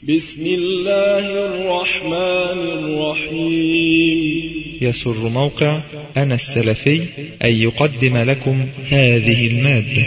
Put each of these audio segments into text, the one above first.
بسم الله الرحمن الرحيم يسر موقع أنا السلفي أن يقدم لكم هذه المادة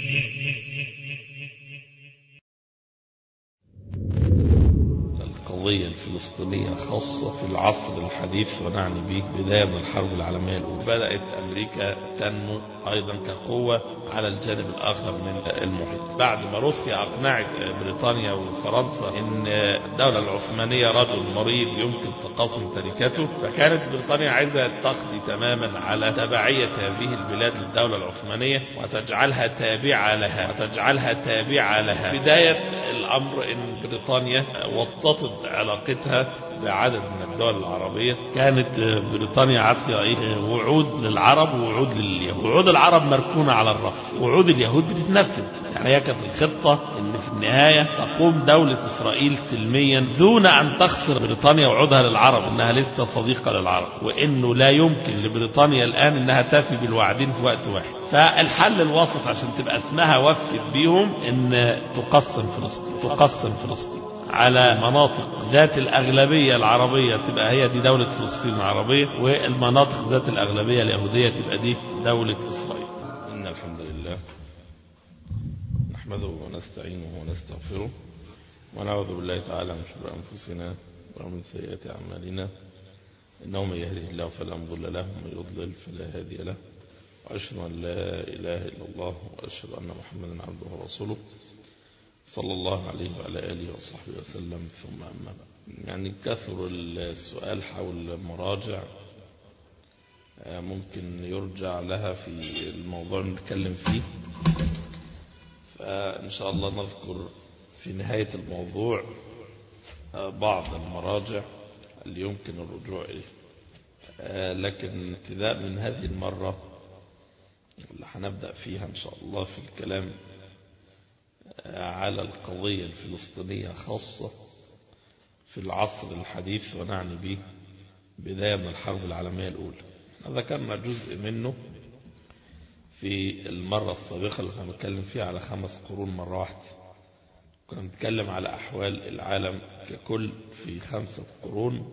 القضية الفلسطينية خاصة في العصر الحديث ونعني به بداية من الحرب العالمية الأولى بدأت أمريكا تنمو أيضا كقوة على الجانب الآخر من المحيط بعد ما روسيا أقنعت بريطانيا وفرنسا أن الدولة العثمانية رجل مريض يمكن تقاسم تركته فكانت بريطانيا عايزة تقضي تماما على تبعية هذه البلاد للدولة العثمانية وتجعلها تابعة لها وتجعلها تابعة لها بداية الأمر أن بريطانيا وططت علاقتها بعدد من الدول العربية كانت بريطانيا عاطية ايه وعود للعرب ووعود لليهود وعود العرب مركونة على الرف وعود اليهود بتتنفذ يعني هي كانت الخطة ان في النهاية تقوم دولة اسرائيل سلميا دون ان تخسر بريطانيا وعودها للعرب انها لسه صديقة للعرب وانه لا يمكن لبريطانيا الان انها تفي بالوعدين في وقت واحد فالحل الوسط عشان تبقى اسمها وفت بيهم ان تقسم فلسطين تقسم فلسطين على مناطق ذات الأغلبية العربية تبقى هي دي دولة فلسطين العربية والمناطق ذات الأغلبية اليهودية تبقى دي دولة إسرائيل إن الحمد لله نحمده ونستعينه ونستغفره ونعوذ بالله تعالى من شرور أنفسنا ومن سيئات أعمالنا إنه من يهده الله فلا مضل له ومن يضلل فلا هادي له وأشهد أن لا إله إلا الله وأشهد أن محمدا عبده ورسوله صلى الله عليه وعلى آله وصحبه وسلم ثم أما بعد يعني كثر السؤال حول مراجع ممكن يرجع لها في الموضوع اللي نتكلم فيه فإن شاء الله نذكر في نهاية الموضوع بعض المراجع اللي يمكن الرجوع إليه لكن ابتداء من هذه المرة اللي هنبدأ فيها إن شاء الله في الكلام على القضية الفلسطينية خاصة في العصر الحديث ونعني به بداية من الحرب العالمية الأولى ذكرنا جزء منه في المرة السابقة اللي كنا بنتكلم فيها على خمس قرون مرة واحدة كنا بنتكلم على أحوال العالم ككل في خمسة قرون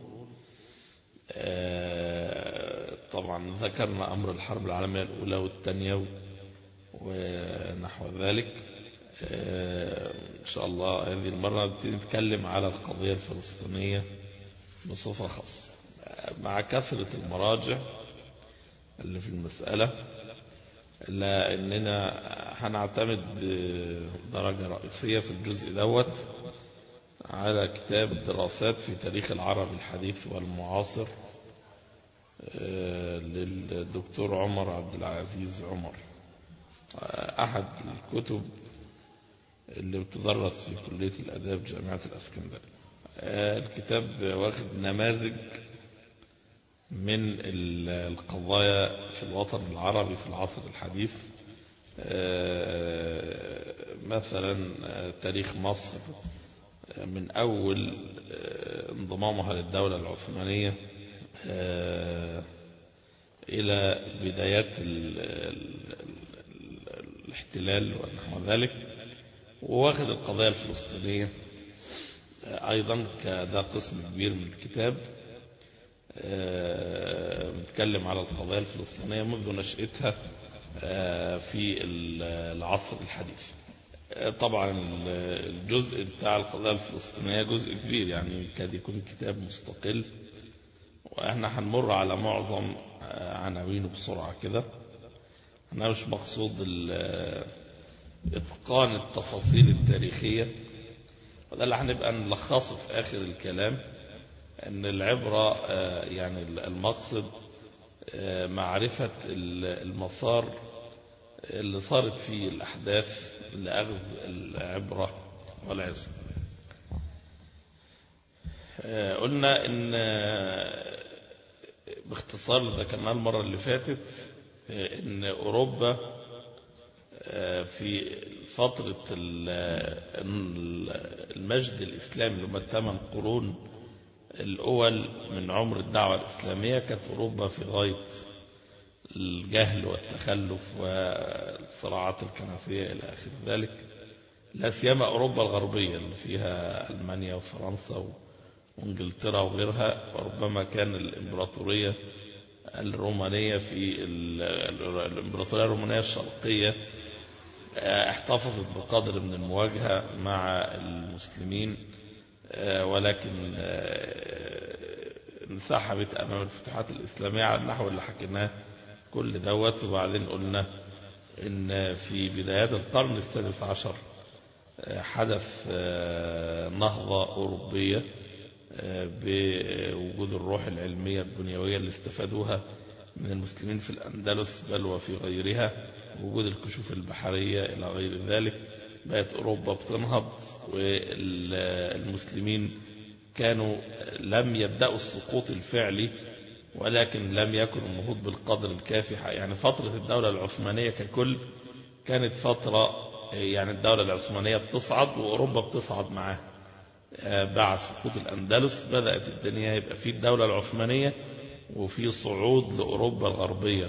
طبعا ذكرنا أمر الحرب العالمية الأولى والثانية ونحو ذلك إن شاء الله هذه المرة نتكلم على القضية الفلسطينية بصفة خاصة مع كثرة المراجع اللي في المسألة إلا أننا هنعتمد بدرجة رئيسية في الجزء دوت على كتاب الدراسات في تاريخ العرب الحديث والمعاصر للدكتور عمر عبد العزيز عمر أحد الكتب اللي بتدرس في كلية الأداب جامعة الأسكندرية الكتاب واخد نماذج من القضايا في الوطن العربي في العصر الحديث مثلا تاريخ مصر من أول انضمامها للدولة العثمانية إلى بدايات الاحتلال ونحو ذلك وواخد القضايا الفلسطينية أيضا كذا قسم كبير من الكتاب بنتكلم على القضايا الفلسطينية منذ نشأتها في العصر الحديث طبعا الجزء بتاع القضايا الفلسطينية جزء كبير يعني كاد يكون كتاب مستقل واحنا هنمر على معظم عناوينه بسرعة كده انا مش مقصود إتقان التفاصيل التاريخية وده اللي هنبقى نلخصه في آخر الكلام أن العبرة يعني المقصد معرفة المسار اللي صارت فيه الأحداث لأخذ العبرة والعزم قلنا أن باختصار ذكرناه المرة اللي فاتت أن أوروبا في فترة المجد الإسلامي اللي هم الثمان قرون الأول من عمر الدعوة الإسلامية كانت أوروبا في غاية الجهل والتخلف والصراعات الكنسية إلى آخر ذلك لا سيما أوروبا الغربية اللي فيها ألمانيا وفرنسا وانجلترا وغيرها وربما كان الإمبراطورية الرومانية في الإمبراطورية الرومانية الشرقية احتفظت بقدر من المواجهة مع المسلمين ولكن انسحبت أمام الفتوحات الإسلامية على النحو اللي حكيناه كل دوت وبعدين قلنا إن في بدايات القرن السادس عشر حدث نهضة أوروبية بوجود الروح العلمية الدنيوية اللي استفادوها من المسلمين في الأندلس بل وفي غيرها وجود الكشوف البحرية إلى غير ذلك بقت أوروبا بتنهض والمسلمين كانوا لم يبدأوا السقوط الفعلي ولكن لم يكن النهوض بالقدر الكافي يعني فترة الدولة العثمانية ككل كانت فترة يعني الدولة العثمانية بتصعد وأوروبا بتصعد معاها بعد سقوط الأندلس بدأت الدنيا يبقى في الدولة العثمانية وفي صعود لأوروبا الغربية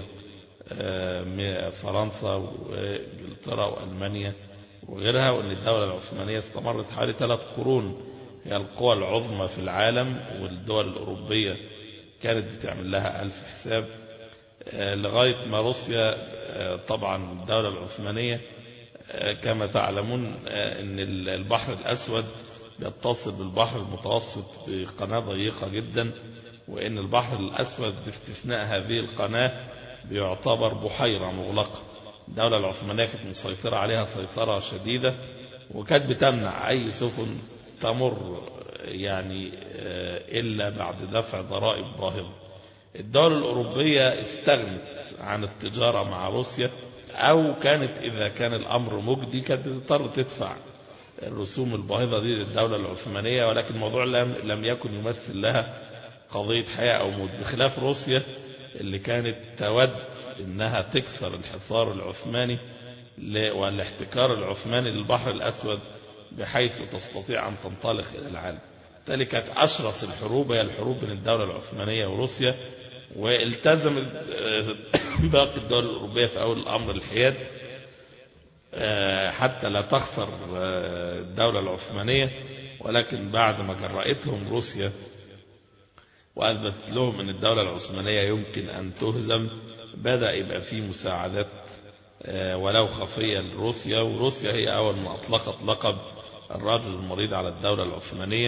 فرنسا وانجلترا وألمانيا وغيرها وأن الدولة العثمانية استمرت حوالي ثلاث قرون هي القوى العظمى في العالم والدول الأوروبية كانت بتعمل لها ألف حساب لغاية ما روسيا طبعا الدولة العثمانية كما تعلمون أن البحر الأسود بيتصل بالبحر المتوسط بقناة ضيقة جدا وأن البحر الأسود باستثناء هذه القناة بيعتبر بحيرة مغلقة الدولة العثمانية كانت مسيطرة عليها سيطرة شديدة وكانت بتمنع أي سفن تمر يعني إلا بعد دفع ضرائب باهظة الدول الأوروبية استغنت عن التجارة مع روسيا أو كانت إذا كان الأمر مجدي كانت تضطر تدفع الرسوم الباهظة دي للدولة العثمانية ولكن الموضوع لم, لم يكن يمثل لها قضية حياة أو موت بخلاف روسيا اللي كانت تود انها تكسر الحصار العثماني والاحتكار العثماني للبحر الأسود بحيث تستطيع أن تنطلق إلى العالم بالتالي كانت أشرس الحروب هي الحروب بين الدولة العثمانية وروسيا والتزمت باقي الدول الأوروبية في أول الأمر الحياد حتى لا تخسر الدولة العثمانية ولكن بعد ما جرأتهم روسيا وأثبتت لهم أن الدولة العثمانية يمكن أن تهزم بدأ يبقى في مساعدات ولو خفية لروسيا وروسيا هي أول ما أطلقت لقب الرجل المريض على الدولة العثمانية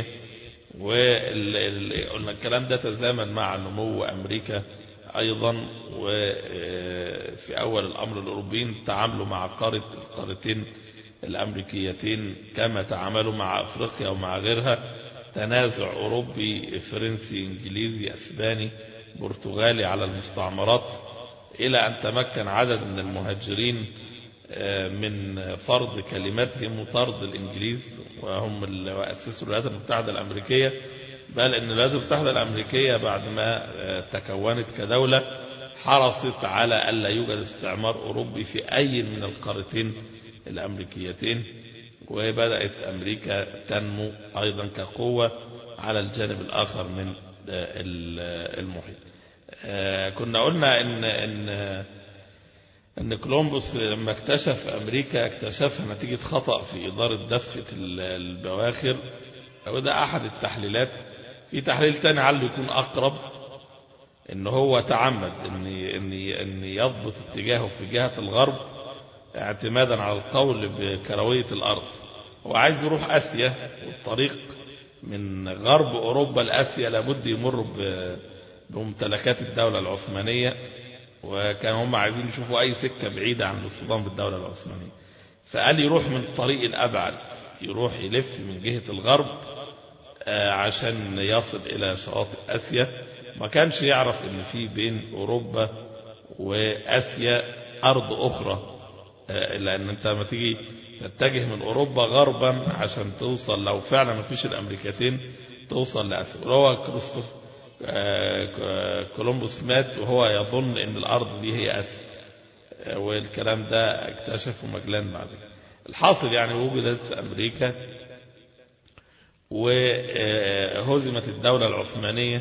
وقلنا الكلام ده تزامن مع نمو أمريكا أيضا وفي أول الأمر الأوروبيين تعاملوا مع قارة القارتين الأمريكيتين كما تعاملوا مع أفريقيا ومع غيرها تنازع أوروبي فرنسي إنجليزي أسباني برتغالي على المستعمرات إلى أن تمكن عدد من المهاجرين من فرض كلماتهم وطرد الإنجليز وهم اللي أسسوا الولايات المتحدة الأمريكية بل أن الولايات المتحدة الأمريكية بعد ما تكونت كدولة حرصت على ألا يوجد استعمار أوروبي في أي من القارتين الأمريكيتين وبدأت أمريكا تنمو أيضا كقوة على الجانب الآخر من المحيط كنا قلنا إن, إن, إن كولومبوس لما اكتشف أمريكا اكتشفها نتيجة خطأ في إدارة دفة البواخر وده أحد التحليلات في تحليل تاني عله يكون أقرب إن هو تعمد إن, إن, إن يضبط اتجاهه في جهة الغرب اعتمادا على القول بكروية الأرض هو عايز يروح آسيا والطريق من غرب أوروبا لآسيا لابد يمر بممتلكات الدولة العثمانية وكان هم عايزين يشوفوا أي سكة بعيدة عن الاصطدام بالدولة العثمانية فقال يروح من الطريق الأبعد يروح يلف من جهة الغرب عشان يصل إلى شواطئ آسيا ما كانش يعرف ان في بين أوروبا وآسيا أرض أخرى لأن أنت لما تيجي تتجه من أوروبا غربا عشان توصل لو فعلا ما فيش الأمريكتين توصل لآسيا وهو كريستوف كولومبوس مات وهو يظن ان الأرض دي هي آسيا والكلام ده اكتشفه مجلان بعد كده الحاصل يعني وجدت أمريكا وهزمت الدولة العثمانية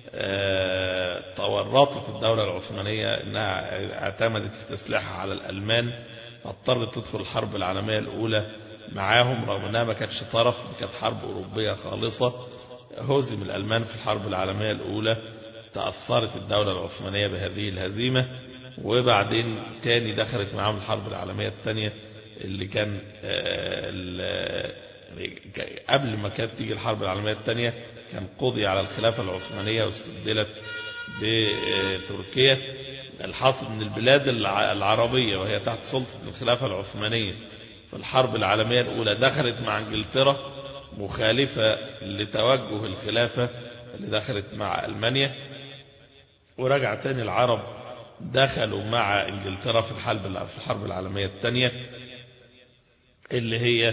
تورطت الدولة العثمانية انها اعتمدت في تسليحها على الألمان فاضطرت تدخل الحرب العالمية الأولى معاهم رغم انها ما كانتش طرف دي كانت حرب اوروبيه خالصه هزم الالمان في الحرب العالميه الاولى تاثرت الدوله العثمانيه بهذه الهزيمه وبعدين تاني دخلت معاهم الحرب العالميه الثانيه اللي كان قبل ما كانت تيجي الحرب العالميه الثانيه كان قضي على الخلافه العثمانيه واستبدلت بتركيا الحاصل من البلاد العربية وهي تحت سلطة الخلافة العثمانية في الحرب العالمية الأولى دخلت مع انجلترا مخالفة لتوجه الخلافة اللي دخلت مع ألمانيا ورجع تاني العرب دخلوا مع انجلترا في الحرب في الحرب العالمية الثانية اللي هي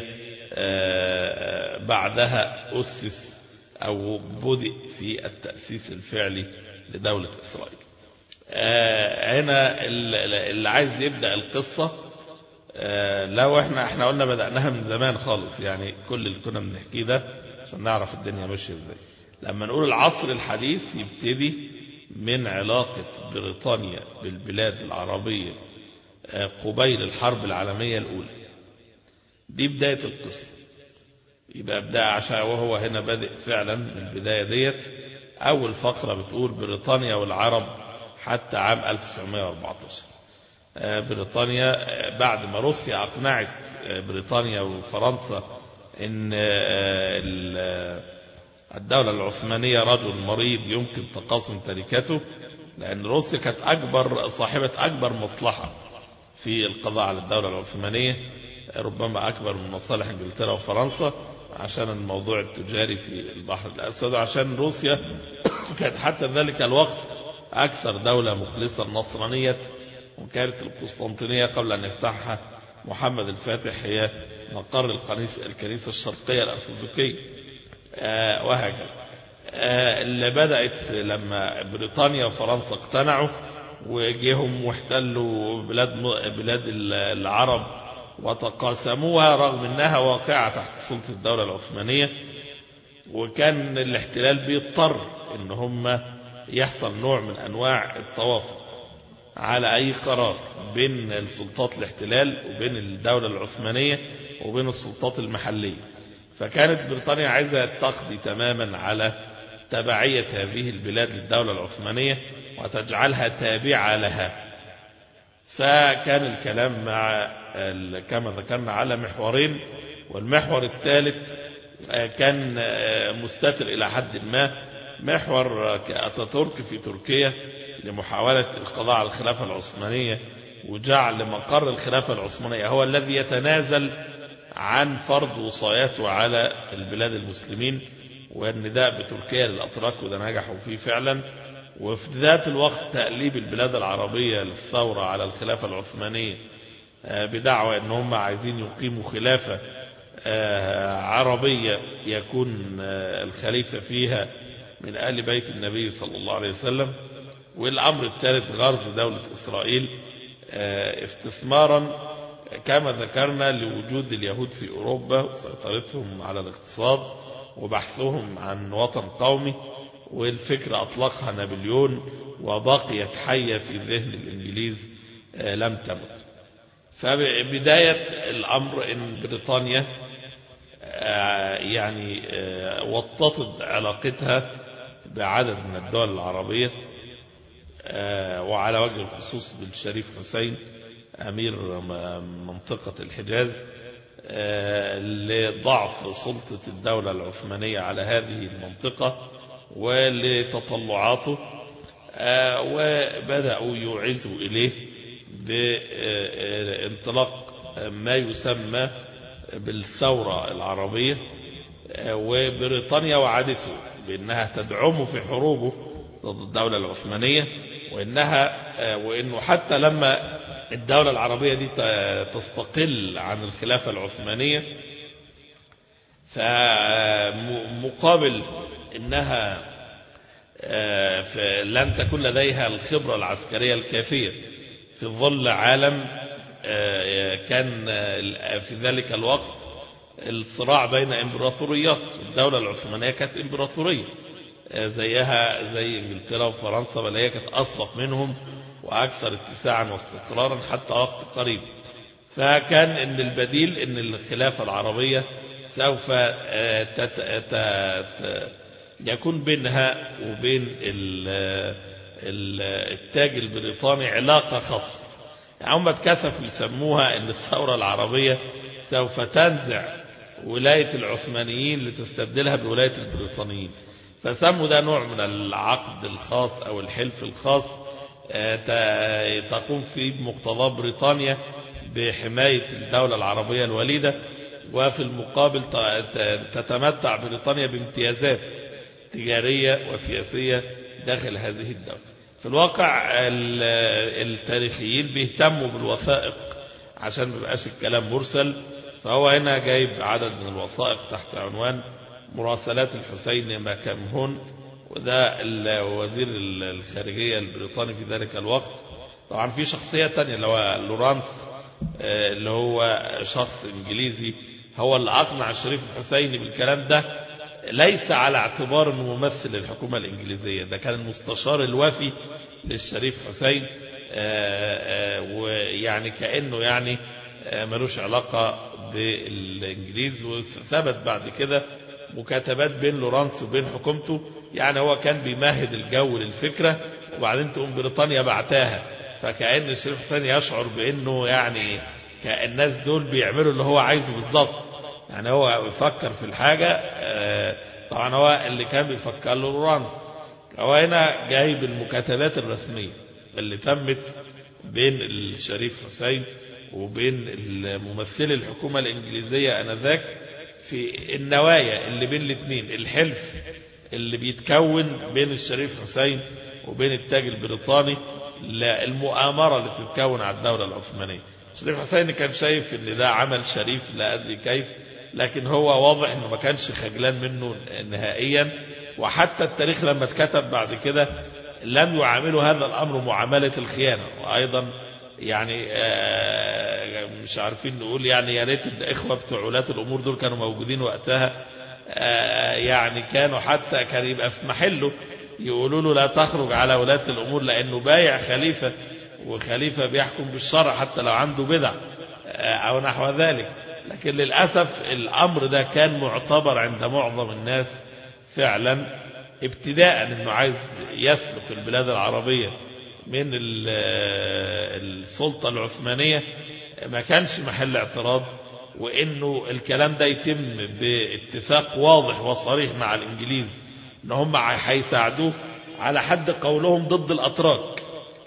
بعدها أسس أو بدأ في التأسيس الفعلي لدولة إسرائيل هنا اللي عايز يبدأ القصة لو احنا احنا قلنا بدأناها من زمان خالص يعني كل اللي كنا بنحكيه ده عشان نعرف الدنيا ماشيه ازاي لما نقول العصر الحديث يبتدي من علاقة بريطانيا بالبلاد العربية قبيل الحرب العالمية الأولى دي بداية القصة يبقى بدأ عشان وهو هنا بادئ فعلا من البداية ديت أول فقرة بتقول بريطانيا والعرب حتى عام 1914 بريطانيا بعد ما روسيا أقنعت بريطانيا وفرنسا أن الدولة العثمانية رجل مريض يمكن تقاسم تركته لأن روسيا كانت أكبر صاحبة أكبر مصلحة في القضاء على الدولة العثمانية ربما أكبر من مصالح إنجلترا وفرنسا عشان الموضوع التجاري في البحر الأسود وعشان روسيا كانت حتى ذلك الوقت أكثر دولة مخلصة النصرانية وكانت القسطنطينية قبل أن يفتحها محمد الفاتح هي مقر الكنيسة, الكنيسة الشرقية الأرثوذكية آه وهكذا آه اللي بدأت لما بريطانيا وفرنسا اقتنعوا وجيهم واحتلوا بلاد بلاد العرب وتقاسموها رغم انها واقعة تحت سلطة الدولة العثمانية وكان الاحتلال بيضطر ان هم يحصل نوع من انواع التوافق على اي قرار بين السلطات الاحتلال وبين الدولة العثمانية وبين السلطات المحلية فكانت بريطانيا عايزة تقضي تماما على تبعية هذه البلاد للدولة العثمانية وتجعلها تابعة لها فكان الكلام مع كما ذكرنا على محورين والمحور الثالث كان مستتر إلى حد ما محور أتاتورك في تركيا لمحاولة القضاء على الخلافة العثمانية وجعل مقر الخلافة العثمانية هو الذي يتنازل عن فرض وصاياته على البلاد المسلمين والنداء بتركيا للأتراك وده نجحوا فيه فعلا وفي ذات الوقت تأليب البلاد العربية للثورة على الخلافة العثمانية بدعوى ان هم عايزين يقيموا خلافة عربية يكون الخليفة فيها من آل بيت النبي صلى الله عليه وسلم والأمر الثالث غرض دولة إسرائيل استثمارا كما ذكرنا لوجود اليهود في أوروبا وسيطرتهم على الاقتصاد وبحثهم عن وطن قومي والفكرة أطلقها نابليون وبقيت حية في ذهن الإنجليز لم تمت فبداية الأمر إن بريطانيا يعني وططت علاقتها بعدد من الدول العربية وعلى وجه الخصوص بالشريف حسين أمير منطقة الحجاز لضعف سلطة الدولة العثمانية على هذه المنطقة ولتطلعاته وبدأوا يوعزوا إليه بانطلاق ما يسمى بالثورة العربية وبريطانيا وعدته بأنها تدعمه في حروبه ضد الدولة العثمانية وإنها وإنه حتى لما الدولة العربية دي تستقل عن الخلافة العثمانية فمقابل إنها لن تكون لديها الخبرة العسكرية الكافية في ظل عالم كان في ذلك الوقت الصراع بين امبراطوريات الدولة العثمانية كانت امبراطورية زيها زي انجلترا وفرنسا بل هي كانت أسبق منهم وأكثر اتساعا واستقرارا حتى وقت قريب فكان ان البديل ان الخلافة العربية سوف آه، تت... ت... ت... يكون بينها وبين ال... ال... التاج البريطاني علاقة خاصة يعني هم اتكسفوا يسموها ان الثورة العربية سوف تنزع ولاية العثمانيين لتستبدلها بولاية البريطانيين فسموا ده نوع من العقد الخاص او الحلف الخاص آه، ت- تقوم فيه بمقتضاه بريطانيا بحماية الدولة العربية الوليدة وفي المقابل ت- ت- تتمتع بريطانيا بامتيازات تجارية وسياسية داخل هذه الدولة في الواقع ال- التاريخيين بيهتموا بالوثائق عشان ما يبقاش الكلام مرسل فهو هنا جايب عدد من الوثائق تحت عنوان مراسلات الحسين مكمهون وده ال- وزير ال- الخارجية البريطاني في ذلك الوقت طبعا في شخصية تانية اللي هو لورانس آه، اللي هو شخص انجليزي هو اللي اقنع الشريف الحسيني بالكلام ده ليس على اعتبار انه ممثل للحكومة الانجليزية ده كان المستشار الوفي للشريف حسين آه، آه، ويعني كأنه يعني آه، ملوش علاقة بالانجليز وثبت بعد كده مكاتبات بين لورانس وبين حكومته يعني هو كان بيمهد الجو للفكرة وبعدين تقوم بريطانيا بعتاها فكأن الشريف حسين يشعر بأنه يعني كأن الناس دول بيعملوا اللي هو عايزه بالظبط يعني هو يفكر في الحاجة آه، طبعا هو اللي كان بيفكر له لورانس هو هنا جايب المكاتبات الرسمية اللي تمت بين الشريف حسين وبين ممثلي الحكومة الإنجليزية أنذاك في النوايا اللي بين الاثنين الحلف اللي بيتكون بين الشريف حسين وبين التاج البريطاني المؤامرة اللي بتتكون على الدولة العثمانية الشريف حسين كان شايف ان ده عمل شريف لا أدري كيف لكن هو واضح انه ما كانش خجلان منه نهائيا وحتى التاريخ لما اتكتب بعد كده لم يعاملوا هذا الأمر معاملة الخيانة وأيضا يعني آه، مش عارفين نقول يعني يا ريت الإخوة بتوع ولاة الأمور دول كانوا موجودين وقتها آه، يعني كانوا حتى كان يبقى في محله يقولوا له لا تخرج على ولاة الأمور لأنه بايع خليفة وخليفة بيحكم بالشرع حتى لو عنده بدع آه، أو نحو ذلك لكن للأسف الأمر ده كان معتبر عند معظم الناس فعلا ابتداء انه عايز يسلك البلاد العربية من ال- السلطة العثمانية ما كانش محل اعتراض وانه الكلام ده يتم باتفاق واضح وصريح مع الانجليز ان هم هيساعدوه على حد قولهم ضد الاتراك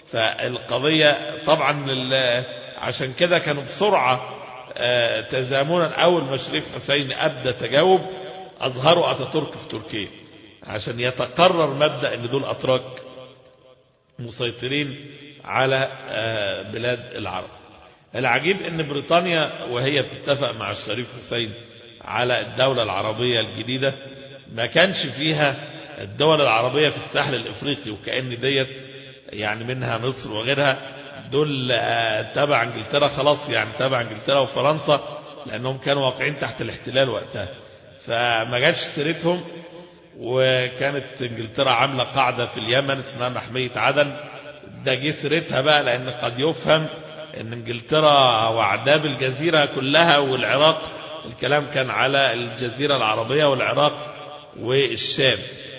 فالقضية طبعا ال- عشان كده كانوا بسرعة آه، تزامنا اول ما شريف حسين ابدى تجاوب اظهروا اتاتورك في تركيا عشان يتقرر مبدأ ان دول اتراك مسيطرين على آه، بلاد العرب العجيب ان بريطانيا وهي بتتفق مع الشريف حسين على الدولة العربية الجديدة ما كانش فيها الدول العربية في الساحل الافريقي وكأن ديت يعني منها مصر وغيرها دول آه، تبع انجلترا خلاص يعني تبع انجلترا وفرنسا لانهم كانوا واقعين تحت الاحتلال وقتها فما جاتش سيرتهم وكانت انجلترا عامله قاعده في اليمن اسمها محميه عدن ده جه سيرتها بقى لان قد يفهم ان انجلترا وعداه بالجزيره كلها والعراق الكلام كان على الجزيره العربيه والعراق والشام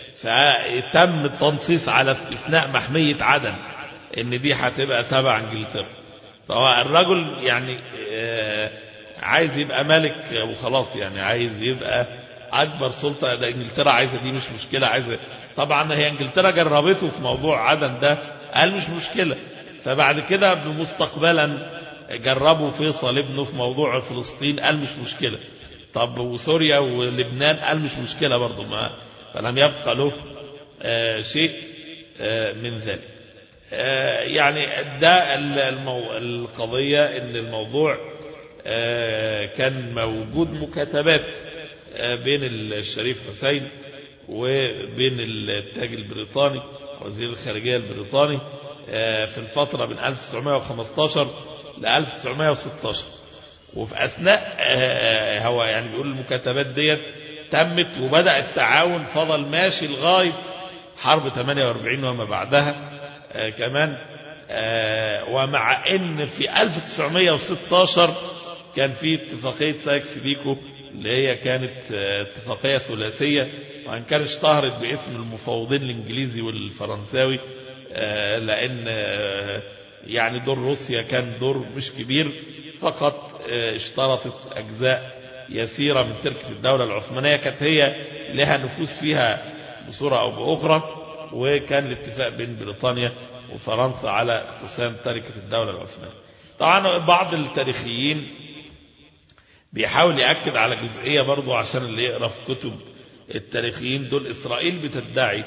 فتم التنصيص على استثناء محميه عدن ان دي هتبقى تبع انجلترا فهو الرجل يعني آه، عايز يبقى ملك وخلاص يعني عايز يبقى اكبر سلطه ده انجلترا عايزه دي مش مشكله عايزه طبعا هي انجلترا جربته في موضوع عدن ده قال مش مشكله فبعد كده مستقبلا جربوا فيصل ابنه في موضوع فلسطين قال مش مشكله طب وسوريا ولبنان قال مش مشكله برضه ما فلم يبقى له آه، شيء آه، من ذلك آه، يعني ده المو... القضية ان الموضوع آه، كان موجود مكاتبات آه، بين الشريف حسين وبين التاج البريطاني وزير الخارجية البريطاني آه، في الفترة من 1915 ل 1916 وفي أثناء آه، هو يعني بيقول المكاتبات ديت تمت وبدأ التعاون فضل ماشي لغاية حرب 48 وما بعدها آه، كمان ومع ان في 1916 كان في اتفاقية سايكس بيكو اللي هي كانت اتفاقية ثلاثية وان كانت اشتهرت باسم المفوضين الانجليزي والفرنساوي لان يعني دور روسيا كان دور مش كبير فقط اشترطت اجزاء يسيرة من تركة الدولة العثمانية كانت هي لها نفوذ فيها بصورة او باخرى وكان الاتفاق بين بريطانيا وفرنسا على اقتسام تركة الدولة العثمانية طبعا بعض التاريخيين بيحاول يأكد على جزئية برضو عشان اللي يقرأ في كتب التاريخيين دول إسرائيل بتدعي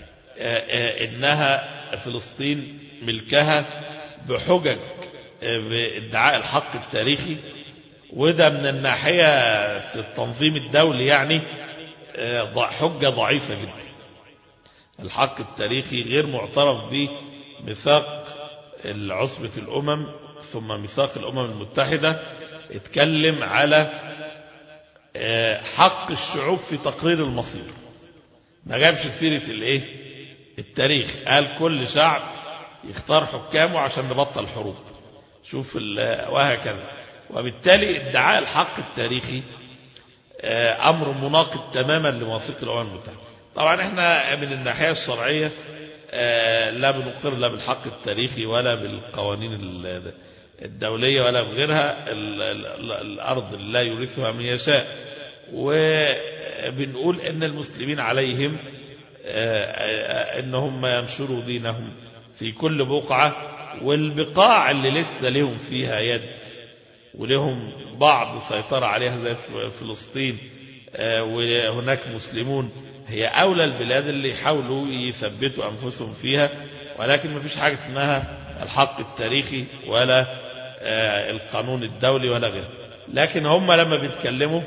إنها فلسطين ملكها بحجج بادعاء الحق التاريخي وده من الناحية التنظيم الدولي يعني حجة ضعيفة جدا الحق التاريخي غير معترف به ميثاق عصبة الأمم ثم ميثاق الأمم المتحدة اتكلم على حق الشعوب في تقرير المصير ما جابش سيرة الايه التاريخ قال كل شعب يختار حكامه عشان نبطل حروب شوف وهكذا وبالتالي ادعاء الحق التاريخي أمر مناقض تماما لمواثيق الأمم المتحدة طبعا احنا من الناحية الشرعية لا بنقر لا بالحق التاريخي ولا بالقوانين الدولية ولا بغيرها الأرض لا يورثها من يشاء وبنقول ان المسلمين عليهم انهم ينشروا دينهم في كل بقعة والبقاع اللي لسه لهم فيها يد ولهم بعض سيطرة عليها زي فلسطين وهناك مسلمون هي أولى البلاد اللي يحاولوا يثبتوا أنفسهم فيها ولكن ما فيش حاجة اسمها الحق التاريخي ولا القانون الدولي ولا غيره لكن هم لما بيتكلموا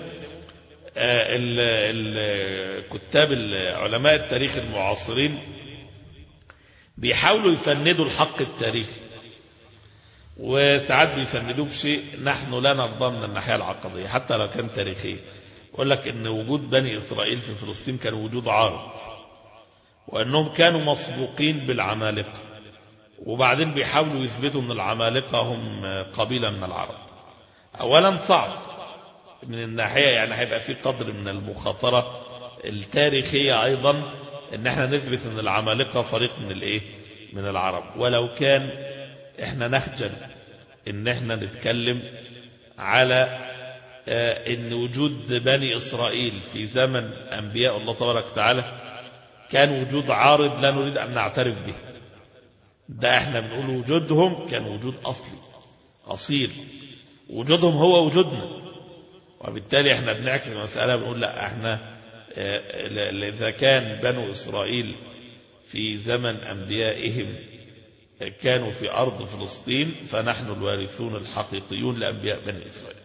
الكتاب علماء التاريخ المعاصرين بيحاولوا يفندوا الحق التاريخي وساعات بيفندوه بشيء نحن لا نرضى من الناحية العقدية حتى لو كان تاريخي يقول لك ان وجود بني اسرائيل في فلسطين كان وجود عارض وانهم كانوا مسبوقين بالعمالقة وبعدين بيحاولوا يثبتوا ان العمالقة هم قبيلة من العرب اولا صعب من الناحية يعني هيبقى في قدر من المخاطرة التاريخية ايضا ان احنا نثبت ان العمالقة فريق من الايه من العرب ولو كان احنا نخجل ان احنا نتكلم على ان وجود بني اسرائيل في زمن انبياء الله تبارك وتعالى كان وجود عارض لا نريد ان نعترف به ده احنا بنقول وجودهم كان وجود اصلي اصيل وجودهم هو وجودنا وبالتالي احنا بنعكس المسألة بنقول لا احنا اذا كان بنو اسرائيل في زمن انبيائهم كانوا في أرض فلسطين فنحن الوارثون الحقيقيون لأنبياء بني إسرائيل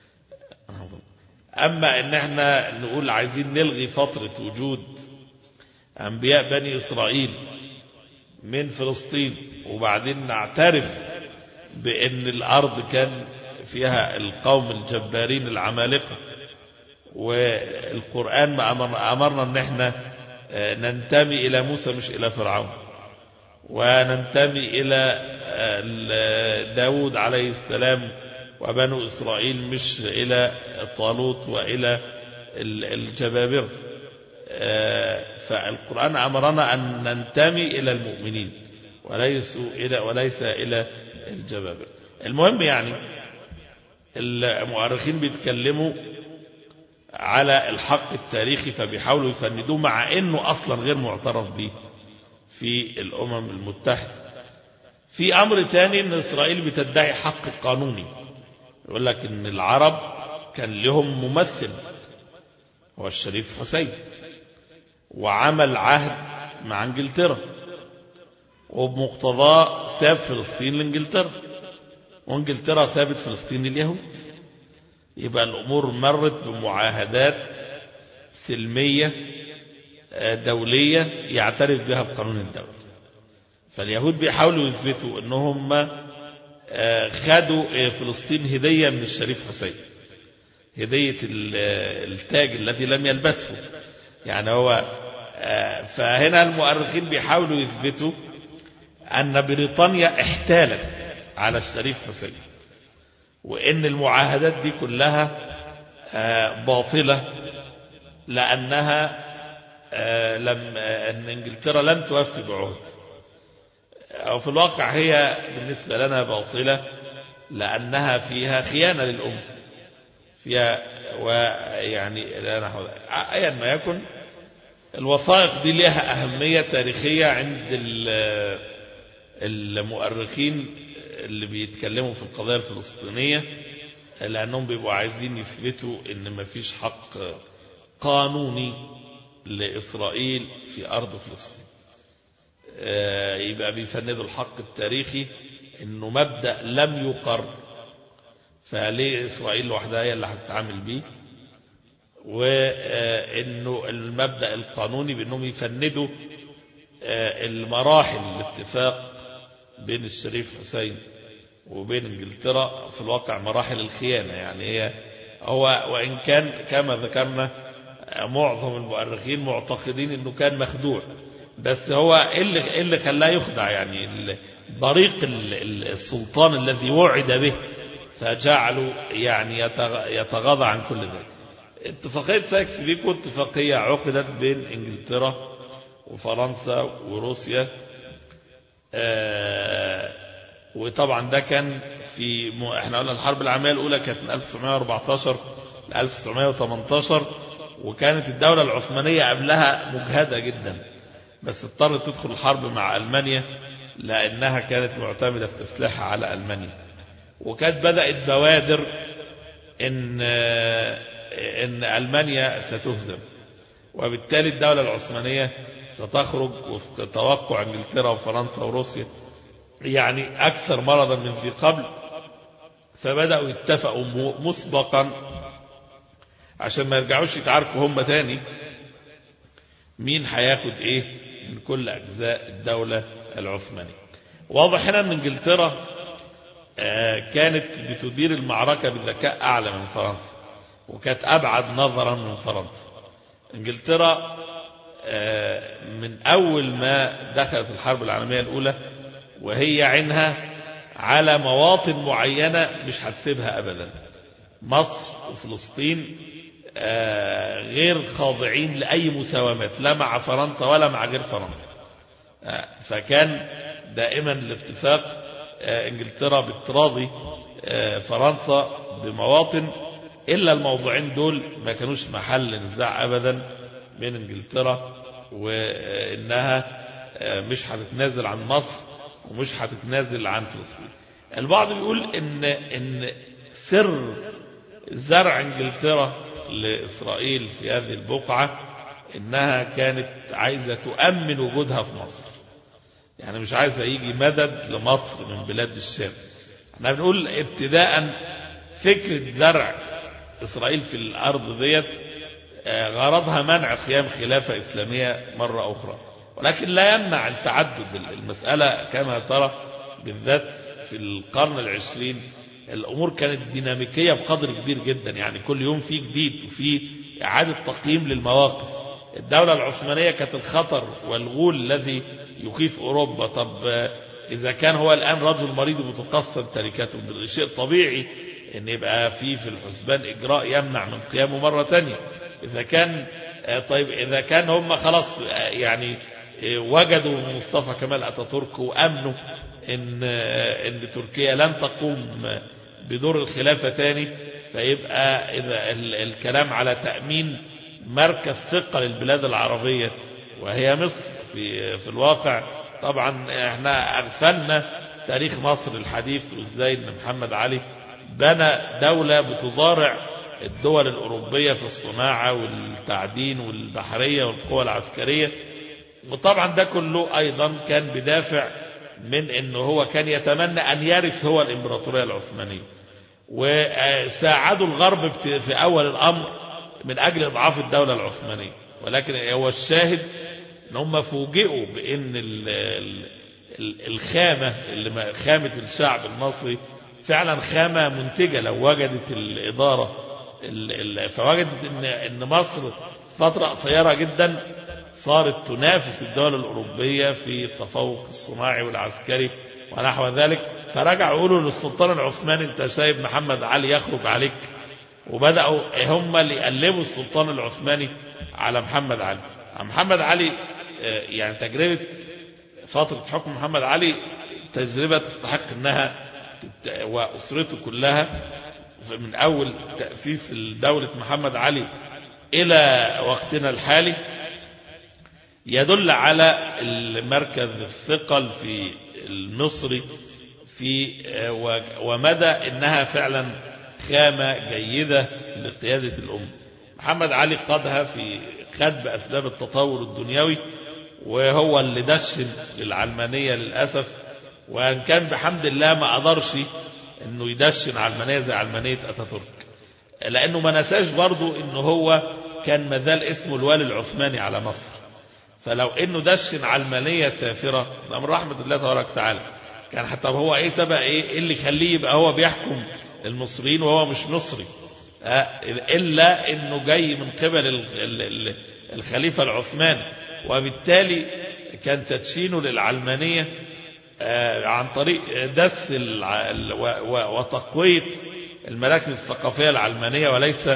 أما إن احنا نقول عايزين نلغي فترة وجود أنبياء بني إسرائيل من فلسطين وبعدين نعترف بأن الأرض كان فيها القوم الجبارين العمالقة والقرآن ما أمرنا أن احنا ننتمي إلى موسى مش إلى فرعون وننتمي إلى داود عليه السلام وبنو إسرائيل مش إلى طالوت وإلى الجبابر فالقرآن أمرنا أن ننتمي إلى المؤمنين وليس إلى وليس إلى الجبابر المهم يعني المؤرخين بيتكلموا على الحق التاريخي فبيحاولوا يفندوه مع انه اصلا غير معترف به في الامم المتحدة في امر تاني ان اسرائيل بتدعي حق قانوني يقول لك ان العرب كان لهم ممثل هو الشريف حسين وعمل عهد مع انجلترا وبمقتضاه ساب فلسطين لانجلترا وانجلترا سابت فلسطين لليهود يبقى الامور مرت بمعاهدات سلمية دولية يعترف بها القانون الدولي فاليهود بيحاولوا يثبتوا انهم خدوا فلسطين هدية من الشريف حسين هدية التاج الذي لم يلبسه يعني هو فهنا المؤرخين بيحاولوا يثبتوا أن بريطانيا احتالت على الشريف حسين وإن المعاهدات دي كلها آه، باطلة لأنها آه، لم آه، أن إنجلترا لم توفي بعهد أو في الواقع هي بالنسبة لنا باطلة لأنها فيها خيانة للأمة فيها ويعني لا نحو أيا ما يكن الوثائق دي لها أهمية تاريخية عند ال- المؤرخين اللي بيتكلموا في القضية الفلسطينية لأنهم بيبقوا عايزين يثبتوا إن مفيش حق قانوني لإسرائيل في أرض فلسطين آه، يبقى بيفندوا الحق التاريخي إنه مبدأ لم يقر فليه إسرائيل لوحدها هي اللي هتتعامل بيه وإنه المبدأ القانوني بأنهم يفندوا آه، المراحل الاتفاق بين الشريف حسين وبين انجلترا في الواقع مراحل الخيانة يعني هي هو وإن كان كما ذكرنا آه، معظم المؤرخين معتقدين انه كان مخدوع بس هو إيه اللي إيه اللي خلاه يخدع يعني ال- بريق ال- ال- السلطان الذي وعد به فجعله يعني يتغ- يتغاضى عن كل ذلك اتفاقية سايكس بيكو اتفاقية عقدت بين انجلترا وفرنسا وروسيا آه، وطبعا ده كان في م... احنا قلنا الحرب العالمية الأولى كانت من 1914 ل 1918 وكانت الدولة العثمانية قبلها مجهدة جدا بس اضطرت تدخل الحرب مع ألمانيا لأنها كانت معتمدة في تسليحها على ألمانيا وكانت بدأت بوادر إن إن ألمانيا ستهزم وبالتالي الدولة العثمانية ستخرج وفق توقع انجلترا وفرنسا وروسيا يعني أكثر مرضا من ذي قبل فبدأوا يتفقوا م- مسبقا عشان ما يرجعوش يتعاركوا هم تاني مين هياخد ايه من كل أجزاء الدولة العثمانية واضح هنا ان انجلترا آه، كانت بتدير المعركة بذكاء أعلى من فرنسا وكانت أبعد نظرا من فرنسا انجلترا آه، من أول ما دخلت الحرب العالمية الأولى وهي عينها على مواطن معينة مش هتسيبها أبدا مصر وفلسطين آه، غير خاضعين لأي مساومات لا مع فرنسا ولا مع غير فرنسا آه، فكان دائما الاتفاق آه، انجلترا بتراضي آه، فرنسا بمواطن إلا الموضوعين دول ما كانوش محل نزاع أبدا بين انجلترا وإنها آه، مش هتتنازل عن مصر ومش هتتنازل عن فلسطين البعض بيقول إن, إن سر زرع انجلترا لإسرائيل في هذه البقعة إنها كانت عايزة تؤمن وجودها في مصر يعني مش عايزة يجي مدد لمصر من بلاد الشام احنا بنقول ابتداء فكرة زرع إسرائيل في الأرض ديت آه، غرضها منع قيام خلافة إسلامية مرة أخرى ولكن لا يمنع التعدد المسألة كما ترى بالذات في القرن العشرين الأمور كانت ديناميكية بقدر كبير جدا يعني كل يوم في جديد وفي إعادة تقييم للمواقف الدولة العثمانية كانت الخطر والغول الذي يخيف أوروبا طب آه، إذا كان هو الآن رجل مريض وتقسم تركته شيء طبيعي أن يبقى في في الحسبان إجراء يمنع من قيامه مرة تانية إذا كان آه، طيب إذا كان هم خلاص آه، يعني آه، وجدوا مصطفى كمال أتاتورك وأمنوا إن آه، إن تركيا لن تقوم آه، بدور الخلافة تاني فيبقى إذا ال- الكلام على تأمين مركز ثقة للبلاد العربية وهي مصر في في الواقع طبعا احنا اغفلنا تاريخ مصر الحديث وازاي ان محمد علي بنى دولة بتضارع الدول الأوروبية في الصناعة والتعدين والبحرية والقوى العسكرية وطبعا ده كله أيضا كان بدافع من أنه هو كان يتمنى أن يرث هو الإمبراطورية العثمانية وساعدوا الغرب بت- في أول الأمر من أجل إضعاف الدولة العثمانية ولكن هو الشاهد ان هم فوجئوا بان ال- ال- ال- الخامة اللي ما- خامة الشعب المصري فعلا خامة منتجة لو وجدت الإدارة ال- ال- فوجدت ان ان مصر فترة قصيرة جدا صارت تنافس الدول الأوروبية في التفوق الصناعي والعسكري ونحو ذلك فرجعوا يقولوا للسلطان العثماني انت سايب محمد علي يخرج عليك وبدأوا هم اللي يقلبوا السلطان العثماني على محمد علي محمد علي يعني تجربة فترة حكم محمد علي تجربة تستحق انها وأسرته كلها من أول تأسيس دولة محمد علي إلى وقتنا الحالي يدل على المركز الثقل في المصري في ومدى انها فعلا خامة جيدة لقيادة الأمة محمد علي قادها في خد بأسباب التطور الدنيوي وهو اللي دشن للعلمانية للأسف وأن كان بحمد الله ما قدرش انه يدشن علمانية زي علمانية أتاتورك لأنه ما نساش برضو انه هو كان مازال اسمه الوالي العثماني على مصر فلو انه دشن علمانية سافرة ده من رحمة الله تبارك وتعالى كان حتى هو ايه سبق ايه اللي يخليه يبقى هو بيحكم المصريين وهو مش مصري الا انه جاي من قبل الخليفة العثماني وبالتالي كان تدشينه للعلمانية عن طريق دس وتقوية المراكز الثقافية العلمانية وليس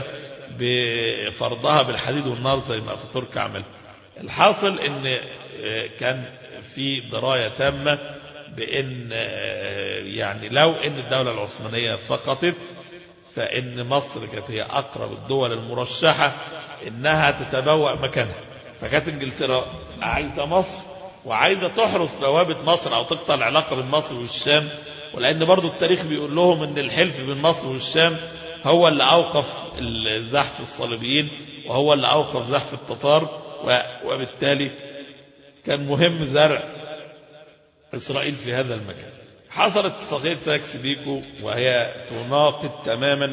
بفرضها بالحديد والنار زي ما اتاتورك عمل الحاصل ان كان في دراية تامة بان يعني لو ان الدولة العثمانية سقطت فان مصر كانت هي اقرب الدول المرشحة انها تتبوأ مكانها فكانت انجلترا عايزة مصر وعايزة تحرس بوابة مصر او تقطع العلاقة بين مصر والشام ولان برضو التاريخ بيقول لهم ان الحلف بين مصر والشام هو اللي اوقف زحف الصليبيين وهو اللي اوقف زحف التتار وبالتالي كان مهم زرع إسرائيل في هذا المكان حصلت اتفاقية تاكس بيكو وهي تناقض تماما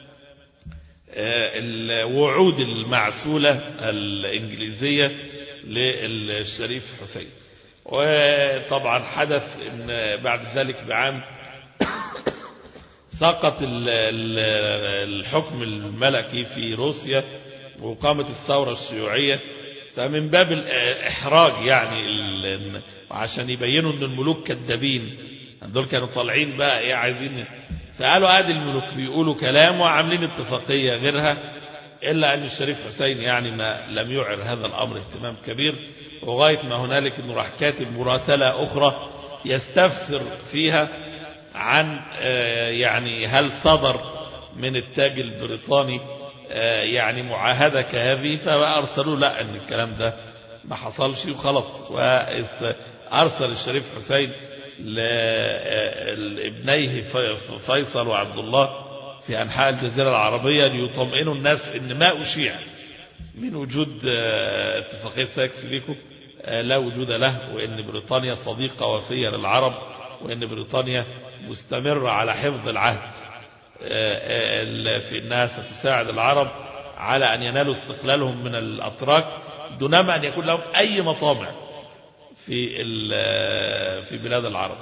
الوعود المعسولة الإنجليزية للشريف حسين وطبعا حدث ان بعد ذلك بعام سقط الحكم الملكي في روسيا وقامت الثورة الشيوعية فمن باب الإحراج يعني عشان يبينوا ان الملوك كذابين دول كانوا طالعين بقى ايه عايزين فقالوا ادي الملوك بيقولوا كلام وعاملين اتفاقية غيرها إلا أن الشريف حسين يعني ما لم يعر هذا الأمر اهتمام كبير وغاية ما هنالك أنه راح كاتب مراسلة أخرى يستفسر فيها عن يعني هل صدر من التاج البريطاني يعني معاهدة كهذه فأرسلوا لا أن الكلام ده ما حصلش وخلص وأرسل الشريف حسين لابنيه فيصل وعبد الله في أنحاء الجزيرة العربية ليطمئنوا الناس إن ما أشيع من وجود اتفاقية ساكس بيكو لا وجود له وإن بريطانيا صديقة وفية للعرب وإن بريطانيا مستمرة على حفظ العهد في الناس ستساعد العرب على أن ينالوا استقلالهم من الأتراك دونما أن يكون لهم أي مطامع في في بلاد العرب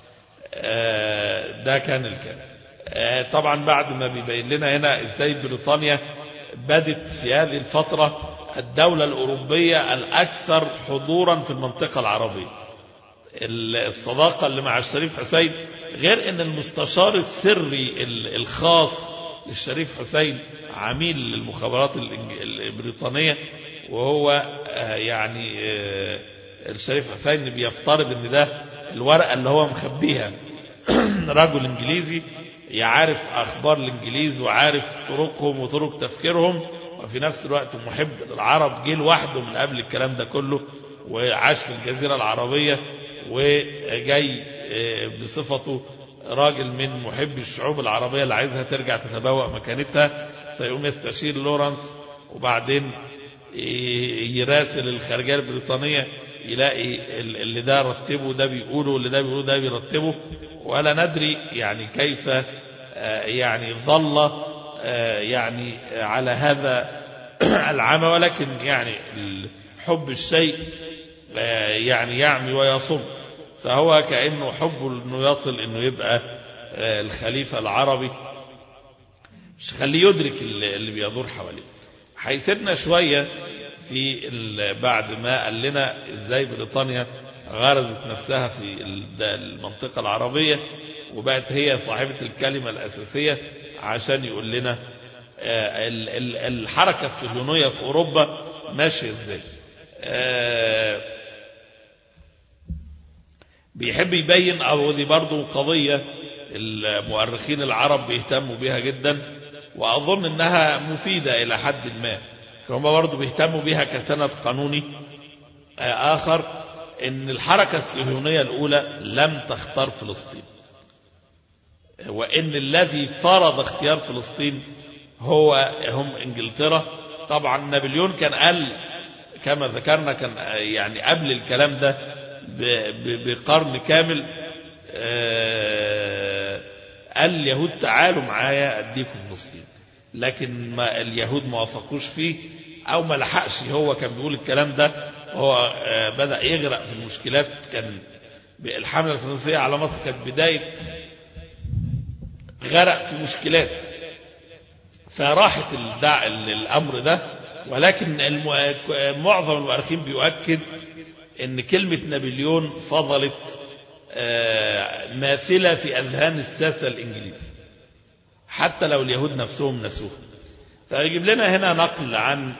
ده كان الكلام طبعا بعد ما بيبين لنا هنا ازاي بريطانيا بدت في هذه الفترة الدولة الأوروبية الأكثر حضورا في المنطقة العربية الصداقة اللي مع الشريف حسين غير ان المستشار السري الخاص للشريف حسين عميل للمخابرات البريطانية وهو يعني الشريف حسين بيفترض ان ده الورقة اللي هو مخبيها رجل انجليزي يعرف اخبار الانجليز وعارف طرقهم وطرق تفكيرهم وفي نفس الوقت محب للعرب جه لوحده من قبل الكلام ده كله وعاش في الجزيرة العربية وجاي بصفته راجل من محب الشعوب العربية اللي عايزها ترجع تتبوأ مكانتها فيقوم يستشير لورانس وبعدين يراسل الخارجية البريطانية يلاقي اللي ده رتبه ده بيقوله واللي ده بيقوله ده بيرتبه ولا ندري يعني كيف يعني ظل يعني على هذا العمى ولكن يعني حب الشيء يعني يعمي ويصم فهو كأنه حبه انه يصل انه يبقى الخليفة العربي مش خليه يدرك اللي بيدور حواليه هيسيبنا شوية في بعد ما قال لنا ازاي بريطانيا غرزت نفسها في المنطقة العربية وبقت هي صاحبة الكلمة الأساسية عشان يقول لنا الحركة الصهيونية في أوروبا ماشية ازاي بيحب يبين أو دي برضو قضية المؤرخين العرب بيهتموا بها جدا وأظن أنها مفيدة إلى حد ما هم برضو بيهتموا بها كسند قانوني آخر أن الحركة الصهيونية الأولى لم تختار فلسطين وأن الذي فرض اختيار فلسطين هو هم انجلترا طبعا نابليون كان قال كما ذكرنا كان يعني قبل الكلام ده بقرن كامل قال اليهود تعالوا معايا اديكم فلسطين لكن ما اليهود ما وافقوش فيه او ما لحقش هو كان بيقول الكلام ده هو بدأ يغرق في المشكلات كان الحملة الفرنسية على مصر كانت بداية غرق في مشكلات فراحت الدع... الأمر ده ولكن الم... معظم المؤرخين بيؤكد ان كلمة نابليون فضلت ماثلة في أذهان الساسة الإنجليز حتى لو اليهود نفسهم نسوها فيجيب لنا هنا نقل عن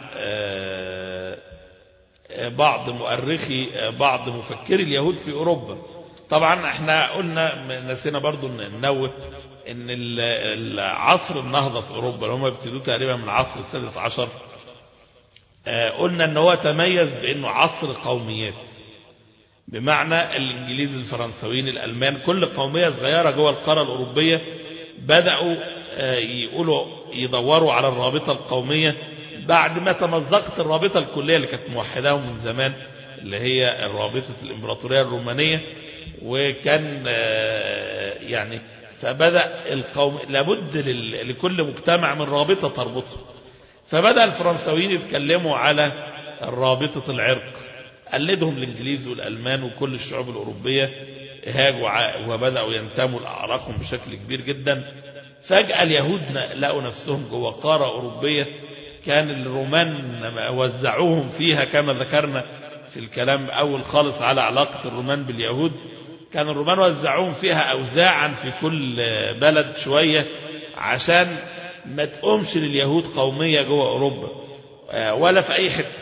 بعض مؤرخي بعض مفكري اليهود في أوروبا طبعا احنا قلنا نسينا برضو ننوه ان العصر النهضة في أوروبا اللي هم ابتدوا تقريبا من العصر السادس عشر قلنا ان هو تميز بانه عصر قوميات بمعنى الانجليز الفرنسويين الالمان كل قومية صغيرة جوه القارة الاوروبية بدأوا يقولوا يدوروا على الرابطة القومية بعد ما تمزقت الرابطة الكلية اللي كانت موحداهم من زمان اللي هي رابطة الامبراطورية الرومانية وكان يعني فبدأ القوم لابد لكل مجتمع من رابطة تربطه فبدأ الفرنسويين يتكلموا على رابطة العرق قلدهم الانجليز والالمان وكل الشعوب الاوروبيه هاجوا وبداوا ينتموا لاعراقهم بشكل كبير جدا فجاه اليهود لقوا نفسهم جوه قاره اوروبيه كان الرومان وزعوهم فيها كما ذكرنا في الكلام اول خالص على علاقه الرومان باليهود كان الرومان وزعوهم فيها اوزاعا في كل بلد شويه عشان ما تقومش لليهود قوميه جوه اوروبا ولا في اي حته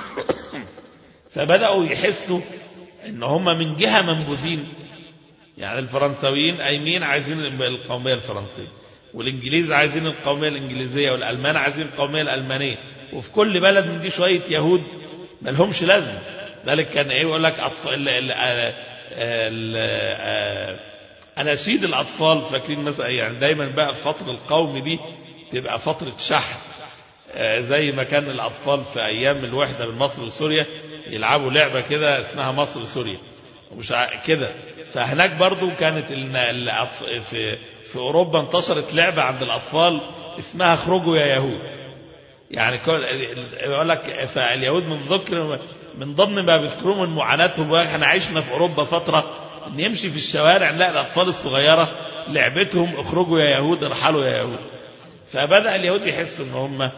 فبدأوا يحسوا ان هم من جهة منبوذين يعني الفرنساويين قايمين عايزين القومية الفرنسية والانجليز عايزين القومية الانجليزية والالمان عايزين القومية الالمانية وفي كل بلد من دي شوية يهود ما لهمش لازمة ذلك كان ايه يقول لك اطفال ال ال اناشيد الاطفال فاكرين مثلا يعني دايما بقى الفترة القومي دي تبقى فترة شحذ زي ما كان الأطفال في أيام الوحدة من مصر وسوريا يلعبوا لعبة كده اسمها مصر وسوريا ومش كده فهناك برضو كانت في في أوروبا انتشرت لعبة عند الأطفال اسمها اخرجوا يا يهود يعني يقول لك فاليهود من ذكر من ضمن ما بيذكروه من معاناتهم احنا عشنا في أوروبا فترة ان يمشي في الشوارع نلاقي الأطفال الصغيرة لعبتهم اخرجوا يا يهود ارحلوا يا يهود فبدأ اليهود يحسوا ان هم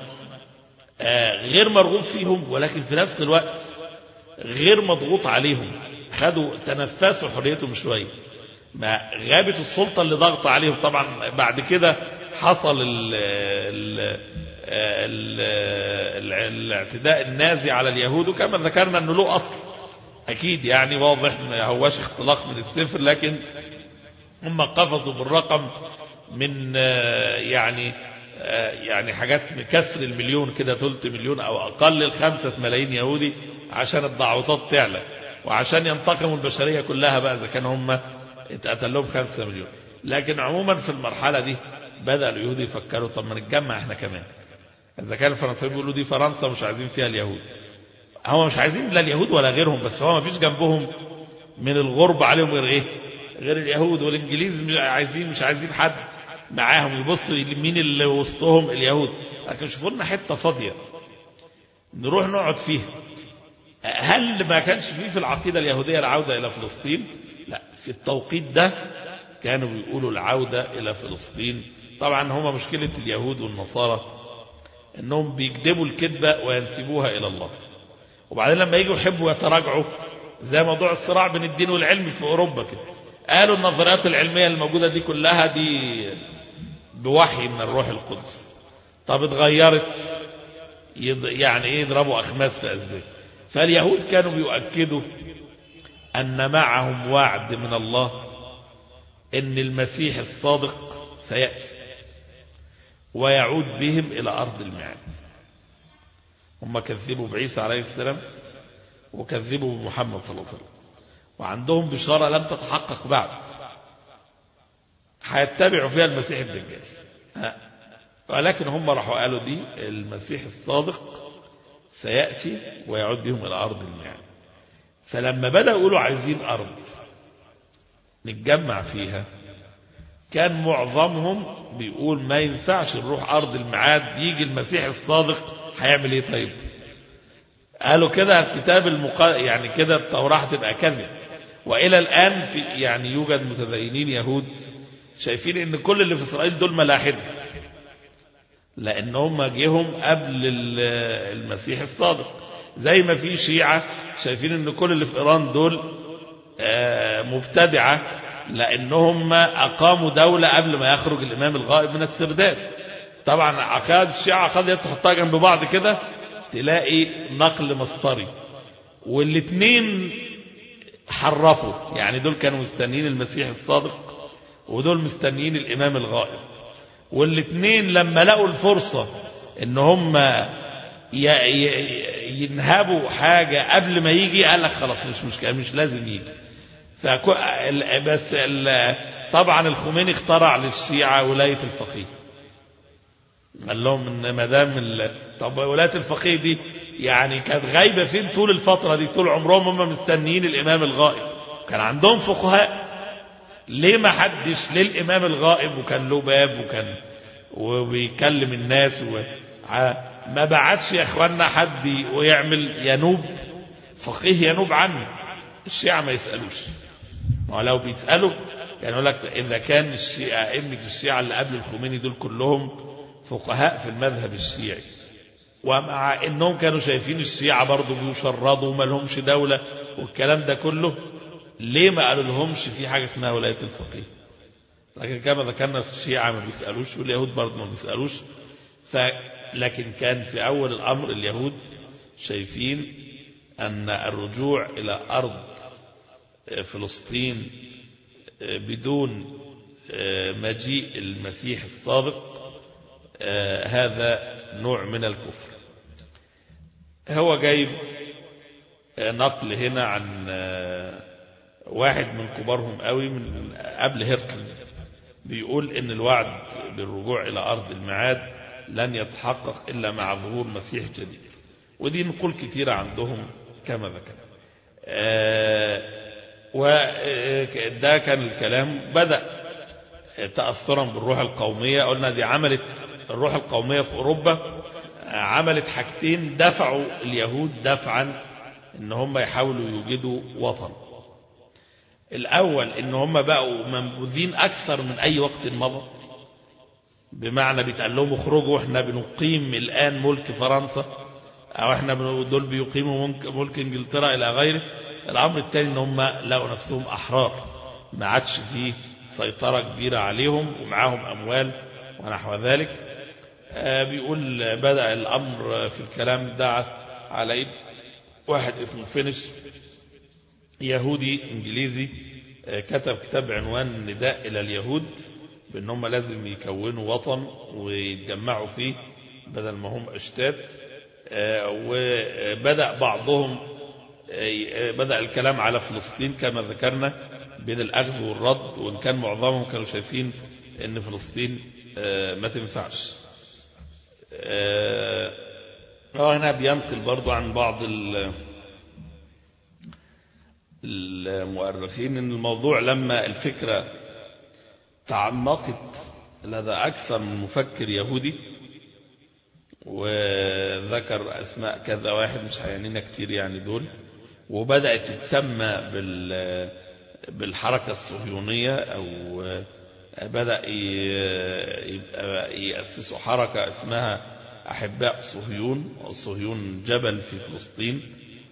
غير مرغوب فيهم ولكن في نفس الوقت غير مضغوط عليهم خدوا تنفسوا حريتهم شوية ما غابت السلطة اللي ضغط عليهم طبعا بعد كده حصل ال ال ال ال الاعتداء النازي على اليهود وكما ذكرنا انه له اصل اكيد يعني واضح ما هواش اختلاق من السفر لكن هم قفزوا بالرقم من يعني يعني حاجات كسر المليون كده ثلث مليون او اقل الخمسة ملايين يهودي عشان الضعوطات تعلى وعشان ينتقموا البشرية كلها بقى اذا كان هم اتقتل لهم خمسة مليون لكن عموما في المرحلة دي بدأ اليهود يفكروا طب ما نتجمع احنا كمان اذا كان الفرنسيين بيقولوا دي فرنسا مش عايزين فيها اليهود هم مش عايزين لا اليهود ولا غيرهم بس هو ما فيش جنبهم من الغرب عليهم غير ايه غير اليهود والانجليز مش عايزين مش عايزين حد معاهم يبصوا مين اللي وسطهم اليهود لكن شوفوا لنا حته فاضيه نروح نقعد فيها هل ما كانش فيه في العقيده اليهوديه العوده الى فلسطين لا في التوقيت ده كانوا بيقولوا العوده الى فلسطين طبعا هما مشكله اليهود والنصارى انهم بيكذبوا الكذبه وينسبوها الى الله وبعدين لما يجوا يحبوا يتراجعوا زي موضوع الصراع بين الدين والعلم في أوروبا كده قالوا النظريات العلمية الموجودة دي كلها دي بوحي من الروح القدس طب اتغيرت يض... يعني ايه يضربوا أخماس في أزاز فاليهود كانوا بيؤكدوا أن معهم وعد من الله أن المسيح الصادق سيأتي ويعود بهم إلى أرض الميعاد هم كذبوا بعيسى عليه السلام وكذبوا بمحمد صلى الله عليه وسلم وعندهم بشارة لم تتحقق بعد هيتبعوا فيها المسيح الدجال ولكن هم راحوا قالوا دي المسيح الصادق سيأتي ويعود بهم إلى أرض الميعاد فلما بدأوا يقولوا عايزين أرض نتجمع فيها كان معظمهم بيقول ما ينفعش نروح أرض الميعاد يجي المسيح الصادق هيعمل ايه طيب قالوا كده الكتاب المقا... يعني كده التوراة هتبقى كذب وإلى الآن في يعني يوجد متدينين يهود شايفين ان كل اللي في إسرائيل دول ملاحدة لأن هم جيهم قبل المسيح الصادق زي ما في شيعة شايفين ان كل اللي في إيران دول مبتدعة لأنهم أقاموا دولة قبل ما يخرج الإمام الغائب من السرداب طبعا عقائد الشيعة قد تحطها جنب بعض كده تلاقي نقل مسطري والاثنين حرفوا يعني دول كانوا مستنيين المسيح الصادق ودول مستنيين الإمام الغائب والاثنين لما لقوا الفرصة ان هم ينهبوا حاجة قبل ما يجي قال لك خلاص مش مشكلة مش لازم يجي فكو بس طبعا الخميني اخترع للشيعة ولاية الفقيه قال لهم ان ما دام طب ولايه الفقيه دي يعني كانت غايبه فين طول الفتره دي طول عمرهم هم مستنيين الامام الغائب كان عندهم فقهاء ليه ما حدش ليه الامام الغائب وكان له باب وكان وبيكلم الناس و... ما بعتش يا اخوانا حد ويعمل ينوب فقيه ينوب عنه الشيعة ما يسألوش ما لو بيسألوا يعني يقول لك إذا كان الشيعة ابنك الشيعة اللي قبل الخميني دول كلهم فقهاء في المذهب الشيعي ومع انهم كانوا شايفين الشيعة برضه بيشردوا وما لهمش دولة والكلام ده كله ليه ما قالوا لهمش في حاجة اسمها ولاية الفقيه لكن كما ذكرنا الشيعة ما بيسألوش واليهود برضه ما بيسألوش ف لكن كان في أول الأمر اليهود شايفين أن الرجوع إلى أرض فلسطين بدون مجيء المسيح الصادق هذا نوع من الكفر هو جايب نقل هنا عن واحد من كبارهم قوي من قبل هرقل بيقول ان الوعد بالرجوع الى ارض الميعاد لن يتحقق الا مع ظهور مسيح جديد ودي نقول كثيرة عندهم كما ذكر وده كان الكلام بدأ تأثرا بالروح القومية قلنا دي عملت الروح القومية في أوروبا عملت حاجتين دفعوا اليهود دفعا ان هم يحاولوا يوجدوا وطن الأول ان هم بقوا منبوذين أكثر من أي وقت مضى بمعنى بيتقال لهم اخرجوا احنا بنقيم الآن ملك فرنسا أو احنا دول بيقيموا ملك انجلترا إلى غيره الأمر الثاني ان هم لقوا نفسهم أحرار ما عادش فيه سيطرة كبيرة عليهم ومعاهم أموال ونحو ذلك بيقول بدأ الأمر في الكلام ده على إيد واحد اسمه فينش يهودي إنجليزي كتب كتاب عنوان نداء إلى اليهود بأن هم لازم يكونوا وطن ويتجمعوا فيه بدل ما هم أشتات وبدأ بعضهم بدأ الكلام على فلسطين كما ذكرنا بين الأخذ والرد وإن كان معظمهم كانوا شايفين أن فلسطين ما تنفعش هنا بينقل برضو عن بعض المؤرخين أن الموضوع لما الفكرة تعمقت لدى أكثر من مفكر يهودي وذكر أسماء كذا واحد مش هيعنينا كتير يعني دول وبدأت تتسمى بال بالحركة الصهيونية أو بدأ يأسسوا حركة اسمها أحباء صهيون صهيون جبل في فلسطين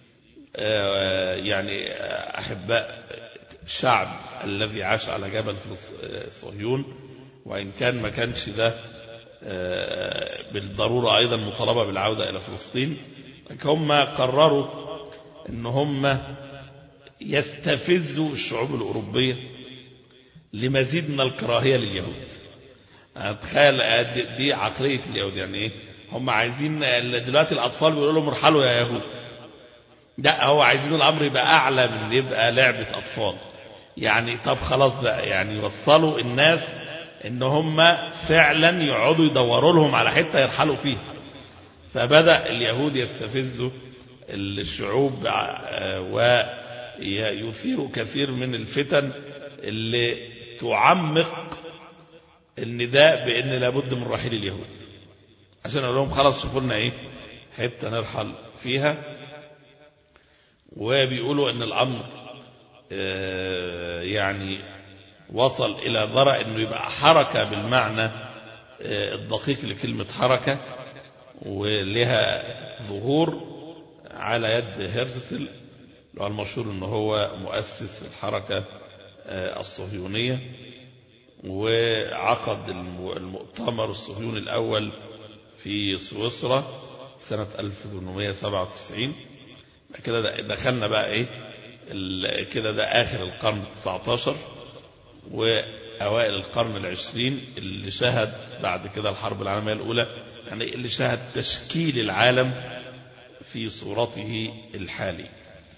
آه، يعني أحباء الشعب الذي عاش على جبل صهيون وإن كان ما كانش ده آه، بالضرورة أيضا مطالبة بالعودة إلى فلسطين هم قرروا أن هم يستفزوا الشعوب الأوروبية لمزيد من الكراهية لليهود تخيل دي عقلية اليهود يعني ايه هم عايزين دلوقتي الأطفال بيقولوا لهم ارحلوا يا يهود لا هو عايزين الأمر يبقى أعلى من يبقى لعبة أطفال يعني طب خلاص بقى يعني يوصلوا الناس ان هم فعلا يقعدوا يدوروا لهم على حتة يرحلوا فيها فبدأ اليهود يستفزوا الشعوب ويثيروا كثير من الفتن اللي تعمق النداء بأن لابد من رحيل اليهود عشان أقول لهم خلاص شوفوا لنا إيه حتة نرحل فيها وبيقولوا أن الأمر يعني وصل إلى ذرى أنه يبقى حركة بالمعنى الدقيق لكلمة حركة ولها ظهور على يد هرتسل المشهور أنه هو مؤسس الحركة الصهيونية وعقد المؤتمر الصهيوني الأول في سويسرا سنة 1897 كده دخلنا بقى ايه كده ده آخر القرن 19 وأوائل القرن العشرين اللي شهد بعد كده الحرب العالمية الأولى يعني اللي شهد تشكيل العالم في صورته الحالي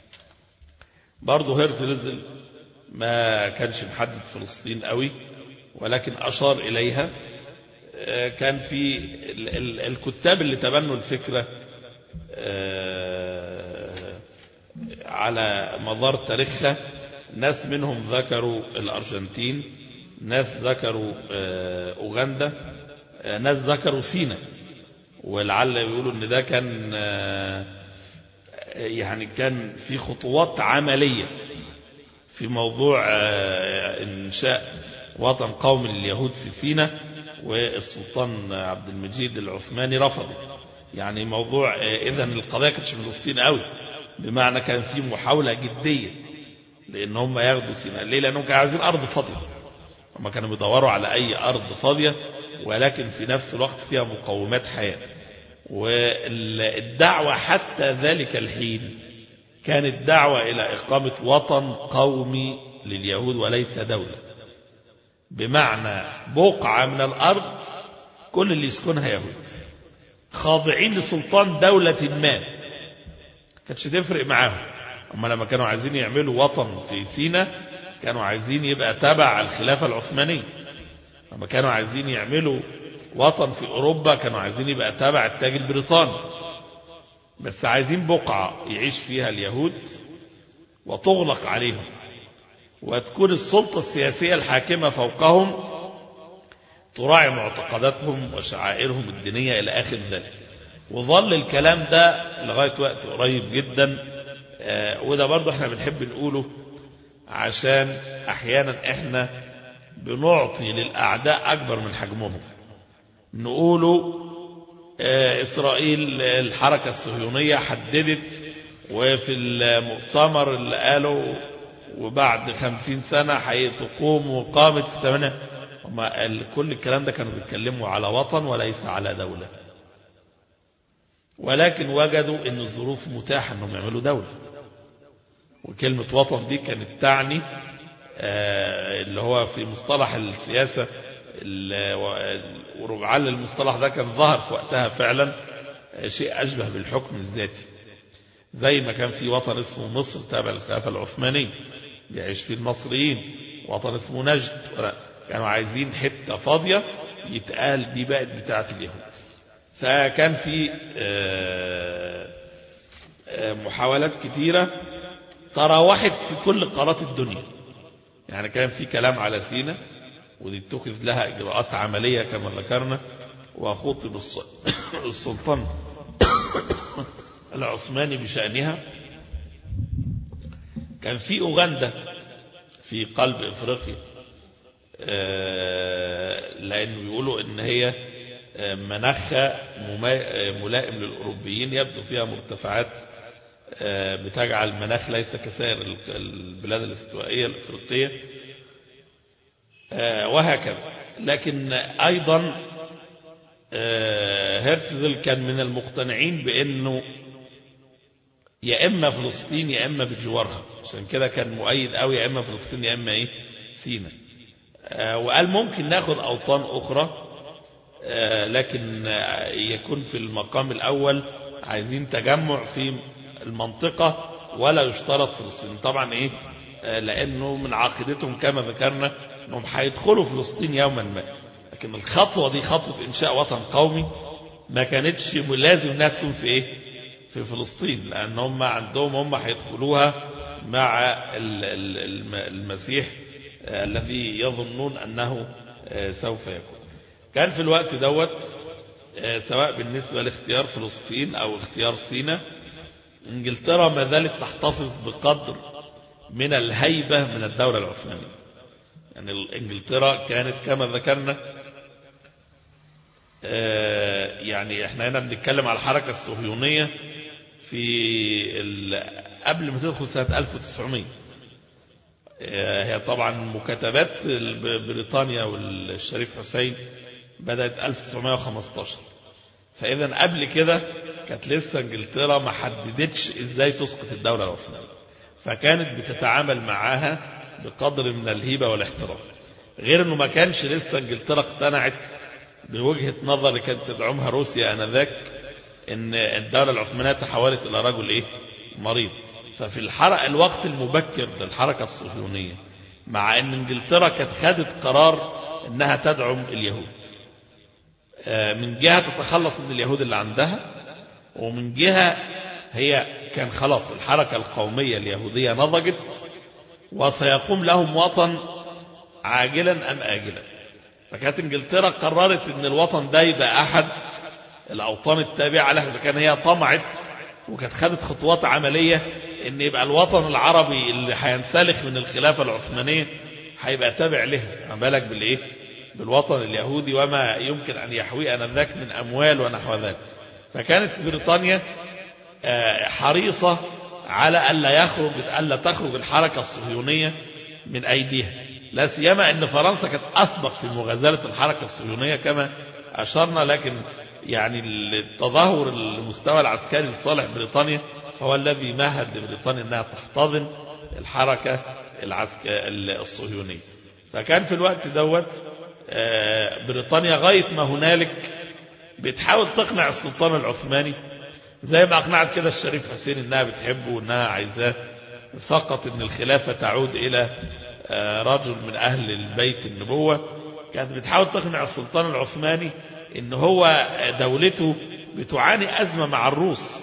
برضه هيرتلزل ما كانش محدد فلسطين قوي ولكن أشار إليها كان في الكتاب اللي تبنوا الفكرة على مدار تاريخها ناس منهم ذكروا الأرجنتين ناس ذكروا أوغندا ناس ذكروا سينا ولعل بيقولوا ان ده كان يعني كان في خطوات عملية في موضوع انشاء وطن قومي لليهود في سينا والسلطان عبد المجيد العثماني رفضه يعني موضوع اذا القضية كانتش فلسطين قوي بمعنى كان في محاولة جدية لان هم ياخدوا سينا ليه لانهم كانوا عايزين ارض فاضية هم كانوا بيدوروا على اي ارض فاضية ولكن في نفس الوقت فيها مقومات حياة والدعوة حتى ذلك الحين كانت دعوة إلى إقامة وطن قومي لليهود وليس دولة بمعنى بقعة من الأرض كل اللي يسكنها يهود خاضعين لسلطان دولة ما كانتش تفرق معاهم أما لما كانوا عايزين يعملوا وطن في سينا كانوا عايزين يبقى تبع الخلافة العثمانية لما كانوا عايزين يعملوا وطن في أوروبا كانوا عايزين يبقى تابع التاج البريطاني بس عايزين بقعة يعيش فيها اليهود وتغلق عليهم وتكون السلطة السياسية الحاكمة فوقهم تراعي معتقداتهم وشعائرهم الدينية إلى آخر ذلك وظل الكلام ده لغاية وقت قريب جدا وده برضو احنا بنحب نقوله عشان احيانا احنا بنعطي للأعداء أكبر من حجمهم نقوله إسرائيل الحركة الصهيونية حددت وفي المؤتمر اللي قالوا وبعد خمسين سنة هتقوم وقامت في ثمانية كل الكلام ده كانوا بيتكلموا على وطن وليس على دولة ولكن وجدوا ان الظروف متاحة انهم يعملوا دولة وكلمة وطن دي كانت تعني اللي هو في مصطلح السياسة ولعل المصطلح ده كان ظهر في وقتها فعلا شيء أشبه بالحكم الذاتي زي ما كان في وطن اسمه مصر تابع للخلافة العثمانية يعيش فيه المصريين وطن اسمه نجد كانوا عايزين حتة فاضية يتقال دي بقت بتاعة اليهود فكان في محاولات كتيرة تراوحت في كل قارات الدنيا يعني كان في كلام على سينا ودي اتخذ لها إجراءات عملية كما ذكرنا وخطب السلطان العثماني بشأنها كان في أوغندا في قلب إفريقيا لأنه بيقولوا إن هي مناخها ملائم للأوروبيين يبدو فيها مرتفعات بتجعل المناخ ليس كسائر البلاد الاستوائية الإفريقية وهكذا لكن أيضا هرتزل كان من المقتنعين بأنه يا إما فلسطين يا إما بجوارها عشان كده كان مؤيد أو يا إما فلسطين يا إما إيه سينا وقال ممكن ناخد أوطان أخرى لكن يكون في المقام الأول عايزين تجمع في المنطقة ولا يشترط فلسطين طبعا إيه لأنه من عقيدتهم كما ذكرنا أنهم هيدخلوا فلسطين يوما ما لكن الخطوة دي خطوة إنشاء وطن قومي ما كانتش لازم انها تكون في إيه في فلسطين لأن هم عندهم هم هيدخلوها مع المسيح الذي يظنون أنه سوف يكون كان في الوقت دوت سواء بالنسبة لاختيار فلسطين أو اختيار سينا انجلترا ما زالت تحتفظ بقدر من الهيبة من الدولة العثمانية يعني انجلترا كانت كما ذكرنا يعني احنا هنا بنتكلم على الحركة الصهيونية في قبل ما تدخل سنة 1900 هي طبعا مكاتبات بريطانيا والشريف حسين بدأت 1915 فإذا قبل كده كانت لسه انجلترا ما حددتش ازاي تسقط الدولة العثمانية فكانت بتتعامل معاها بقدر من الهيبة والاحترام غير انه ما كانش لسه انجلترا اقتنعت بوجهة نظر اللي كانت تدعمها روسيا انذاك ان الدولة العثمانية تحولت الى رجل ايه مريض ففي الحرق الوقت المبكر للحركة الصهيونية مع ان انجلترا كانت خدت قرار انها تدعم اليهود من جهة تتخلص من اليهود اللي عندها ومن جهة هي كان خلاص الحركة القومية اليهودية نضجت وسيقوم لهم وطن عاجلا أم آجلا فكانت انجلترا قررت ان الوطن ده يبقى احد الاوطان التابعة لها فكان هي طمعت وكانت خدت خطوات عملية ان يبقى الوطن العربي اللي هينسلخ من الخلافة العثمانية هيبقى تابع لها ما بالك بالايه بالوطن اليهودي وما يمكن ان يحوي انذاك من اموال ونحو ذلك فكانت بريطانيا حريصة على ألا يخرج ألا تخرج الحركة الصهيونية من أيديها لا سيما أن فرنسا كانت أسبق في مغازلة الحركة الصهيونية كما أشرنا لكن يعني التظاهر المستوى العسكري لصالح بريطانيا هو الذي مهد لبريطانيا أنها تحتضن الحركة الصهيونية فكان في الوقت دوت بريطانيا غاية ما هنالك بتحاول تقنع السلطان العثماني زي ما أقنعت كده الشريف حسين إنها بتحبه وإنها عايزاه فقط إن الخلافة تعود إلى رجل من أهل البيت النبوة كانت بتحاول تقنع السلطان العثماني إن هو دولته بتعاني أزمة مع الروس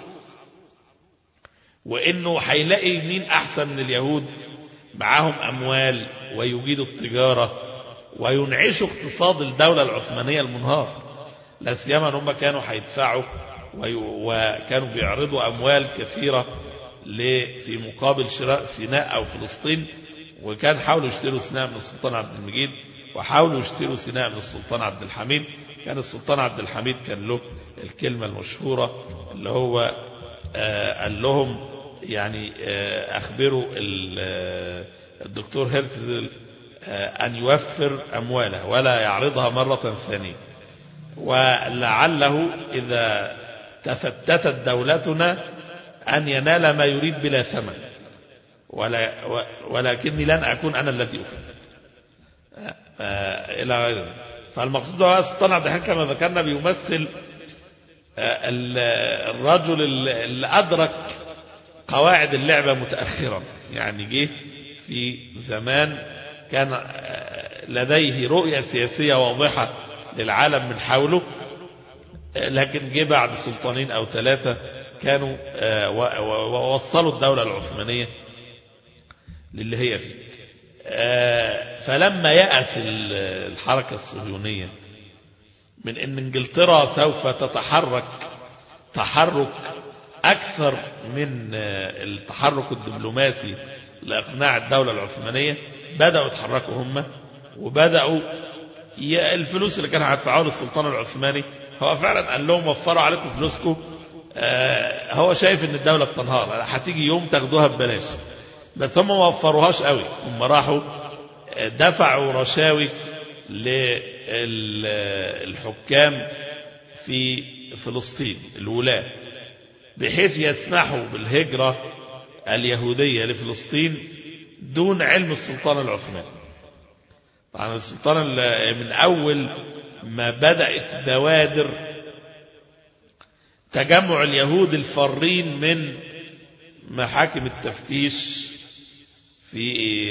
وإنه هيلاقي مين أحسن من اليهود معاهم أموال ويجيدوا التجارة وينعشوا اقتصاد الدولة العثمانية المنهار لا سيما ان هم كانوا هيدفعوا وكانوا بيعرضوا أموال كثيرة في مقابل شراء سيناء أو فلسطين وكان حاولوا يشتروا سيناء من السلطان عبد المجيد وحاولوا يشتروا سيناء من السلطان عبد الحميد كان السلطان عبد الحميد كان له الكلمة المشهورة اللي هو قال لهم يعني أخبروا الدكتور هرتزل أن يوفر أمواله ولا يعرضها مرة ثانية ولعله إذا تفتتت دولتنا أن ينال ما يريد بلا ثمن ولا ولكني لن أكون أنا الذي أفتت إلى غيره فالمقصود هو السلطان عبد الحميد كما ذكرنا بيمثل الرجل اللي أدرك قواعد اللعبة متأخرا يعني جه في زمان كان لديه رؤية سياسية واضحة للعالم من حوله لكن جه بعد سلطانين أو ثلاثة كانوا ووصلوا الدولة العثمانية للي هي فيه فلما يأس الحركة الصهيونية من أن انجلترا سوف تتحرك تحرك أكثر من التحرك الدبلوماسي لإقناع الدولة العثمانية بدأوا يتحركوا هم وبدأوا الفلوس اللي كانوا هيدفعوها للسلطان العثماني هو فعلا قال لهم وفروا عليكم فلوسكم آه، هو شايف ان الدولة بتنهار هتيجي يوم تاخدوها ببلاش بس هم ما وفروهاش قوي هم راحوا آه، دفعوا رشاوي للحكام في فلسطين الولاة بحيث يسمحوا بالهجرة اليهودية لفلسطين دون علم السلطان العثماني طبعا السلطان ال- من أول ما بدأت بوادر تجمع اليهود الفارين من محاكم التفتيش في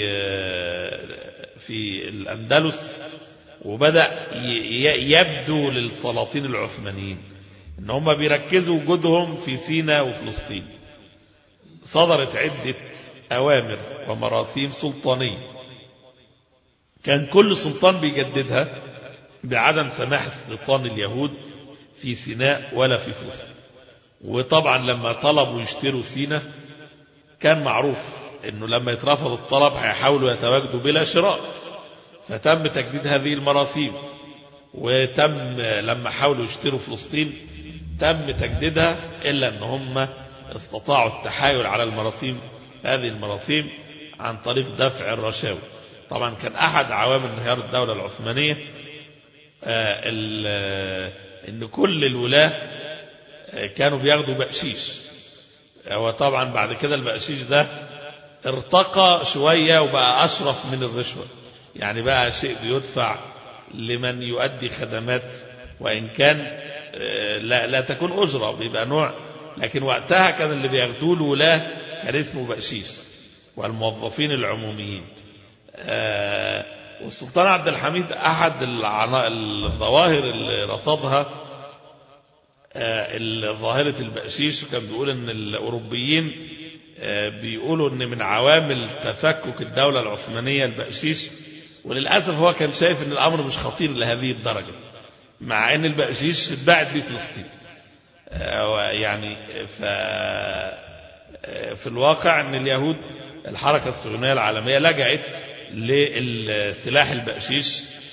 في الأندلس وبدأ ي- يبدو للسلاطين العثمانيين ان هم بيركزوا وجودهم في سيناء وفلسطين صدرت عدة أوامر ومراثيم سلطانية كان كل سلطان بيجددها بعدم سماح استيطان اليهود في سيناء ولا في فلسطين وطبعا لما طلبوا يشتروا سيناء كان معروف انه لما يترفض الطلب هيحاولوا يتواجدوا بلا شراء فتم تجديد هذه المراثيم وتم لما حاولوا يشتروا فلسطين تم تجديدها إلا أن هم استطاعوا التحايل على المراثيم هذه المراثيم عن طريق دفع الرشاوي طبعا كان أحد عوامل انهيار الدولة العثمانية آه، ال- آه، أن كل الولاة آه، كانوا بياخدوا بقشيش وطبعا بعد كده البقشيش ده ارتقى شوية وبقى أشرف من الرشوة يعني بقى شيء بيدفع لمن يؤدي خدمات وإن كان آه، لا, لا تكون أجرة بيبقى نوع لكن وقتها كان اللي بياخدوه الولاة كان اسمه بقشيش والموظفين العموميين آه، والسلطان عبد الحميد أحد العنا- الظواهر اللي رصدها آه، ظاهرة البقشيش وكان بيقول ان الأوروبيين آه، بيقولوا ان من عوامل تفكك الدولة العثمانية البقشيش وللأسف هو كان شايف ان الأمر مش خطير لهذه الدرجة مع ان البقشيش اتباعت في فلسطين آه، يعني ف آه، في الواقع ان اليهود الحركة الصهيونية العالمية لجأت للسلاح البقشيش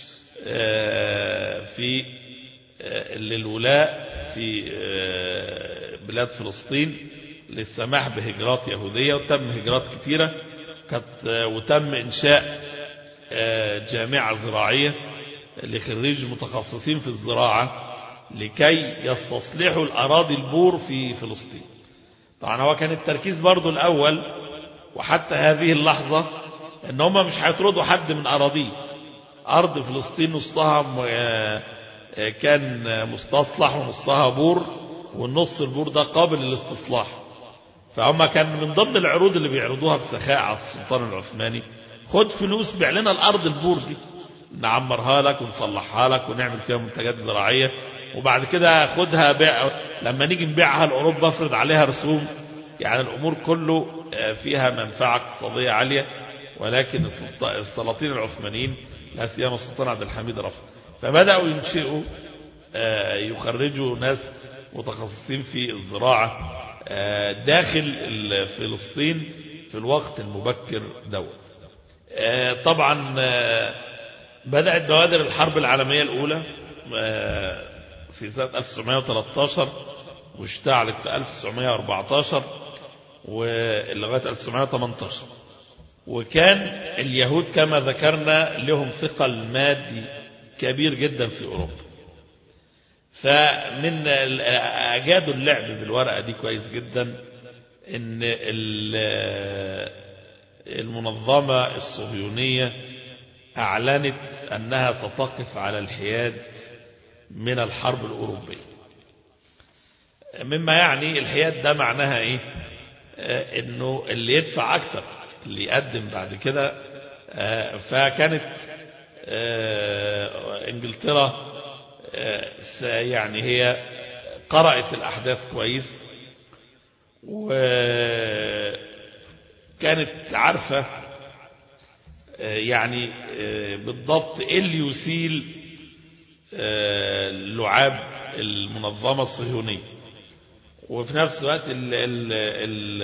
آه، في آه، للولاء في آه، بلاد فلسطين للسماح بهجرات يهودية وتم هجرات كثيرة كانت- آه، وتم إنشاء آه، جامعة زراعية لخريج متخصصين في الزراعة لكي يستصلحوا الأراضي البور في فلسطين طبعا هو كان التركيز برضو الأول وحتى هذه اللحظة ان هم مش هيطردوا حد من أراضيه أرض فلسطين نصها م- آه، آه، كان مستصلح ونصها بور والنص البور ده قابل للاستصلاح فهم كان من ضمن العروض اللي بيعرضوها بسخاء على السلطان العثماني خد فلوس بيع لنا الأرض البور دي نعمرها لك ونصلحها لك ونعمل فيها منتجات زراعية وبعد كده خدها بيع لما نيجي نبيعها لأوروبا افرض عليها رسوم يعني الأمور كله آه، فيها منفعة اقتصادية عالية ولكن السلط- السلاطين العثمانيين لا سيما السلطان عبد الحميد رفض فبدأوا ينشئوا آه، يخرجوا ناس متخصصين في الزراعة آه، داخل ال- فلسطين في الوقت المبكر دوت آه، طبعا آه، بدأت بوادر الحرب العالمية الأولى آه، في سنة 1913 واشتعلت في 1914 ولغاية 1918 وكان اليهود كما ذكرنا لهم ثقل مادي كبير جدا في أوروبا فمن ال- أجادوا اللعب بالورقة دي كويس جدا ان ال- المنظمة الصهيونية أعلنت أنها ستقف على الحياد من الحرب الأوروبية مما يعني الحياد ده معناها إيه آه، إنه اللي يدفع أكتر اللي يقدم بعد كده آه، فكانت آه، إنجلترا آه، س- يعني هي قرأت الأحداث كويس وكانت عارفة آه، يعني آه، بالضبط ايه اللي يسيل آه، لعاب المنظمة الصهيونية وفي نفس الوقت ال ال ال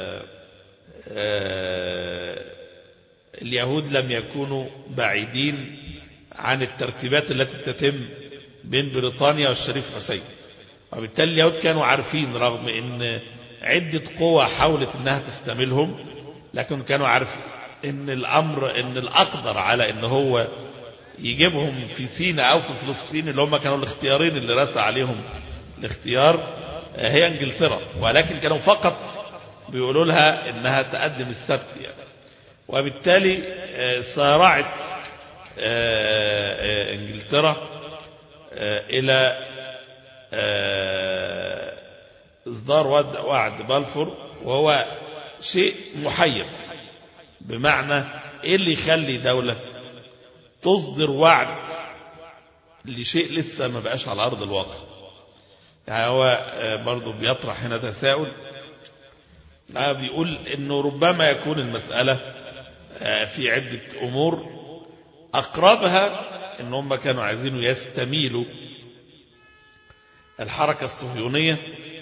آه، اليهود لم يكونوا بعيدين عن الترتيبات التي تتم بين بريطانيا والشريف حسين وبالتالي اليهود كانوا عارفين رغم ان عدة قوى حاولت انها تستملهم لكن كانوا عارفين ان الامر ان الاقدر على ان هو يجيبهم في سيناء او في فلسطين اللي هم كانوا الاختيارين اللي رسى عليهم الاختيار هي انجلترا ولكن كانوا فقط بيقولوا لها انها تقدم السبت يعني وبالتالي سارعت انجلترا الى اصدار وعد بلفور وهو شيء محير بمعنى ايه اللي يخلي دولة تصدر وعد لشيء لسه ما بقاش على ارض الواقع يعني هو برضو بيطرح هنا تساؤل بيقول انه ربما يكون المسألة في عدة امور اقربها ان هم كانوا عايزين يستميلوا الحركة الصهيونية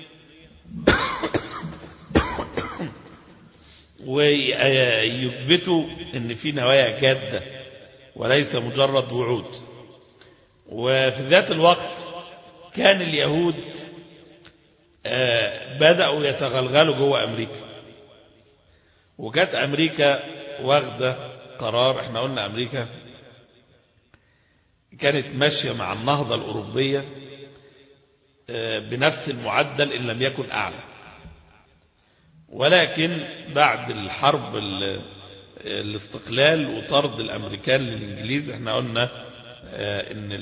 ويثبتوا ان في نوايا جادة وليس مجرد وعود وفي ذات الوقت كان اليهود بدأوا يتغلغلوا جوه أمريكا وكانت أمريكا واخدة قرار احنا قلنا أمريكا كانت ماشية مع النهضة الأوروبية بنفس المعدل إن لم يكن أعلى ولكن بعد الحرب الاستقلال وطرد الأمريكان للإنجليز احنا قلنا ان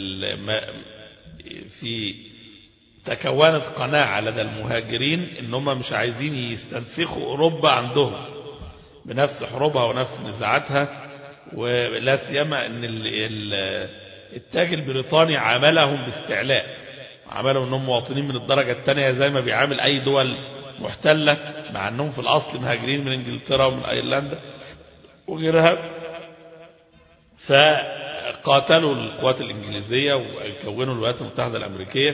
في تكونت قناعة لدى المهاجرين ان هم مش عايزين يستنسخوا أوروبا عندهم بنفس حروبها ونفس نزاعاتها ولا سيما ان التاج البريطاني عاملهم باستعلاء عملهم انهم مواطنين من الدرجة الثانية زي ما بيعامل اي دول محتلة مع انهم في الاصل مهاجرين من انجلترا ومن ايرلندا وغيرها فقاتلوا القوات الانجليزية وكونوا الولايات المتحدة الامريكية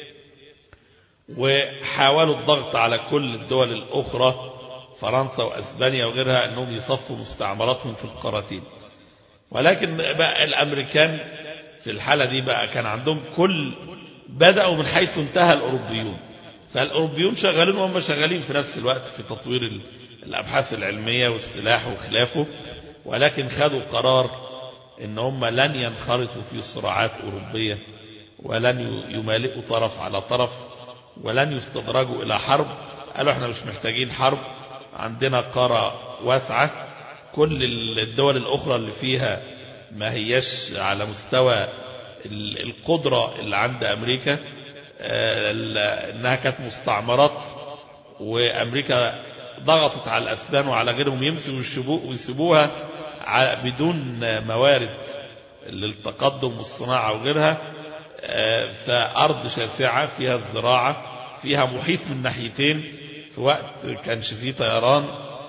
وحاولوا الضغط على كل الدول الاخرى فرنسا واسبانيا وغيرها انهم يصفوا مستعمراتهم في القارتين ولكن بقى الامريكان في الحالة دي بقى كان عندهم كل بدأوا من حيث انتهى الأوروبيون فالأوروبيون شغالين وهم شغالين في نفس الوقت في تطوير الأبحاث العلمية والسلاح وخلافه ولكن خدوا قرار ان هم لن ينخرطوا في صراعات أوروبية ولن يمالئوا طرف على طرف ولن يستدرجوا إلى حرب قالوا احنا مش محتاجين حرب عندنا قارة واسعة كل الدول الأخرى اللي فيها ما هيش على مستوى القدرة اللي عند أمريكا أنها كانت مستعمرات وأمريكا ضغطت على الأسبان وعلى غيرهم يمسوا ويسيبوها بدون موارد للتقدم والصناعة وغيرها فأرض شاسعة فيها الزراعة فيها محيط من ناحيتين في وقت كانش فيه طيران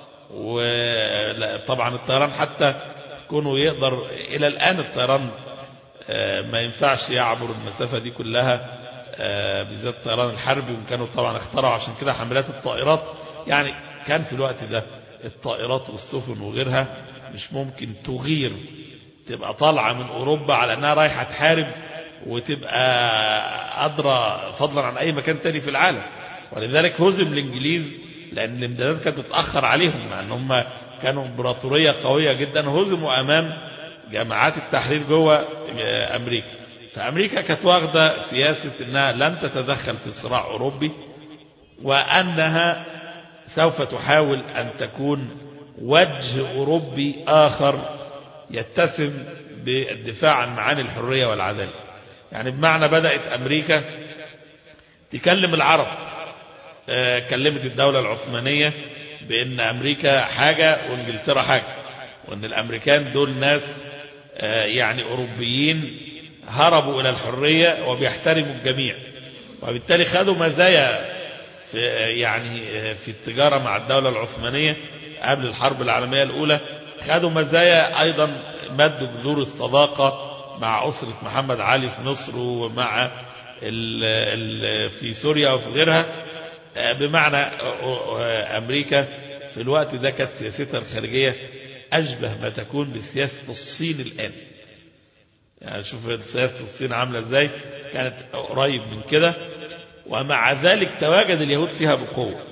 وطبعا الطيران حتى كونه يقدر إلى الآن الطيران ما ينفعش يعبر المسافة دي كلها بالذات الطيران الحربي وكانوا طبعا اخترعوا عشان كده حملات الطائرات يعني كان في الوقت ده الطائرات والسفن وغيرها مش ممكن تغير تبقى طالعة من أوروبا على أنها رايحة تحارب وتبقى أدرى فضلا عن أي مكان تاني في العالم ولذلك هزم الإنجليز لأن الامدادات كانت تتأخر عليهم مع أن هم كانوا امبراطورية قوية جدا هزموا أمام جماعات التحرير جوه أمريكا فأمريكا كانت واخدة سياسة أنها لن تتدخل في صراع أوروبي وأنها سوف تحاول أن تكون وجه أوروبي آخر يتسم بالدفاع عن معاني الحرية والعدالة يعني بمعنى بدأت أمريكا تكلم العرب كلمت الدولة العثمانية بأن أمريكا حاجة وإنجلترا حاجة وأن الأمريكان دول ناس يعني أوروبيين هربوا إلى الحرية وبيحترموا الجميع وبالتالي خدوا مزايا في يعني في التجارة مع الدولة العثمانية قبل الحرب العالمية الأولى خدوا مزايا أيضا مدوا جذور الصداقة مع أسرة محمد علي في مصر ومع ال ال في سوريا وفي غيرها بمعنى أمريكا في الوقت ده كانت سياستها الخارجية أشبه ما تكون بسياسة الصين الآن يعني شوف سياسة الصين عاملة ازاي كانت قريب من كده ومع ذلك تواجد اليهود فيها بقوة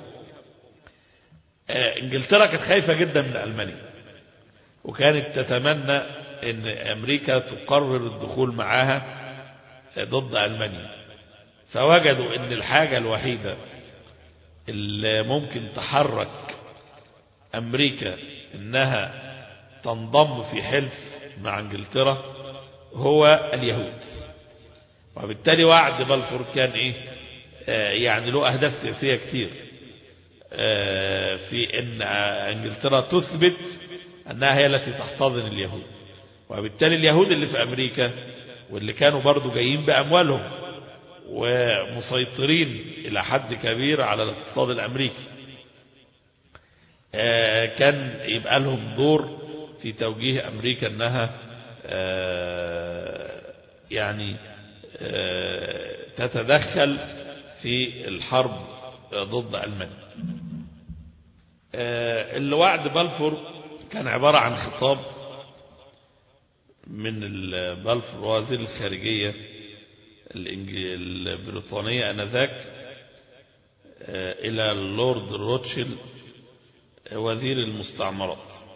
انجلترا كانت خايفة جدا من ألمانيا وكانت تتمنى ان امريكا تقرر الدخول معاها ضد ألمانيا فوجدوا ان الحاجة الوحيدة اللي ممكن تحرك امريكا انها تنضم في حلف مع انجلترا هو اليهود وبالتالي وعد بلفور كان ايه آه يعني له اهداف سياسية كتير آه في ان انجلترا تثبت انها هي التي تحتضن اليهود وبالتالي اليهود اللي في امريكا واللي كانوا برضو جايين باموالهم ومسيطرين الى حد كبير على الاقتصاد الامريكي آه كان يبقى لهم دور في توجيه امريكا انها يعني تتدخل في الحرب ضد ألمانيا الوعد بلفور كان عبارة عن خطاب من بلفور وزير الخارجية البريطانية أنذاك إلى اللورد روتشيل وزير المستعمرات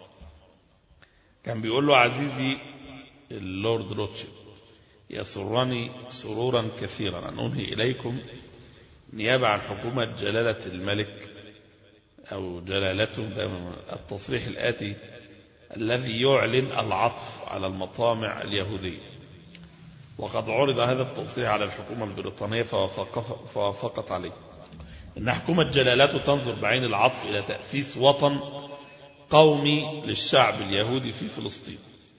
كان بيقول له عزيزي اللورد روتشيل يسرني سرورا كثيرا أن أنهي إليكم نيابة عن حكومة جلالة الملك أو جلالته التصريح الآتي الذي يعلن العطف على المطامع اليهودية وقد عرض هذا التصريح على الحكومة البريطانية فوافقت عليه إن حكومة جلالته تنظر بعين العطف إلى تأسيس وطن قومي للشعب اليهودي في فلسطين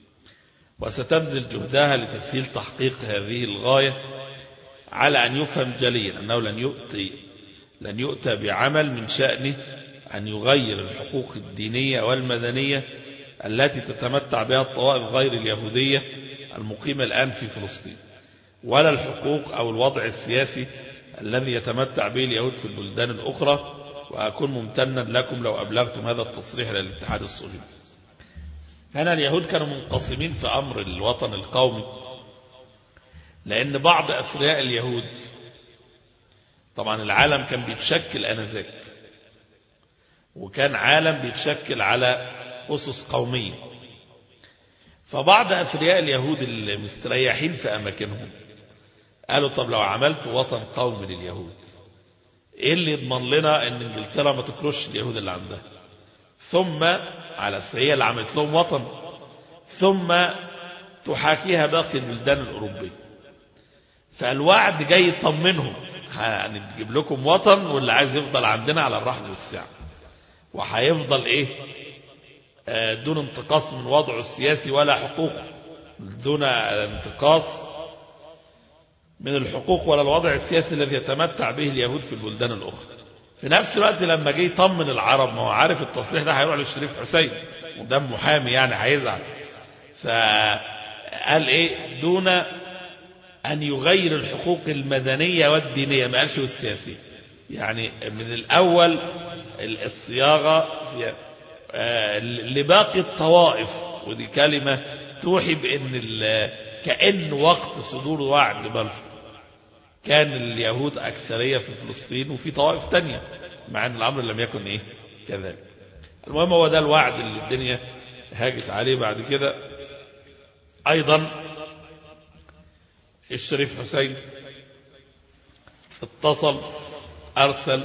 وستبذل جهدها لتسهيل تحقيق هذه الغاية على أن يفهم جليا أنه لن يؤتي لن يؤتى بعمل من شأنه أن يغير الحقوق الدينية والمدنية التي تتمتع بها الطوائف غير اليهودية المقيمة الآن في فلسطين ولا الحقوق أو الوضع السياسي الذي يتمتع به اليهود في البلدان الأخرى وأكون ممتنا لكم لو أبلغتم هذا التصريح إلى الاتحاد الصهيوني هنا اليهود كانوا منقسمين في أمر الوطن القومي لأن بعض أثرياء اليهود طبعا العالم كان بيتشكل آنذاك وكان عالم بيتشكل على أسس قومية فبعض أثرياء اليهود اللي مستريحين في أماكنهم قالوا طب لو عملت وطن قومي لليهود ايه اللي يضمن لنا ان انجلترا ما تكرش اليهود اللي عندها ثم على السرية اللي عملت لهم وطن ثم تحاكيها باقي البلدان الأوروبية فالوعد جاي يطمنهم هنجيب لكم وطن واللي عايز يفضل عندنا على الرحم والسعة وهيفضل ايه آه دون انتقاص من وضعه السياسي ولا حقوق دون انتقاص من الحقوق ولا الوضع السياسي الذي يتمتع به اليهود في البلدان الأخرى في نفس الوقت لما جه يطمن العرب ما هو عارف التصريح ده هيروح للشريف حسين وده محامي يعني هيزعل فقال ايه دون أن يغير الحقوق المدنية والدينية ما قالش والسياسية يعني من الأول الصياغة في لباقي الطوائف ودي كلمة توحي بأن كأن وقت صدور وعد بلفور كان اليهود أكثرية في فلسطين وفي طوائف تانية مع أن الأمر لم يكن إيه كذلك المهم هو ده الوعد اللي الدنيا هاجت عليه بعد كده أيضا الشريف حسين اتصل أرسل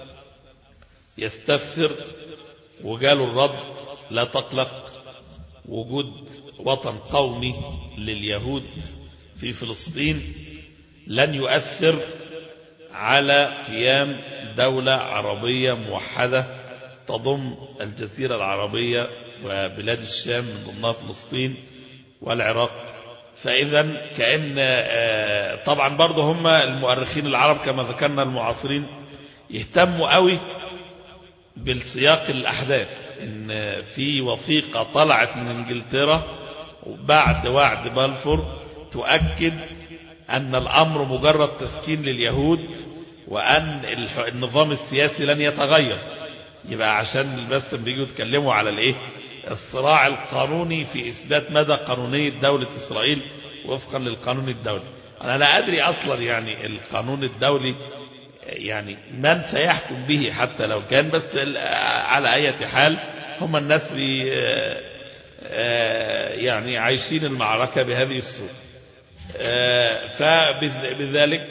يستفسر وجاله الرد لا تقلق وجود وطن قومي لليهود في فلسطين لن يؤثر على قيام دولة عربية موحدة تضم الجزيرة العربية وبلاد الشام من ضمنها فلسطين والعراق فإذا كأن طبعا برضه هم المؤرخين العرب كما ذكرنا المعاصرين يهتموا قوي بالسياق الأحداث إن في وثيقة طلعت من إنجلترا بعد وعد بلفور تؤكد أن الأمر مجرد تسكين لليهود وأن النظام السياسي لن يتغير يبقى عشان بس بيجوا يتكلموا على الايه الصراع القانوني في إثبات مدى قانونية دولة إسرائيل وفقا للقانون الدولي أنا لا أدري أصلا يعني القانون الدولي يعني من سيحكم به حتى لو كان بس على أي حال هم الناس بي يعني عايشين المعركة بهذه الصورة فبذلك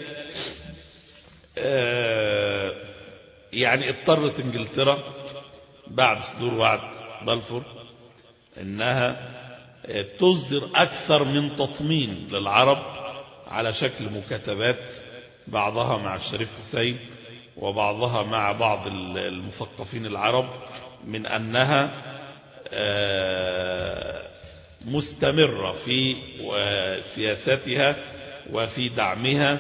يعني اضطرت انجلترا بعد صدور وعد بلفور انها تصدر اكثر من تطمين للعرب على شكل مكاتبات بعضها مع الشريف حسين وبعضها مع بعض المثقفين العرب من انها مستمرة في سياستها وفي دعمها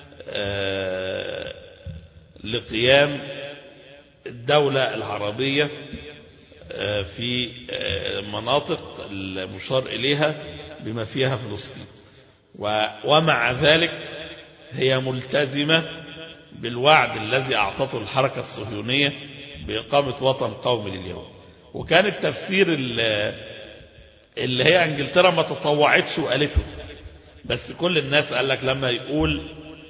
لقيام الدولة العربية في مناطق المشار إليها بما فيها فلسطين ومع ذلك هي ملتزمة بالوعد الذي أعطته الحركة الصهيونية بإقامة وطن قومي لليهود وكان التفسير اللي هي انجلترا ما تطوعتش وقالته بس كل الناس قال لك لما يقول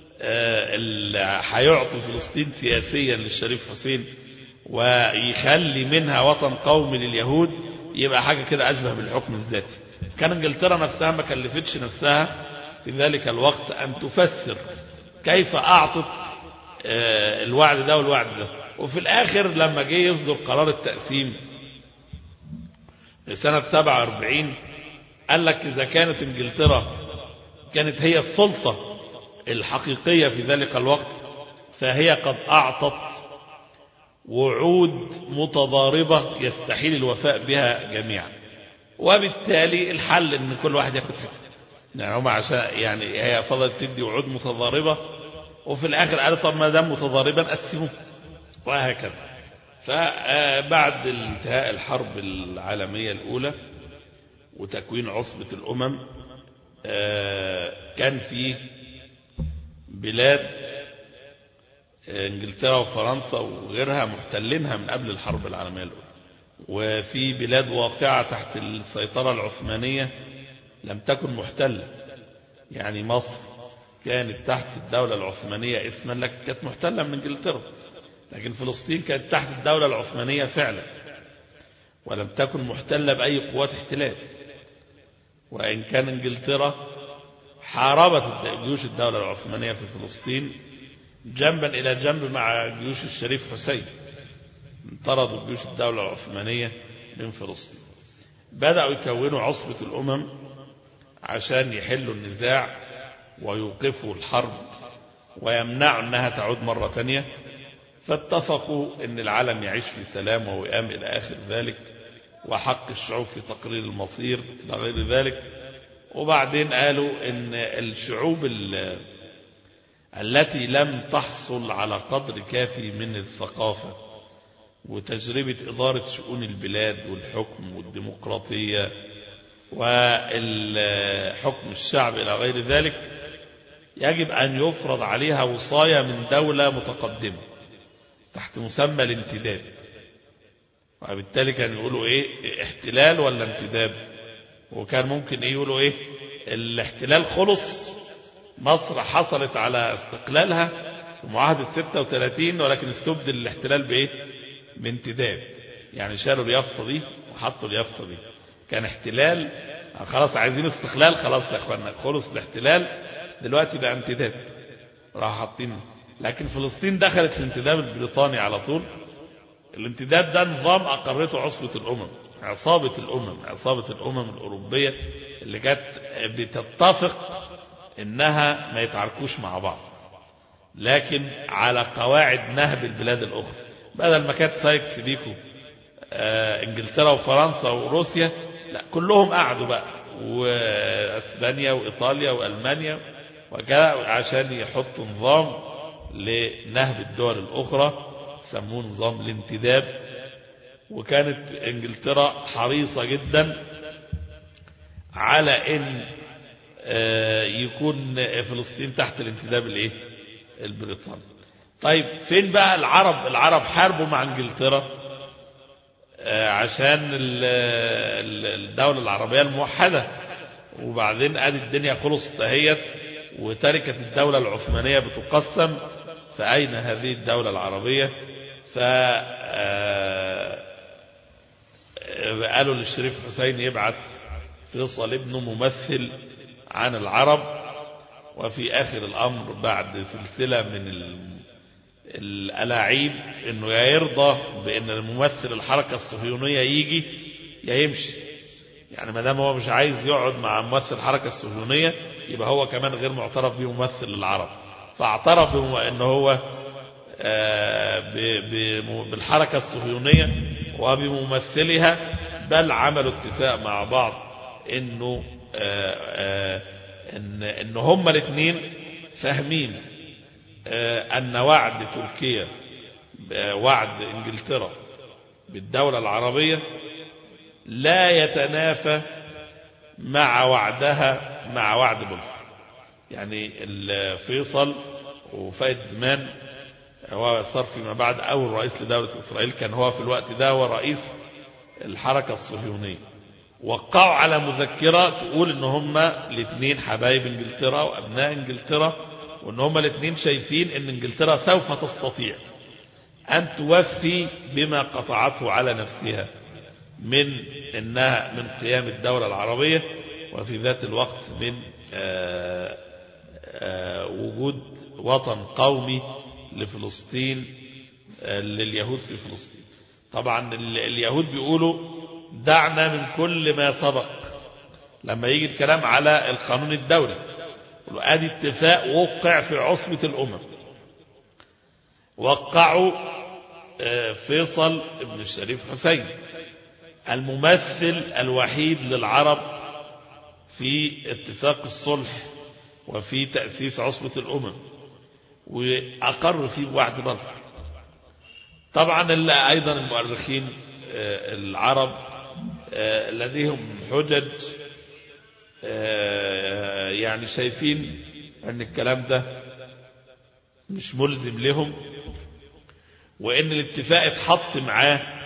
هيعطي فلسطين سياسيا للشريف حسين ويخلي منها وطن قومي لليهود يبقى حاجة كده أشبه بالحكم الذاتي كان انجلترا نفسها ما كلفتش نفسها في ذلك الوقت أن تفسر كيف أعطت الوعد ده والوعد ده وفي الآخر لما جه يصدر قرار التقسيم سنة 47 قال لك إذا كانت انجلترا كانت هي السلطة الحقيقية في ذلك الوقت فهي قد أعطت وعود متضاربة يستحيل الوفاء بها جميعا وبالتالي الحل ان كل واحد ياخد حته يعني هم عشان يعني هي فضلت تدي وعود متضاربة وفي الاخر قالوا طب ما دام متضاربا قسموه وهكذا فبعد انتهاء الحرب العالمية الأولى وتكوين عصبة الأمم كان في بلاد انجلترا وفرنسا وغيرها محتلينها من قبل الحرب العالمية الأولى وفي بلاد واقعة تحت السيطرة العثمانية لم تكن محتلة يعني مصر كانت تحت الدولة العثمانية اسما لكن كانت محتلة من انجلترا لكن فلسطين كانت تحت الدولة العثمانية فعلا ولم تكن محتلة بأي قوات احتلال وإن كان انجلترا حاربت جيوش الدولة العثمانية في فلسطين جنبا إلى جنب مع جيوش الشريف حسين انطردوا جيوش الدولة العثمانية من فلسطين بدأوا يكونوا عصبة الأمم عشان يحلوا النزاع ويوقفوا الحرب ويمنعوا أنها تعود مرة تانية فاتفقوا أن العالم يعيش في سلام ووئام إلى آخر ذلك وحق الشعوب في تقرير المصير إلى غير ذلك وبعدين قالوا أن الشعوب التي لم تحصل على قدر كافي من الثقافة وتجربة إدارة شؤون البلاد والحكم والديمقراطية والحكم الشعب إلى غير ذلك يجب أن يفرض عليها وصاية من دولة متقدمة تحت مسمى الانتداب وبالتالي كانوا يقولوا ايه احتلال ولا انتداب وكان ممكن ايه يقولوا ايه الاحتلال خلص مصر حصلت على استقلالها في معاهدة 36 ولكن استبدل الاحتلال بايه بانتداب يعني شالوا اليافطة دي وحطوا اليافطة دي كان احتلال خلاص عايزين استقلال خلاص يا اخوانا خلص الاحتلال دلوقتي بقى انتداب راح حاطين لكن فلسطين دخلت في الانتداب البريطاني على طول الانتداب ده نظام أقرته عصبة الأمم عصابة الأمم عصابة الأمم الأوروبية اللي كانت بتتفق إنها ما يتعاركوش مع بعض لكن على قواعد نهب البلاد الأخرى بدل ما كانت سايكس بيكو آه انجلترا وفرنسا وروسيا لا كلهم قعدوا بقى واسبانيا وايطاليا والمانيا وكذا عشان يحطوا نظام لنهب الدول الاخرى سموه نظام الانتداب وكانت انجلترا حريصة جدا على ان يكون فلسطين تحت الانتداب الايه البريطاني طيب فين بقى العرب العرب حاربوا مع انجلترا عشان الدولة العربية الموحدة وبعدين ادي الدنيا خلصت اهيت وتركت الدولة العثمانية بتقسم فأين هذه الدولة العربية ف قالوا للشريف حسين يبعث فيصل ابنه ممثل عن العرب وفي آخر الأمر بعد سلسلة من الألاعيب أنه يا يرضى بأن الممثل الحركة الصهيونية يجي يا يمشي يعني ما دام هو مش عايز يقعد مع ممثل الحركة الصهيونية يبقى هو كمان غير معترف به ممثل للعرب فاعترف أنه هو بالحركة الصهيونية وبممثلها بل عملوا اتفاق مع بعض انه ان ان هما الاثنين فاهمين ان وعد تركيا وعد انجلترا بالدولة العربية لا يتنافى مع وعدها مع وعد بلفور يعني فيصل وفايد زمان هو صار فيما بعد أول رئيس لدولة إسرائيل كان هو في الوقت ده هو رئيس الحركة الصهيونية وقعوا على مذكرة تقول ان هما الاثنين حبايب انجلترا وابناء انجلترا وان هما الاثنين شايفين ان انجلترا سوف تستطيع ان توفي بما قطعته على نفسها من انها من قيام الدولة العربية وفي ذات الوقت من آآ آآ وجود وطن قومي لفلسطين لليهود في فلسطين طبعا اليهود بيقولوا دعنا من كل ما سبق لما يجي الكلام على القانون الدولي يقولوا ادي اتفاق وقع في عصبة الامم وقعوا فيصل ابن الشريف حسين الممثل الوحيد للعرب في اتفاق الصلح وفي تأسيس عصبة الأمم وأقر فيه بوعد بلفور طبعا اللي أيضا المؤرخين العرب لديهم حجج يعني شايفين أن الكلام ده مش ملزم لهم وأن الاتفاق اتحط معاه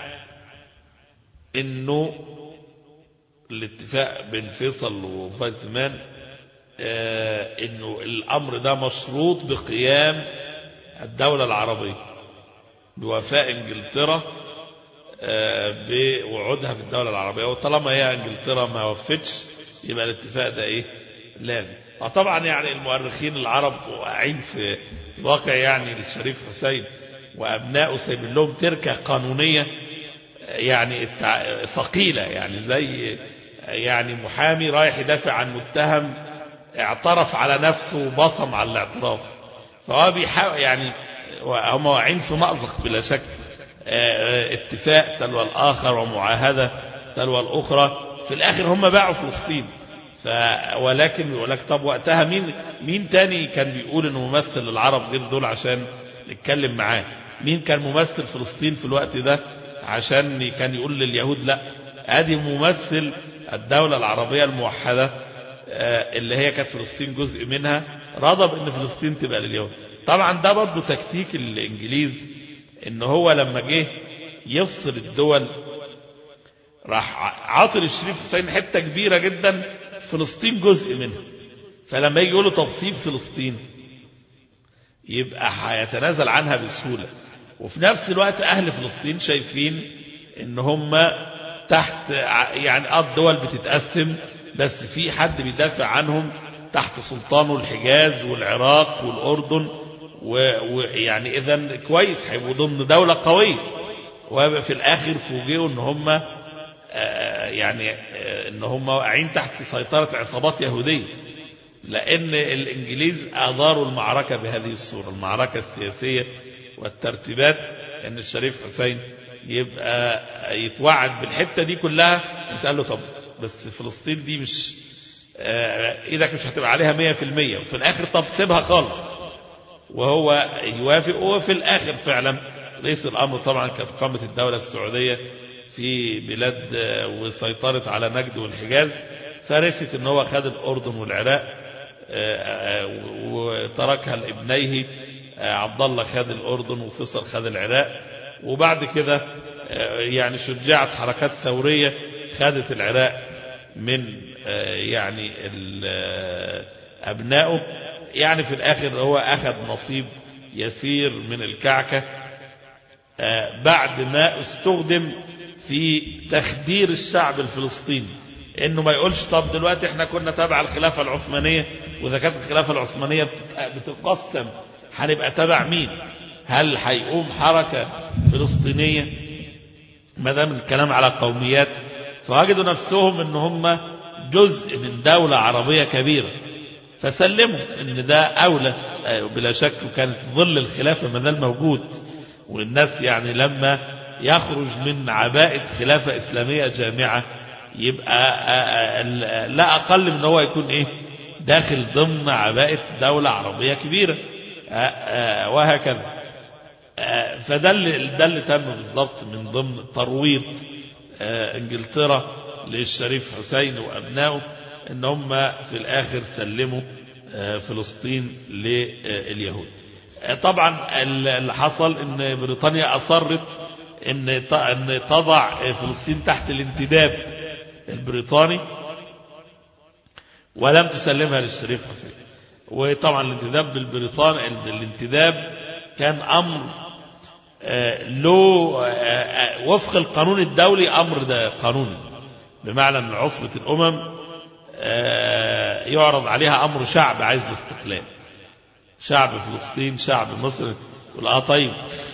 أنه الاتفاق بين فيصل وفايزمان أنه الأمر ده مشروط بقيام الدولة العربية بوفاء انجلترا بوعودها في الدولة العربية وطالما هي انجلترا ما وفتش يبقى الاتفاق ده ايه لازم طبعا يعني المؤرخين العرب واقعين في واقع يعني الشريف حسين وابنائه سايبين لهم تركه قانونيه يعني ثقيله يعني زي يعني محامي رايح يدافع عن متهم اعترف على نفسه وبصم على الاعتراف فهو بيحاول يعني هم واقعين في مأزق بلا شك اتفاق تلو الآخر ومعاهدة تلو الأخرى في الآخر هم باعوا فلسطين ف ولكن يقول لك طب وقتها مين مين تاني كان بيقول انه ممثل العرب غير دول عشان نتكلم معاه مين كان ممثل فلسطين في الوقت ده عشان كان يقول لليهود لا ادي ممثل الدولة العربية الموحدة اللي هي كانت فلسطين جزء منها رضى بان فلسطين تبقى لليهود طبعا ده برضه تكتيك الانجليز ان هو لما جه يفصل الدول راح عاطل الشريف حسين حته كبيره جدا فلسطين جزء منها فلما يجي يقولوا تفصيل فلسطين يبقى هيتنازل عنها بسهوله وفي نفس الوقت اهل فلسطين شايفين ان هم تحت يعني اه الدول بتتقسم بس في حد بيدافع عنهم تحت سلطانه الحجاز والعراق والاردن ويعني اذا كويس هيبقوا ضمن دولة قوية وفي الاخر فوجئوا ان هم يعني ان هم واقعين تحت سيطرة عصابات يهودية لان الانجليز اداروا المعركة بهذه الصورة المعركة السياسية والترتيبات ان الشريف حسين يبقى يتوعد بالحتة دي كلها قال له طب بس فلسطين دي مش ايدك مش هتبقى عليها مية في المية وفي الاخر طب سيبها خالص وهو يوافق وفي الآخر فعلا رئيس الأمر طبعا كانت قامت الدولة السعودية في بلاد وسيطرت على نجد والحجاز فرست ان هو خد الأردن والعراق وتركها لابنيه عبد الله خد الأردن وفصل خد العراق وبعد كده يعني شجعت حركات ثورية خدت العراق من يعني أبنائه يعني في الآخر هو أخذ نصيب يسير من الكعكة بعد ما استخدم في تخدير الشعب الفلسطيني انه ما يقولش طب دلوقتي احنا كنا تابع الخلافة العثمانية واذا كانت الخلافة العثمانية بتتقسم هنبقى تابع مين هل هيقوم حركة فلسطينية ما دام الكلام على قوميات فوجدوا نفسهم ان هم جزء من دولة عربية كبيرة فسلموا ان ده اولى بلا شك وكانت ظل الخلافة ما زال موجود والناس يعني لما يخرج من عباءة خلافة إسلامية جامعة يبقى لا أقل من هو يكون إيه داخل ضمن عباءة دولة عربية كبيرة وهكذا فده اللي, ده اللي تم بالضبط من ضمن ترويض انجلترا للشريف حسين وابنائه ان هم في الاخر سلموا فلسطين لليهود طبعا اللي حصل ان بريطانيا اصرت ان ان تضع فلسطين تحت الانتداب البريطاني ولم تسلمها للشريف حسين وطبعا الانتداب بالبريطاني الانتداب كان امر له وفق القانون الدولي امر ده قانوني بمعنى ان عصبة الامم يعرض عليها امر شعب عايز الاستقلال شعب فلسطين شعب مصر يقول اه طيب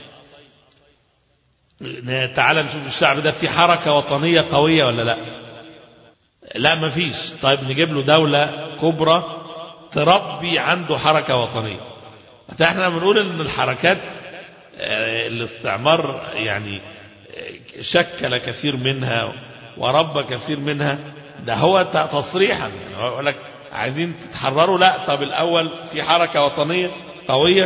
تعال نشوف الشعب ده في حركة وطنية قوية ولا لا لا ما فيش طيب نجيب له دولة كبرى تربي عنده حركة وطنية احنا بنقول ان الحركات الاستعمار يعني شكل كثير منها وربى كثير منها ده هو تصريحا يعني هو يقول لك عايزين تتحرروا لا طب الأول في حركة وطنية قوية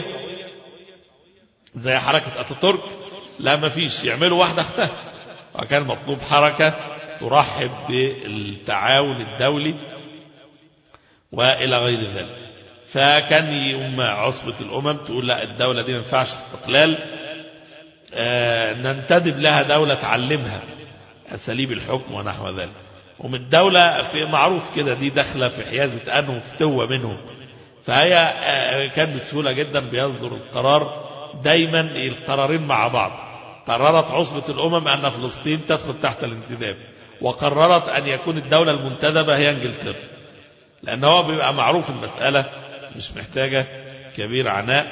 زي حركة أتاتورك لا ما فيش يعملوا واحدة اختها وكان مطلوب حركة ترحب بالتعاون الدولي وإلى غير ذلك فكان يوم عصبة الأمم تقول لا الدولة دي ما ينفعش استقلال آه ننتدب لها دولة تعلمها أساليب الحكم ونحو ذلك ومن الدولة في معروف كده دي داخلة في حيازة أنهم فتوة منهم فهي آه كان بسهولة جدا بيصدر القرار دايما القرارين مع بعض قررت عصبة الأمم أن فلسطين تدخل تحت الانتداب وقررت أن يكون الدولة المنتدبة هي انجلترا لأن هو بيبقى معروف المسألة مش محتاجة كبير عناء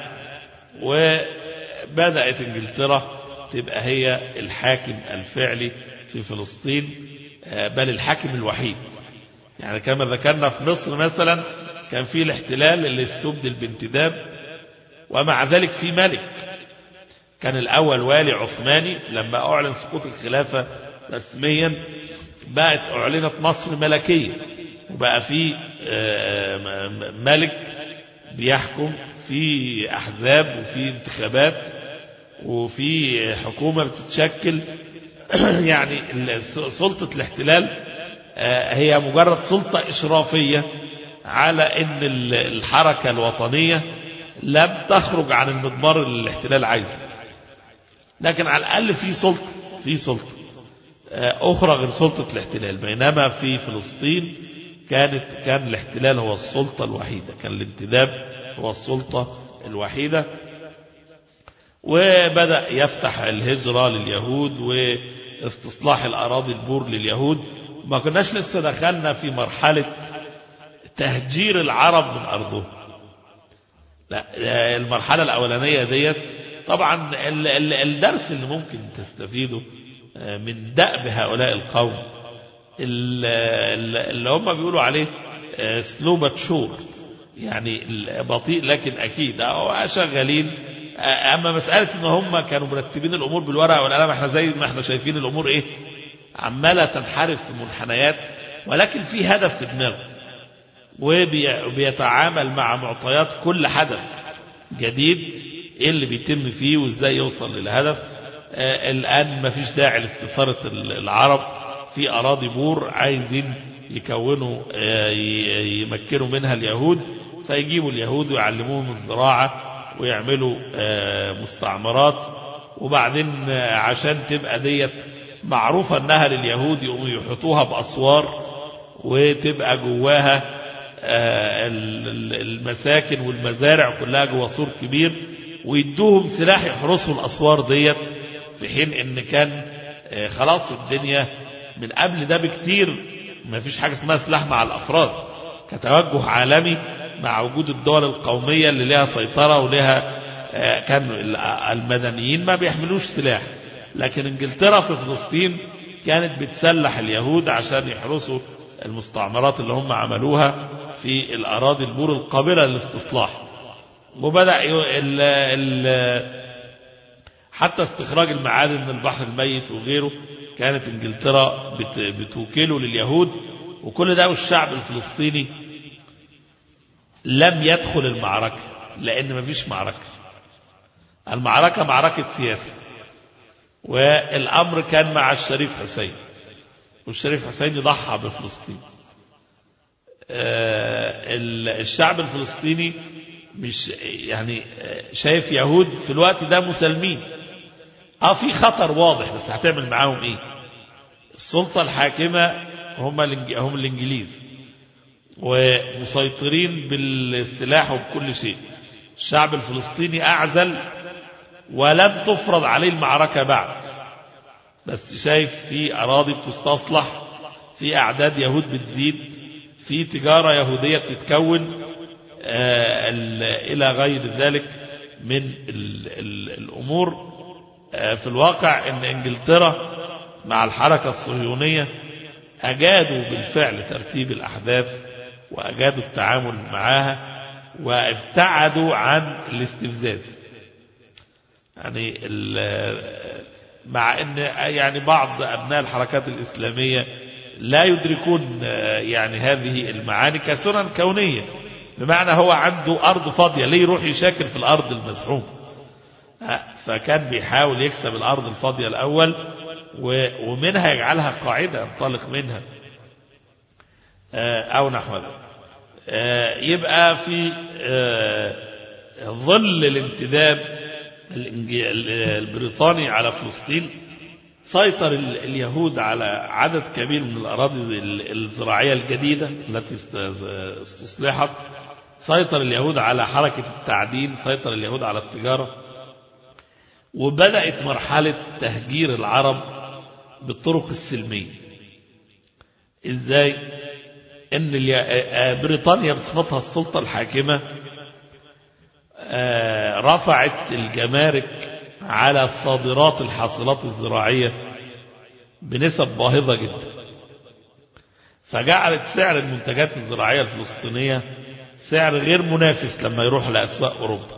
وبدأت انجلترا تبقى هي الحاكم الفعلي في فلسطين بل الحاكم الوحيد يعني كما ذكرنا في مصر مثلا كان في الاحتلال اللي استبدل بانتداب ومع ذلك في ملك كان الأول والي عثماني لما أعلن سقوط الخلافة رسميا بقت أعلنت مصر ملكية وبقى في ملك بيحكم في أحزاب وفي انتخابات وفي حكومة بتتشكل يعني سلطة الاحتلال هي مجرد سلطة إشرافية على أن الحركة الوطنية لم تخرج عن المضمار اللي الاحتلال عايزه لكن على الأقل في سلطة في سلطة أخرى غير سلطة الاحتلال بينما في فلسطين كانت كان الاحتلال هو السلطة الوحيدة كان الانتداب هو السلطة الوحيدة وبدأ يفتح الهجرة لليهود واستصلاح الأراضي البور لليهود ما كناش لسه دخلنا في مرحلة تهجير العرب من أرضهم لا المرحلة الأولانية ديت طبعا الدرس اللي ممكن تستفيده من دأب هؤلاء القوم اللي هم بيقولوا عليه سلو باتشور يعني بطيء لكن أكيد أو شغالين أما مسألة إن هم كانوا مرتبين الأمور بالورقة والقلم احنا زي ما احنا شايفين الأمور إيه عمالة تنحرف في منحنيات ولكن في هدف في دماغه وبيتعامل مع معطيات كل حدث جديد ايه اللي بيتم فيه وازاي يوصل للهدف آه الآن ما فيش داعي لاستثارة العرب في أراضي بور عايزين يكونوا آه يمكنوا منها اليهود فيجيبوا اليهود ويعلموهم الزراعة ويعملوا آه مستعمرات وبعدين عشان تبقى ديت معروفة انها لليهود يقوموا يحطوها بأسوار وتبقى جواها المساكن والمزارع كلها جوا سور كبير ويدوهم سلاح يحرسوا الأسوار ديت في حين ان كان آه، خلاص الدنيا من قبل ده بكتير ما فيش حاجة اسمها سلاح مع الأفراد كتوجه عالمي مع وجود الدول القومية اللي لها سيطرة ولها آه، كان ال- المدنيين ما بيحملوش سلاح لكن انجلترا في فلسطين كانت بتسلح اليهود عشان يحرسوا المستعمرات اللي هم عملوها في الأراضي البور القابلة للاستصلاح وبدأ ي- ال ال حتى استخراج المعادن من البحر الميت وغيره كانت انجلترا بت- بتوكله لليهود وكل ده والشعب الفلسطيني لم يدخل المعركة لأن مفيش معركة المعركة معركة سياسة والأمر كان مع الشريف حسين والشريف حسين ضحى بفلسطين آه، ال- الشعب الفلسطيني مش يعني آه، شايف يهود في الوقت ده مسالمين اه في خطر واضح بس هتعمل معاهم ايه السلطة الحاكمة هم الإنج- هم الانجليز ومسيطرين بالسلاح وبكل شيء الشعب الفلسطيني اعزل ولم تفرض عليه المعركة بعد بس شايف في أراضي بتستصلح في أعداد يهود بتزيد في تجارة يهودية بتتكون آه، ال- إلى غير ذلك من ال ال الأمور آه، في الواقع أن إنجلترا مع الحركة الصهيونية أجادوا بالفعل ترتيب الأحداث وأجادوا التعامل معها وابتعدوا عن الاستفزاز يعني ال- مع ان يعني بعض ابناء الحركات الاسلاميه لا يدركون آه، يعني هذه المعاني كسنن كونيه بمعنى هو عنده ارض فاضيه ليه يروح يشاكل في الارض المزحوم آه، فكان بيحاول يكسب الارض الفاضيه الاول و- ومنها يجعلها قاعده ينطلق منها آه، او نحو ذلك آه، يبقى في آه، ظل الانتداب الإنج- البريطاني على فلسطين سيطر ال- اليهود على عدد كبير من الأراضي ال- الزراعية الجديدة التي است- استصلحت سيطر اليهود على حركة التعدين سيطر اليهود على التجارة وبدأت مرحلة تهجير العرب بالطرق السلمية ازاي ان اليا- آه، بريطانيا بصفتها السلطة الحاكمة آه، رفعت الجمارك على الصادرات الحاصلات الزراعية بنسب باهظة جدا فجعلت سعر المنتجات الزراعية الفلسطينية سعر غير منافس لما يروح لأسواق أوروبا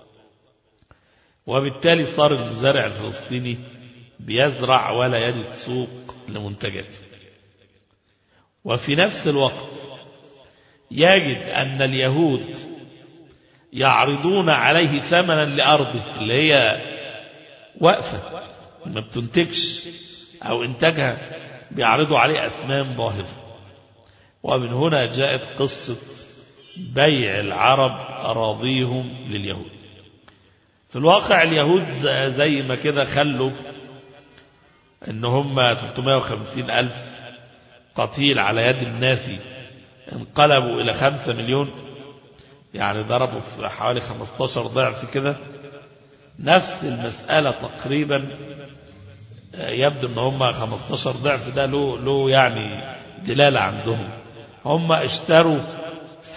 وبالتالي صار المزارع الفلسطيني بيزرع ولا يجد سوق لمنتجاته وفي نفس الوقت يجد أن اليهود يعرضون عليه ثمنا لأرضه اللي هي واقفة ما بتنتجش أو إنتاجها بيعرضوا عليه أثمان باهظة ومن هنا جاءت قصة بيع العرب أراضيهم لليهود في الواقع اليهود زي ما كده خلوا ان هم 350 ألف قتيل على يد الناس انقلبوا إلى 5 مليون يعني ضربوا في حوالي 15 ضعف كده نفس المسألة تقريبا يبدو ان هم 15 ضعف ده له له يعني دلالة عندهم هم اشتروا 7%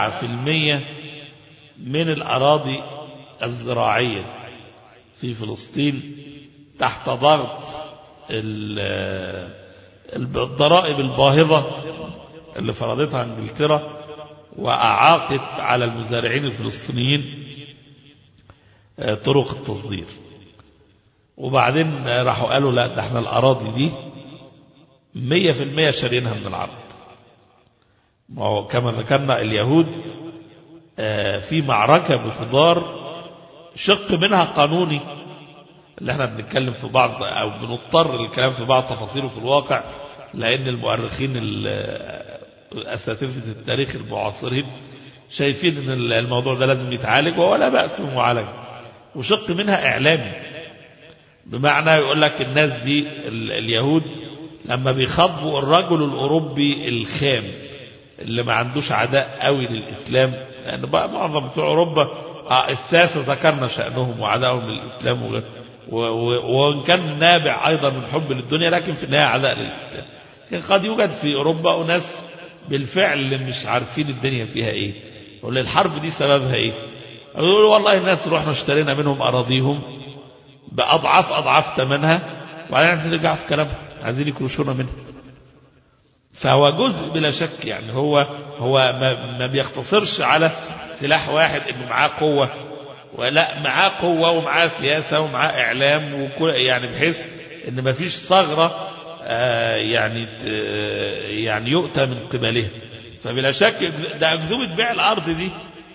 من الأراضي الزراعية في فلسطين تحت ضغط ال- الضرائب الباهظة اللي فرضتها انجلترا وأعاقت على المزارعين الفلسطينيين آه، طرق التصدير وبعدين آه، راحوا قالوا لا ده احنا الأراضي دي مية في المية شارينها من العرب ما هو كما ذكرنا اليهود آه، في معركة بتدار شق منها قانوني اللي احنا بنتكلم في بعض او بنضطر للكلام في بعض تفاصيله في الواقع لان المؤرخين ال- اساتذه التاريخ المعاصرين شايفين ان الموضوع ده لازم يتعالج وهو لا باس بمعالجه وشق منها اعلامي بمعنى يقول لك الناس دي ال- اليهود لما بيخاطبوا الرجل الاوروبي الخام اللي ما عندوش عداء قوي للاسلام لان بقى معظم بتوع اوروبا آه الساسة ذكرنا شأنهم وعداهم للإسلام و- و- وإن كان نابع أيضا من حب للدنيا لكن في النهاية عداء للإسلام لكن قد يوجد في أوروبا أناس بالفعل مش عارفين الدنيا فيها إيه يقول لي الحرب دي سببها إيه يقولوا والله الناس رحنا اشترينا منهم أراضيهم بأضعاف أضعاف ثمنها وبعدين عايزين نرجع في كلامهم عايزين يكرشونا منها فهو جزء بلا شك يعني هو هو ما, ما بيقتصرش على سلاح واحد انه معاه قوة ولا معاه قوة ومعاه سياسة ومعاه اعلام وكل يعني بحيث ان ما فيش ثغرة آه، يعني ت- آه، يعني يؤتى من قبلها فبلا شك ده أكذوبة بيع الأرض دي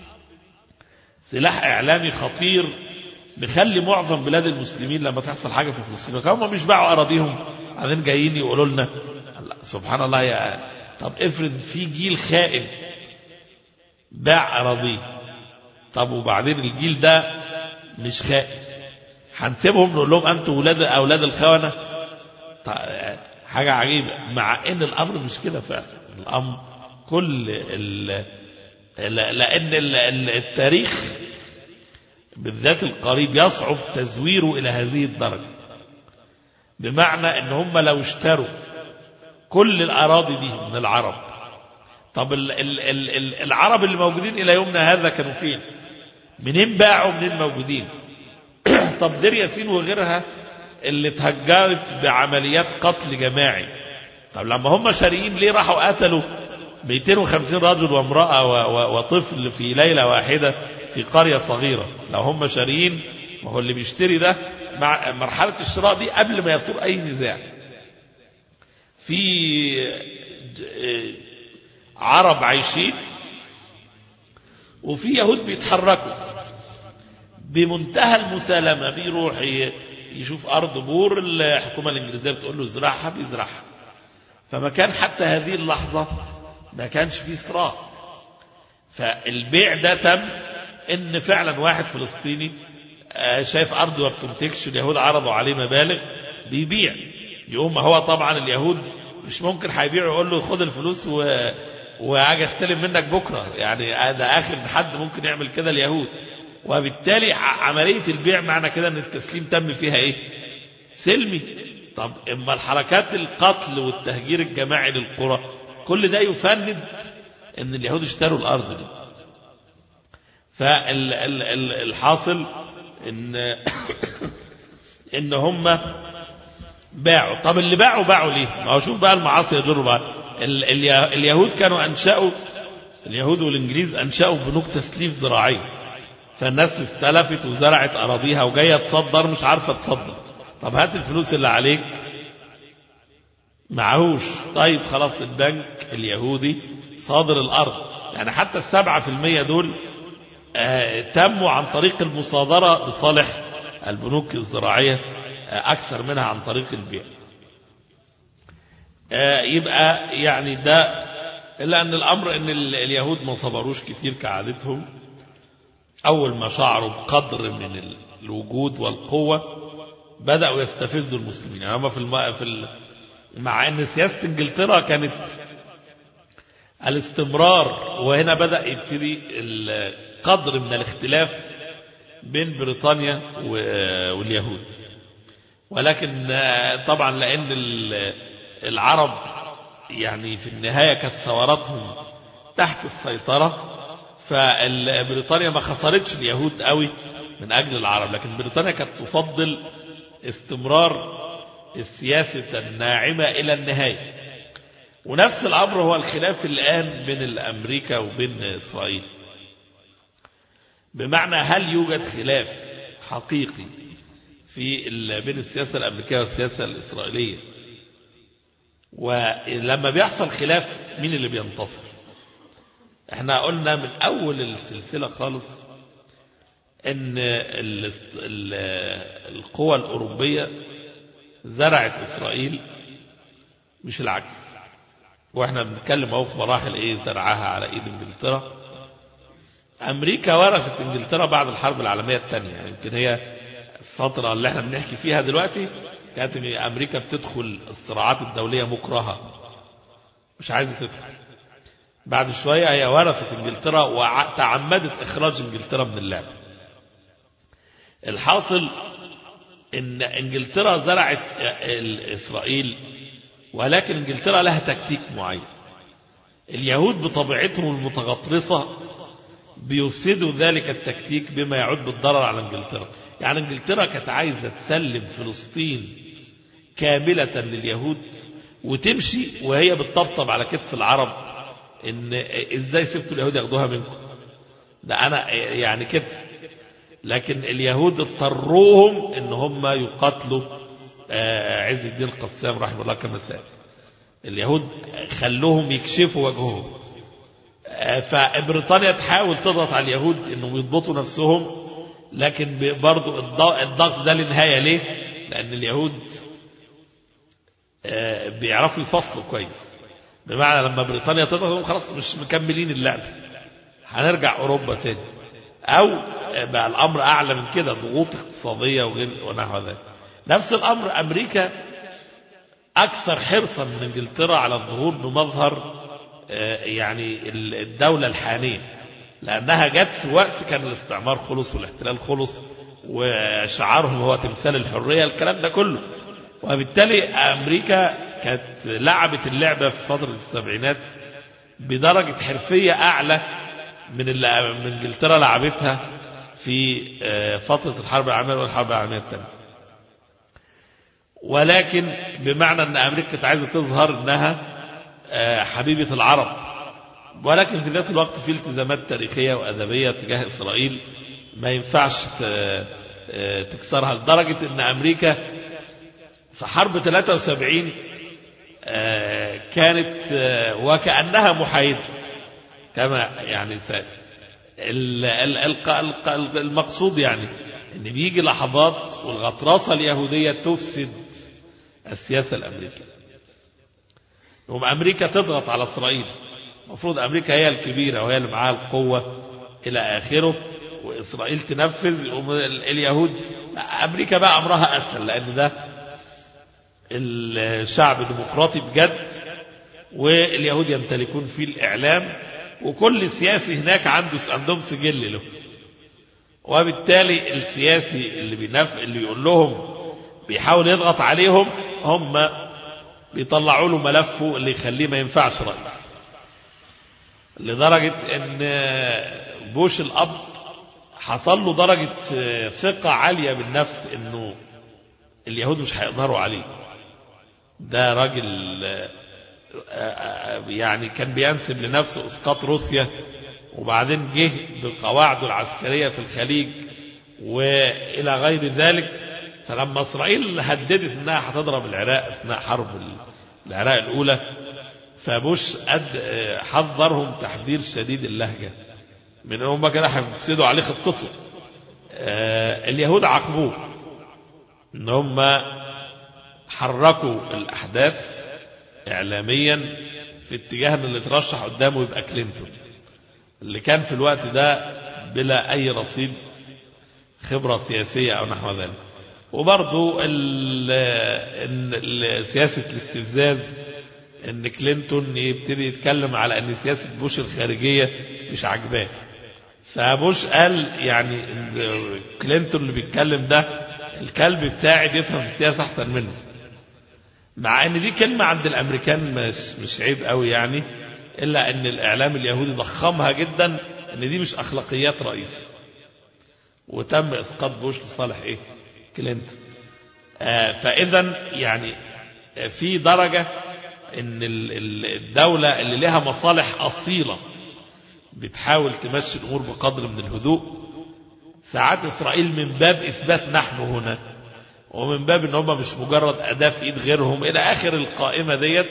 سلاح إعلامي خطير بيخلي معظم بلاد المسلمين لما تحصل حاجة في فلسطين هم مش باعوا أراضيهم بعدين جايين يقولوا لنا الله- سبحان الله يا طب افرض في جيل خائف باع أراضيه طب وبعدين الجيل ده مش خائف هنسيبهم نقول لهم أنتوا ولاد أولاد الخونة طيب، حاجة عجيبة مع ان الامر مش كده فعلا الامر كل ال ال- لان ال- ال- التاريخ بالذات القريب يصعب تزويره الى هذه الدرجة بمعنى ان هم لو اشتروا كل الاراضي دي من العرب طب ال ال ال ال العرب اللي موجودين الى يومنا هذا كانوا فين منين باعوا منين موجودين طب دير ياسين وغيرها اللي اتهجرت بعمليات قتل جماعي طب لما هم شاريين ليه راحوا قتلوا 250 رجل وامرأة و- و- وطفل في ليلة واحدة في قرية صغيرة لو هم شاريين ما هو اللي بيشتري ده مع مرحلة الشراء دي قبل ما يثور أي نزاع في ج- عرب عايشين وفي يهود بيتحركوا بمنتهى المسالمة بيروح ي- يشوف أرض بور الحكومة الإنجليزية بتقول له ازرعها بيزرعها فما كان حتى هذه اللحظة ما كانش فيه صراع فالبيع ده تم ان فعلا واحد فلسطيني آه، شايف ارضه ما بتنتجش اليهود عرضوا عليه مبالغ بيبيع يقوم هو طبعا اليهود مش ممكن هيبيع يقول له خد الفلوس و واجي استلم منك بكره يعني ده اخر حد ممكن يعمل كده اليهود وبالتالي ع- عمليه البيع معنى كده ان التسليم تم فيها ايه سلمي طب اما الحركات القتل والتهجير الجماعي للقرى كل ده يفند ان اليهود اشتروا الارض دي فالحاصل ان ان هم باعوا طب اللي باعوا باعوا ليه ما هو شوف بقى المعاصي يجروا بقى ال- اليه- اليهود كانوا انشأوا اليهود والانجليز انشأوا بنوك تسليف زراعيه فالناس استلفت وزرعت اراضيها وجايه تصدر مش عارفه تصدر طب هات الفلوس اللي عليك معهوش طيب خلاص البنك اليهودي صادر الأرض يعني حتى السبعة في المية دول آه، تموا عن طريق المصادرة لصالح البنوك الزراعية آه، أكثر منها عن طريق البيع آه، يبقى يعني ده إلا أن الأمر أن ال- اليهود ما صبروش كتير كعادتهم أول ما شعروا بقدر من ال- الوجود والقوة بدأوا يستفزوا المسلمين يعني هم في الم... في ال... مع ان سياسة انجلترا كانت الاستمرار وهنا بدأ يبتدي القدر من الاختلاف بين بريطانيا و- واليهود ولكن آه، طبعا لأن ال- العرب يعني في النهاية كانت ثوراتهم تحت السيطرة فبريطانيا ما خسرتش اليهود قوي من أجل العرب لكن بريطانيا كانت تفضل استمرار السياسة الناعمة إلى النهاية ونفس الأمر هو الخلاف الآن بين أمريكا وبين إسرائيل بمعنى هل يوجد خلاف حقيقي في ال- بين السياسة الأمريكية والسياسة الإسرائيلية ولما بيحصل خلاف مين اللي بينتصر احنا قلنا من أول السلسلة خالص ان ال- ال- القوى الأوروبية زرعت إسرائيل مش العكس واحنا بنتكلم اهو في مراحل ايه زرعها على ايد انجلترا امريكا ورثت انجلترا بعد الحرب العالميه الثانيه يعني يمكن هي الفتره اللي احنا بنحكي فيها دلوقتي كانت إن امريكا بتدخل الصراعات الدوليه مكرهه مش عايزه تدخل بعد شويه هي ورثت انجلترا وتعمدت اخراج انجلترا من اللعبه الحاصل ان انجلترا زرعت اسرائيل ولكن انجلترا لها تكتيك معين اليهود بطبيعتهم المتغطرسة بيفسدوا ذلك التكتيك بما يعود بالضرر على انجلترا يعني انجلترا كانت عايزة تسلم فلسطين كاملة لليهود وتمشي وهي بتطبطب على كتف العرب ان ازاي سبتوا اليهود ياخدوها منكم ده انا يعني كده لكن اليهود اضطروهم ان هم يقاتلوا عز الدين القسام رحمه الله كما سأل اليهود خلوهم يكشفوا وجههم فبريطانيا تحاول تضغط على اليهود انهم يضبطوا نفسهم لكن برضو الضغط ده لنهاية ليه لان اليهود بيعرفوا يفصلوا كويس بمعنى لما بريطانيا تضغط خلاص مش مكملين اللعبة هنرجع اوروبا تاني او بقى الامر اعلى من كده ضغوط اقتصادية وغير ونحو ذلك نفس الامر امريكا اكثر حرصا من انجلترا على الظهور بمظهر يعني الدولة الحانية لانها جت في وقت كان الاستعمار خلص والاحتلال خلص وشعارهم هو تمثال الحرية الكلام ده كله وبالتالي امريكا كانت لعبت اللعبة في فترة السبعينات بدرجة حرفية اعلى من اللي من انجلترا لعبتها في فترة الحرب العالمية والحرب العالمية الثانية ولكن بمعنى ان امريكا كانت عايزه تظهر انها حبيبه العرب ولكن في ذات الوقت في التزامات تاريخيه وادبيه تجاه اسرائيل ما ينفعش تكسرها لدرجه ان امريكا في حرب 73 كانت وكانها محايده كما يعني المقصود يعني ان بيجي لحظات والغطرسه اليهوديه تفسد السياسة الأمريكية يوم أمريكا تضغط على إسرائيل المفروض أمريكا هي الكبيرة وهي اللي معاها القوة إلى آخره وإسرائيل تنفذ اليهود أمريكا بقى أمرها أسهل لأن ده الشعب ديمقراطي بجد واليهود يمتلكون فيه الإعلام وكل سياسي هناك عنده عندهم سجل له وبالتالي السياسي اللي بينف اللي يقول لهم بيحاول يضغط عليهم هم بيطلعوا له ملفه اللي يخليه ما ينفعش رئيس لدرجة ان بوش الاب حصل له درجة ثقة عالية بالنفس انه اليهود مش هيقدروا عليه ده راجل يعني كان بينسب لنفسه اسقاط روسيا وبعدين جه بقواعده العسكرية في الخليج والى غير ذلك فلما اسرائيل هددت انها هتضرب العراق اثناء حرب العراق الاولى فبوش قد حذرهم تحذير شديد اللهجه من هم كده هيفسدوا عليه خطته اليهود عاقبوه ان هم حركوا الاحداث اعلاميا في اتجاه ان اللي ترشح قدامه يبقى كلينتون اللي كان في الوقت ده بلا اي رصيد خبره سياسيه او نحو ذلك وبرضو سياسة الاستفزاز ان كلينتون يبتدي يتكلم على ان سياسة بوش الخارجية مش عجباه فبوش قال يعني كلينتون اللي بيتكلم ده الكلب بتاعي بيفهم السياسة احسن منه مع ان دي كلمة عند الامريكان مش, مش عيب قوي يعني الا ان الاعلام اليهودي ضخمها جدا ان دي مش اخلاقيات رئيس وتم اسقاط بوش لصالح ايه كلينتون آه فاذا يعني في درجة ان الدولة اللي لها مصالح اصيلة بتحاول تمشي الامور بقدر من الهدوء ساعات اسرائيل من باب اثبات نحن هنا ومن باب ان هم مش مجرد اداة في ايد غيرهم الى اخر القائمة ديت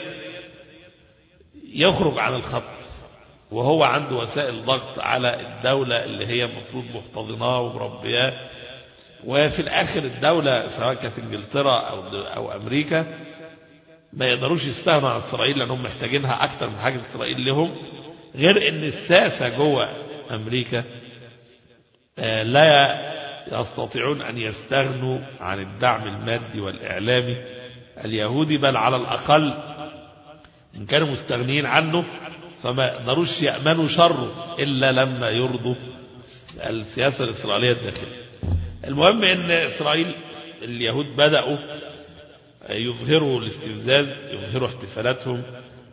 يخرج عن الخط وهو عنده وسائل ضغط على الدولة اللي هي المفروض محتضناه ومربياه وفي الآخر الدولة سواء كانت انجلترا أو, أو أمريكا ما يقدروش يستغنوا عن إسرائيل لأنهم محتاجينها أكتر من حاجة إسرائيل لهم غير أن الساسة جوه أمريكا لا يستطيعون أن يستغنوا عن الدعم المادي والإعلامي اليهودي بل على الأقل إن كانوا مستغنيين عنه فما يقدروش يأمنوا شره إلا لما يرضوا السياسة الإسرائيلية الداخلية المهم ان اسرائيل اليهود بدأوا يظهروا الاستفزاز يظهروا احتفالاتهم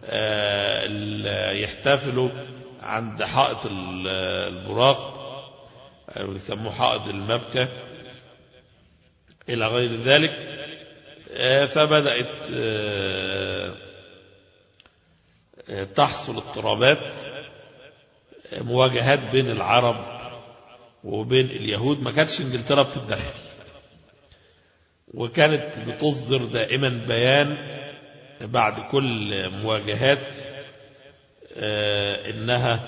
يحتفلوا عند حائط البراق ويسموه حائط المبكى إلى غير ذلك فبدأت تحصل اضطرابات مواجهات بين العرب وبين اليهود ما كانتش انجلترا بتتدخل وكانت بتصدر دائما بيان بعد كل مواجهات انها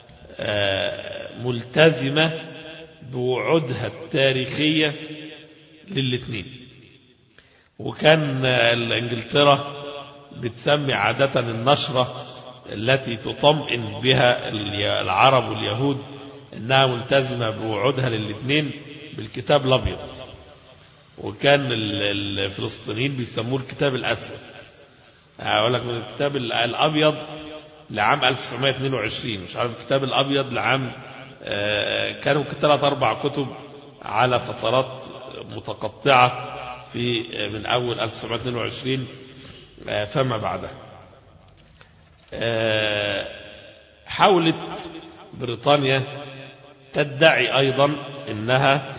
ملتزمة بوعودها التاريخية للاثنين وكان انجلترا بتسمي عادة النشرة التي تطمئن بها العرب واليهود انها ملتزمة بوعودها للاثنين بالكتاب الابيض وكان الفلسطينيين بيسموه الكتاب الاسود اقول لك من الكتاب الابيض لعام 1922 مش عارف الكتاب الابيض لعام كانوا ثلاث اربع كتب على فترات متقطعة في من اول 1922 فما بعدها حاولت بريطانيا تدعي ايضا انها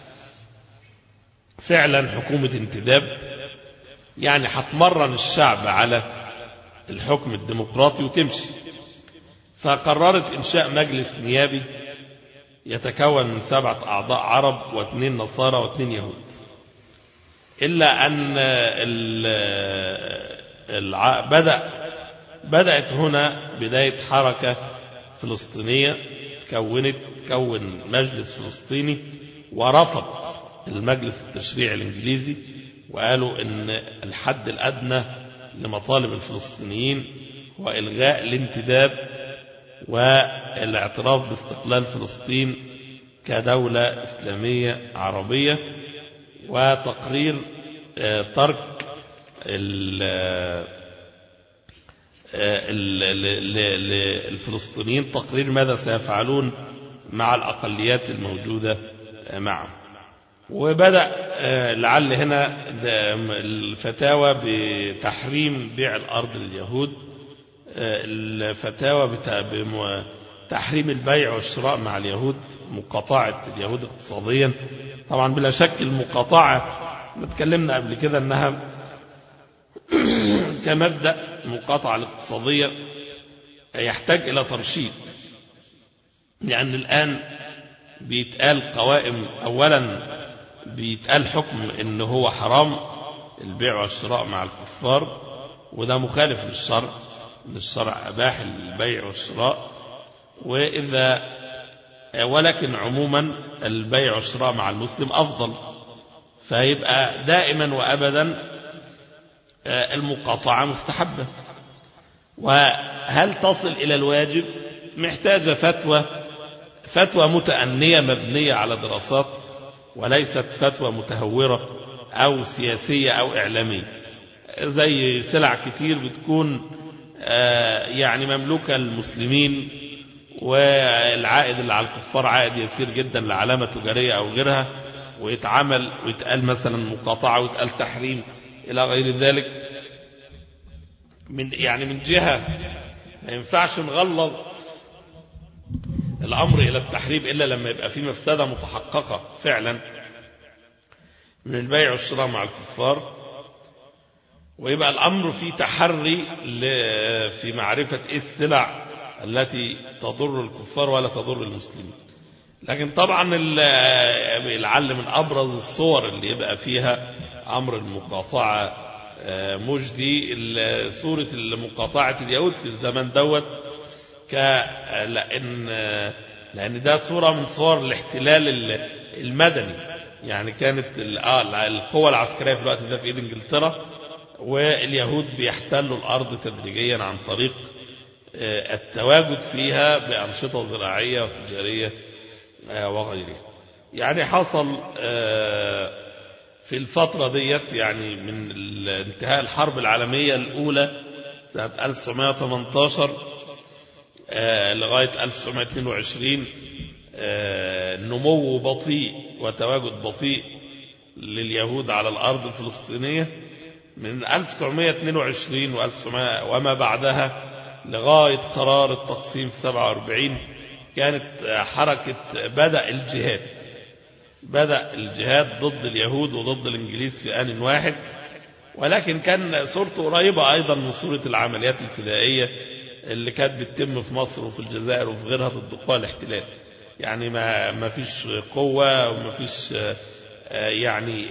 فعلا حكومة انتداب يعني هتمرن الشعب على الحكم الديمقراطي وتمشي فقررت إنشاء مجلس نيابي يتكون من سبعة أعضاء عرب واثنين نصارى واثنين يهود إلا أن الع... بدأ بدأت هنا بداية حركة فلسطينية تكونت تكون مجلس فلسطيني ورفض المجلس التشريعي الإنجليزي وقالوا أن الحد الأدنى لمطالب الفلسطينيين هو إلغاء الانتداب والاعتراف باستقلال فلسطين كدولة إسلامية عربية وتقرير ترك الفلسطينيين تقرير ماذا سيفعلون مع الأقليات الموجودة معهم وبدأ لعل هنا الفتاوى بتحريم بيع الأرض لليهود الفتاوى بتحريم البيع والشراء مع اليهود مقاطعة اليهود اقتصاديا طبعا بلا شك المقاطعة اتكلمنا قبل كده انها كمبدأ المقاطعة الاقتصادية يحتاج إلى ترشيد لأن الآن بيتقال قوائم أولا بيتقال حكم ان هو حرام البيع والشراء مع الكفار وده مخالف للشرع ان الشرع اباح البيع والشراء واذا ولكن عموما البيع والشراء مع المسلم افضل فيبقى دائما وابدا المقاطعه مستحبه وهل تصل الى الواجب محتاجه فتوى فتوى متأنية مبنية على دراسات وليست فتوى متهورة أو سياسية أو إعلامية زي سلع كتير بتكون يعني مملوكة للمسلمين والعائد اللي على الكفار عائد يسير جدا لعلامة تجارية أو غيرها ويتعمل ويتقال مثلا مقاطعة ويتقال تحريم إلى غير ذلك من يعني من جهة ما ينفعش نغلظ الأمر إلى التحريم إلا لما يبقى في مفسدة متحققة فعلا من البيع والشراء مع الكفار ويبقى الأمر في تحري في معرفة إيه السلع التي تضر الكفار ولا تضر المسلمين لكن طبعا لعل من أبرز الصور اللي يبقى فيها أمر المقاطعة مجدي صورة مقاطعة اليهود في الزمن دوت ك لأن لأن ده صورة من صور الاحتلال المدني يعني كانت القوى العسكرية في الوقت ده في إيد إنجلترا واليهود بيحتلوا الأرض تدريجيا عن طريق التواجد فيها بأنشطة زراعية وتجارية وغيرها يعني حصل في الفترة ديت يعني من انتهاء الحرب العالمية الأولى سنة 1918 لغاية 1922 نمو بطيء وتواجد بطيء لليهود على الأرض الفلسطينية من 1922 و1900 وما بعدها لغاية قرار التقسيم في 47 كانت حركة بدأ الجهاد بدأ الجهاد ضد اليهود وضد الإنجليز في آن واحد ولكن كان صورته قريبة أيضا من صورة العمليات الفدائية اللي كانت بتتم في مصر وفي الجزائر وفي غيرها ضد قوى الاحتلال يعني ما ما فيش قوة وما فيش يعني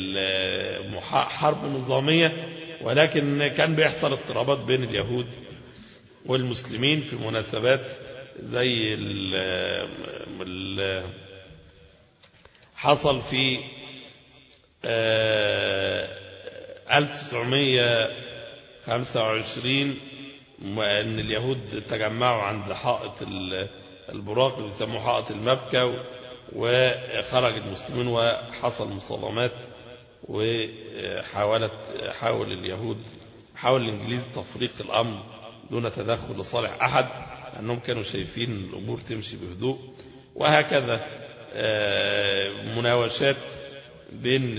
حرب نظامية ولكن كان بيحصل اضطرابات بين اليهود والمسلمين في مناسبات زي ال ال حصل في 1925 ان اليهود تجمعوا عند حائط البراق اللي بيسموه حائط المبكى وخرج المسلمين وحصل مصادمات وحاولت حاول اليهود حاول الانجليز تفريق الامر دون تدخل لصالح احد لانهم كانوا شايفين الامور تمشي بهدوء وهكذا مناوشات بين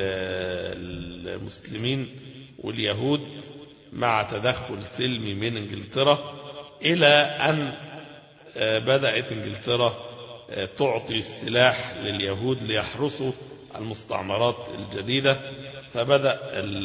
المسلمين واليهود مع تدخل سلمي من انجلترا الى ان بدأت انجلترا تعطي السلاح لليهود ليحرسوا المستعمرات الجديدة فبدأ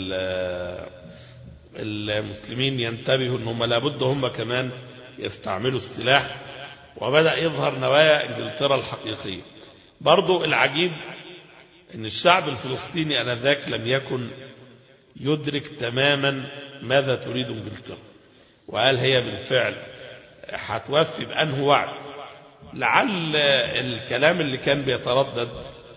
المسلمين ينتبهوا أنهم لابد هم كمان يستعملوا السلاح وبدأ يظهر نوايا انجلترا الحقيقية برضو العجيب أن الشعب الفلسطيني أنذاك لم يكن يدرك تماما ماذا تريد انجلترا وقال هي بالفعل هتوفي بأنه وعد لعل الكلام اللي كان بيتردد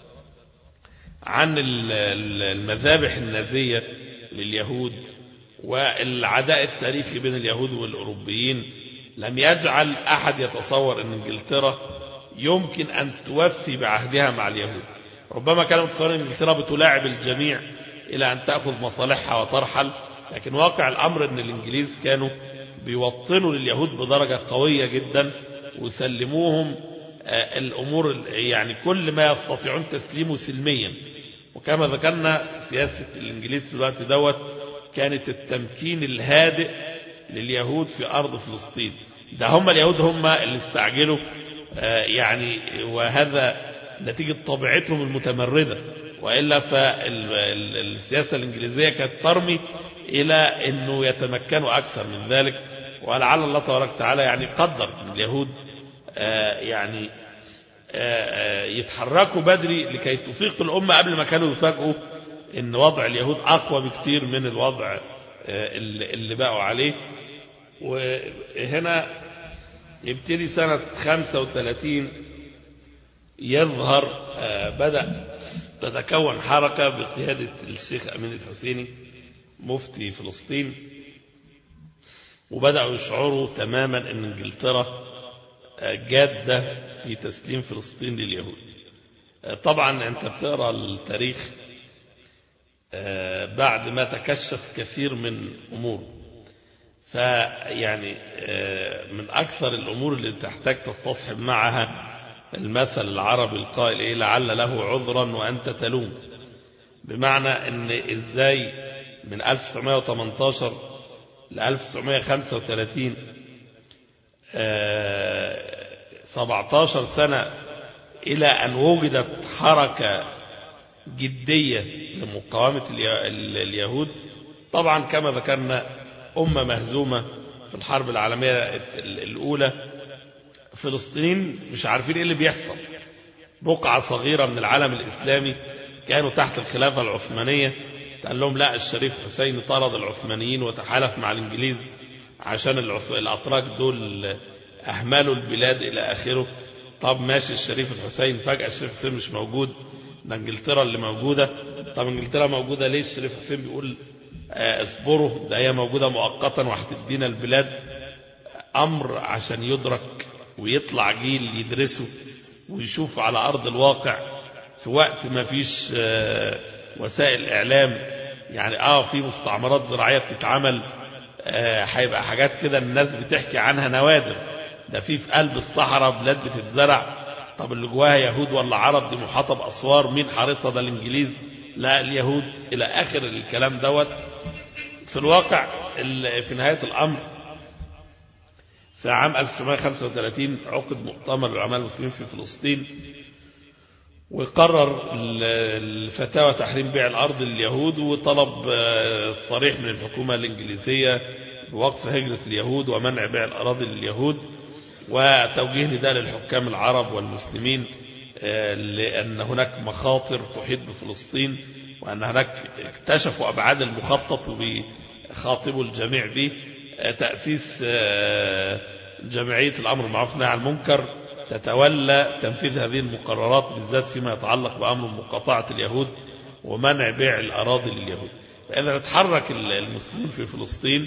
عن المذابح النازية لليهود والعداء التاريخي بين اليهود والأوروبيين لم يجعل أحد يتصور أن انجلترا يمكن أن توفي بعهدها مع اليهود ربما كان متصور أن انجلترا بتلاعب الجميع إلى أن تأخذ مصالحها وترحل لكن واقع الأمر أن الإنجليز كانوا بيوطنوا لليهود بدرجة قوية جدا وسلموهم الأمور يعني كل ما يستطيعون تسليمه سلميا وكما ذكرنا سياسة الإنجليز في الوقت دوت كانت التمكين الهادئ لليهود في أرض فلسطين ده هم اليهود هم اللي استعجلوا يعني وهذا نتيجة طبيعتهم المتمردة وإلا فالسياسة الإنجليزية كانت ترمي إلى أنه يتمكنوا أكثر من ذلك ولعل الله تبارك وتعالى يعني قدر من اليهود يعني يتحركوا بدري لكي تفيق الأمة قبل ما كانوا يفاجئوا أن وضع اليهود أقوى بكثير من الوضع اللي بقوا عليه وهنا يبتدي سنة 35 يظهر بدأ تتكون حركة بقيادة الشيخ أمين الحسيني مفتي فلسطين وبدأوا يشعروا تماما أن انجلترا جادة في تسليم فلسطين لليهود طبعا أنت بتقرأ التاريخ بعد ما تكشف كثير من أمور فيعني من أكثر الأمور اللي تحتاج تستصحب معها المثل العربي القائل إيه لعل له عذرا وأنت تلوم بمعنى أن إزاي من 1918 ل 1935 17 سنة إلى أن وجدت حركة جدية لمقاومة اليهود طبعا كما ذكرنا أمة مهزومة في الحرب العالمية الأولى فلسطين مش عارفين إيه اللي بيحصل بقعة صغيرة من العالم الإسلامي كانوا تحت الخلافة العثمانية قال لهم لا الشريف حسين طرد العثمانيين وتحالف مع الإنجليز عشان الأتراك دول أهملوا البلاد إلى آخره طب ماشي الشريف الحسين فجأة الشريف حسين مش موجود ده انجلترا اللي موجودة طب انجلترا موجودة ليه الشريف حسين بيقول آه اصبروا ده هي موجودة مؤقتا وهتدينا البلاد أمر عشان يدرك ويطلع جيل يدرسه ويشوف على أرض الواقع في وقت ما فيش آه وسائل إعلام يعني آه في مستعمرات زراعية بتتعمل هيبقى آه حاجات كده الناس بتحكي عنها نوادر ده في في قلب الصحراء بلاد بتتزرع طب اللي جواها يهود ولا عرب دي محاطة بأسوار مين حارسها ده الإنجليز لا اليهود إلى آخر الكلام دوت في الواقع في نهاية الأمر في عام 1935 عقد مؤتمر العلماء المسلمين في فلسطين وقرر الفتاوى تحريم بيع الأرض لليهود وطلب صريح من الحكومة الإنجليزية بوقف هجرة اليهود ومنع بيع الأراضي لليهود وتوجيه نداء للحكام العرب والمسلمين لأن هناك مخاطر تحيط بفلسطين وأن هناك اكتشفوا أبعاد المخطط وبيخاطبوا الجميع به تأسيس جمعية الأمر المعروف والنهي عن المنكر تتولى تنفيذ هذه المقررات بالذات فيما يتعلق بأمر مقاطعة اليهود ومنع بيع الأراضي لليهود فإذا تحرك المسلمين في فلسطين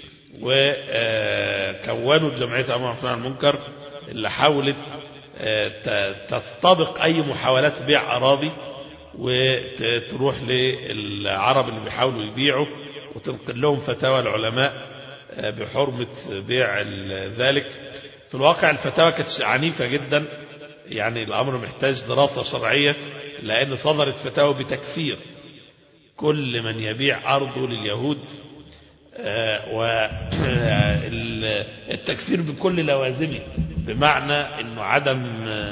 وكونوا جمعية الأمر المعروف والنهي عن المنكر اللي حاولت تستبق أي محاولات بيع أراضي وتروح للعرب اللي بيحاولوا يبيعوا وتنقل لهم فتاوى العلماء بحرمة بيع ذلك في الواقع الفتاوى كانت عنيفة جدا يعني الأمر محتاج دراسة شرعية لأن صدرت فتاوى بتكفير كل من يبيع أرضه لليهود والتكفير بكل لوازمه بمعنى أنه عدم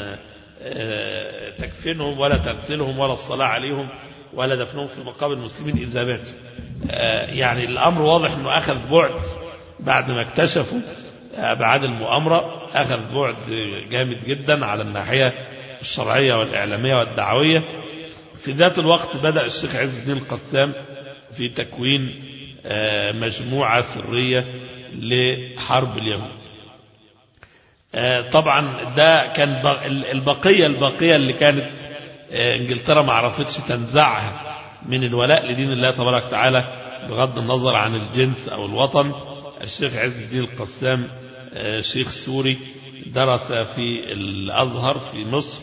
تكفينهم ولا تغسلهم ولا الصلاة عليهم ولا دفنهم في مقابر المسلمين إذا ماتوا يعني الأمر واضح أنه أخذ بعد بعد ما اكتشفوا أبعاد المؤامرة أخذ بعد جامد جدا على الناحية الشرعية والإعلامية والدعوية في ذات الوقت بدأ الشيخ عز الدين القسام في تكوين مجموعة سرية لحرب اليهود طبعا ده كان البقية البقية اللي كانت انجلترا ما عرفتش تنزعها من الولاء لدين الله تبارك وتعالى بغض النظر عن الجنس او الوطن الشيخ عز الدين القسام شيخ سوري درس في الازهر في مصر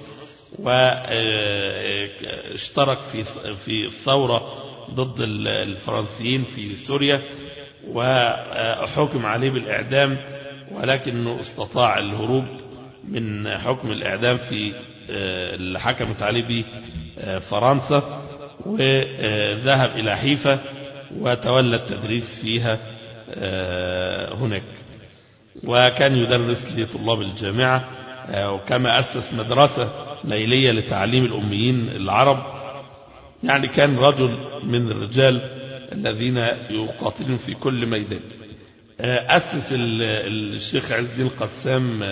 واشترك في في الثوره ضد الفرنسيين في سوريا وحكم عليه بالاعدام ولكنه استطاع الهروب من حكم الإعدام في اللي حكمت عليه به فرنسا وذهب إلى حيفا وتولى التدريس فيها هناك وكان يدرس لطلاب الجامعة وكما أسس مدرسة ليلية لتعليم الأميين العرب يعني كان رجل من الرجال الذين يقاتلون في كل ميدان أسس الشيخ عز الدين القسام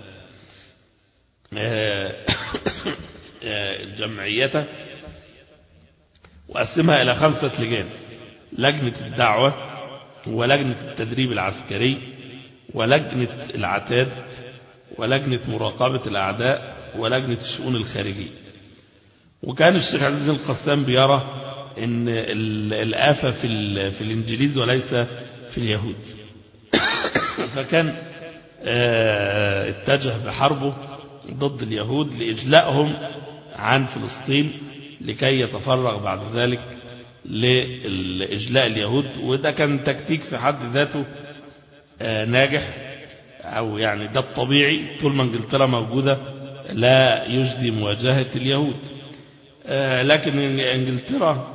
جمعيته وقسمها إلى خمسة لجان لجنة الدعوة ولجنة التدريب العسكري ولجنة العتاد ولجنة مراقبة الأعداء ولجنة الشؤون الخارجية وكان الشيخ عز الدين القسام بيرى ان الآفة في, في الإنجليز وليس في اليهود فكان اتجه بحربه ضد اليهود لإجلائهم عن فلسطين لكي يتفرغ بعد ذلك لإجلاء اليهود وده كان تكتيك في حد ذاته ناجح أو يعني ده الطبيعي طول ما انجلترا موجودة لا يجدي مواجهة اليهود لكن انجلترا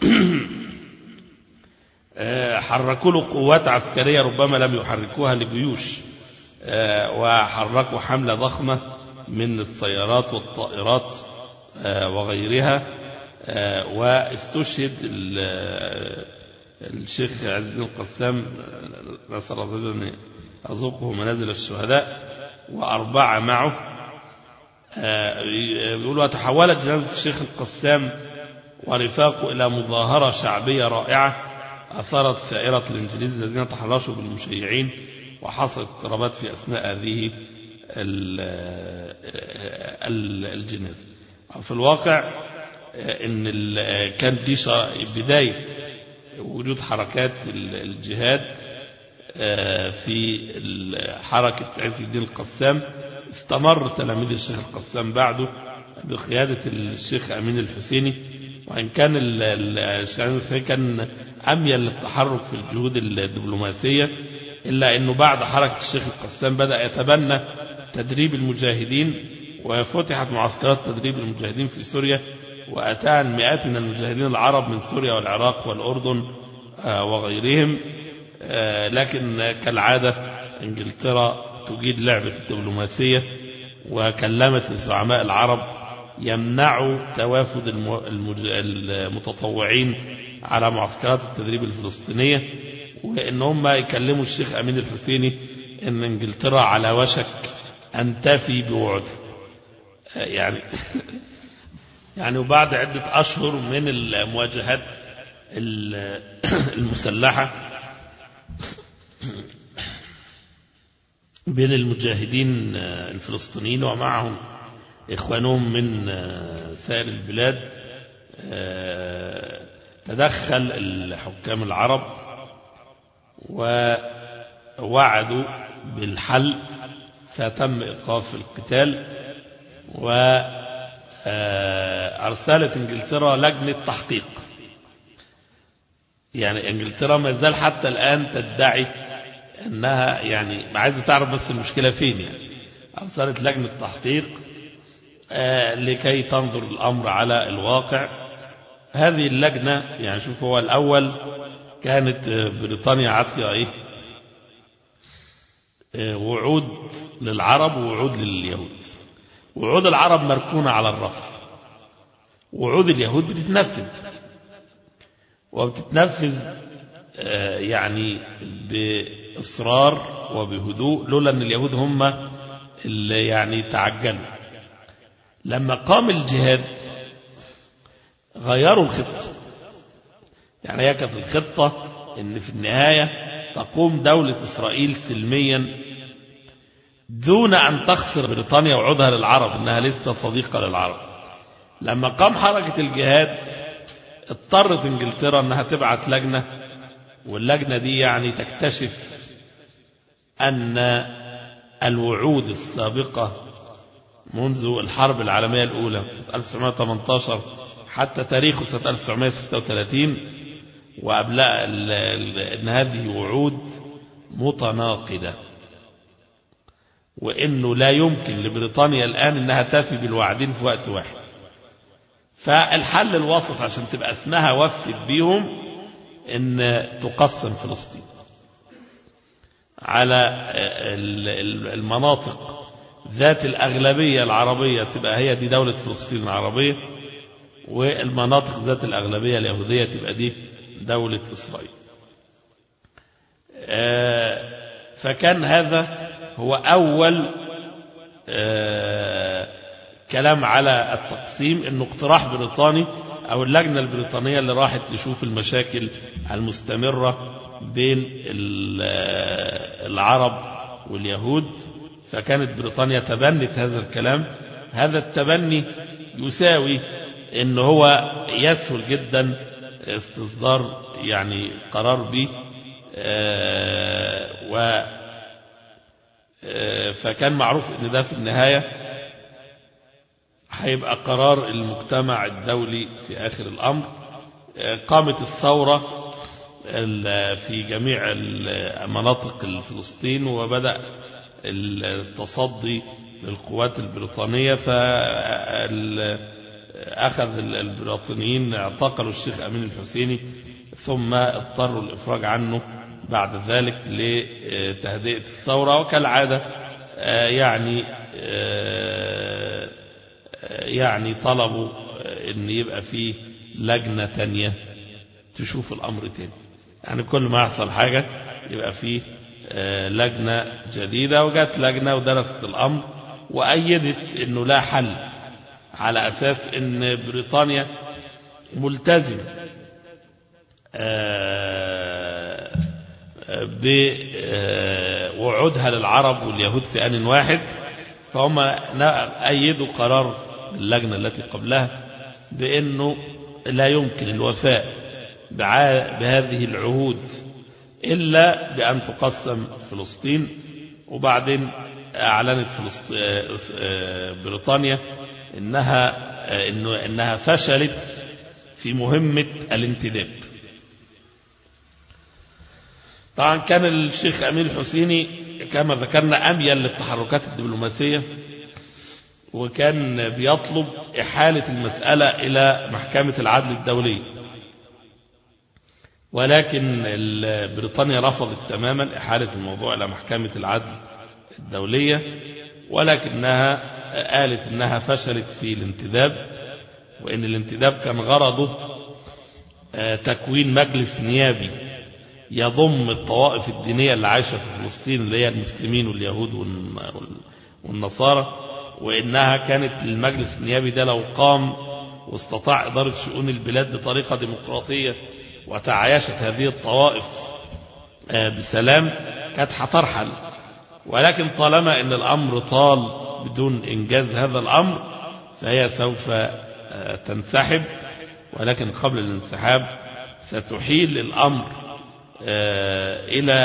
حركوا له قوات عسكرية ربما لم يحركوها لجيوش وحركوا حملة ضخمة من السيارات والطائرات وغيرها واستشهد الشيخ عز الدين القسام نسأل الله أن أذوقه منازل الشهداء وأربعة معه يقولوا تحولت جنازة الشيخ القسام ورفاقه إلى مظاهرة شعبية رائعة أثارت ثائرة الإنجليز الذين تحرشوا بالمشيعين وحصلت اضطرابات في أثناء هذه الجنازة في الواقع ان كان دي بداية وجود حركات الجهاد في حركة عز الدين القسام استمر تلاميذ الشيخ القسام بعده بقيادة الشيخ أمين الحسيني وإن كان الشيخ أمين الحسيني كان أميل للتحرك في الجهود الدبلوماسية إلا أنه بعد حركة الشيخ القسام بدأ يتبنى تدريب المجاهدين وفتحت معسكرات تدريب المجاهدين في سوريا وأتاها مئات من المجاهدين العرب من سوريا والعراق والأردن وغيرهم لكن كالعادة انجلترا تجيد لعبة الدبلوماسية وكلمت الزعماء العرب يمنعوا توافد المتطوعين على معسكرات التدريب الفلسطينية وإن هم يكلموا الشيخ أمين الحسيني إن إنجلترا على وشك أن تفي بوعدها يعني يعني وبعد عدة أشهر من المواجهات المسلحة بين المجاهدين الفلسطينيين ومعهم إخوانهم من سائر البلاد تدخل الحكام العرب ووعدوا بالحل فتم إيقاف القتال وأرسلت إنجلترا لجنة تحقيق يعني إنجلترا ما زال حتى الآن تدعي أنها يعني عايزة تعرف بس المشكلة فين يعني أرسلت لجنة تحقيق لكي تنظر الأمر على الواقع هذه اللجنة يعني شوف هو الأول كانت بريطانيا عاطية إيه وعود للعرب ووعود لليهود وعود العرب مركونة على الرف وعود اليهود بتتنفذ وبتتنفذ يعني بإصرار وبهدوء لولا أن اليهود هم اللي يعني تعجلوا لما قام الجهاد غيروا الخطة يعني هي كانت الخطة ان في النهاية تقوم دولة إسرائيل سلميا دون أن تخسر بريطانيا وعودها للعرب إنها لسه صديقة للعرب لما قام حركة الجهاد اضطرت انجلترا انها تبعت لجنة واللجنة دي يعني تكتشف أن الوعود السابقة منذ الحرب العالمية الأولى 1918 حتى تاريخه سنة 1936 وقبلها أن هذه وعود متناقضة وأنه لا يمكن لبريطانيا الآن أنها تفي بالوعدين في وقت واحد فالحل الوسط عشان تبقى اسمها وفت بيهم أن تقسم فلسطين على المناطق ذات الأغلبية العربية تبقى هي دي دولة فلسطين العربية والمناطق ذات الأغلبية اليهودية تبقى دي دولة إسرائيل فكان هذا هو أول كلام على التقسيم انه اقتراح بريطاني او اللجنة البريطانية اللي راحت تشوف المشاكل المستمرة بين العرب واليهود فكانت بريطانيا تبنت هذا الكلام هذا التبني يساوي ان هو يسهل جدا استصدار يعني قرار به و فكان معروف ان ده في النهاية هيبقى قرار المجتمع الدولي في آخر الأمر قامت الثورة في جميع مناطق فلسطين وبدأ التصدي للقوات البريطانية فأخذ البريطانيين اعتقلوا الشيخ أمين الحسيني ثم اضطروا الإفراج عنه بعد ذلك لتهدئة الثورة وكالعادة يعني يعني طلبوا ان يبقى فيه لجنة تانية تشوف الامر تاني يعني كل ما يحصل حاجة يبقى فيه لجنة جديدة وجات لجنة ودرست الامر وايدت انه لا حل على اساس ان بريطانيا ملتزمة بوعودها للعرب واليهود في آن واحد فهم أيدوا قرار اللجنة التي قبلها بأنه لا يمكن الوفاء بهذه العهود إلا بأن تقسم فلسطين وبعدين أعلنت بريطانيا إنها, إنه إنها فشلت في مهمة الانتداب طبعا كان الشيخ أمين الحسيني كما ذكرنا أميل للتحركات الدبلوماسية وكان بيطلب إحالة المسألة إلى محكمة العدل الدولية ولكن بريطانيا رفضت تماما إحالة الموضوع إلى محكمة العدل الدولية ولكنها قالت أنها فشلت في الانتداب وأن الانتداب كان غرضه تكوين مجلس نيابي يضم الطوائف الدينية اللي عايشة في فلسطين اللي هي المسلمين واليهود والنصارى وإنها كانت المجلس النيابي ده لو قام واستطاع إدارة شؤون البلاد بطريقة ديمقراطية وتعايشت هذه الطوائف بسلام كانت هترحل ولكن طالما أن الأمر طال بدون إنجاز هذا الأمر فهي سوف تنسحب ولكن قبل الانسحاب ستحيل الأمر إلى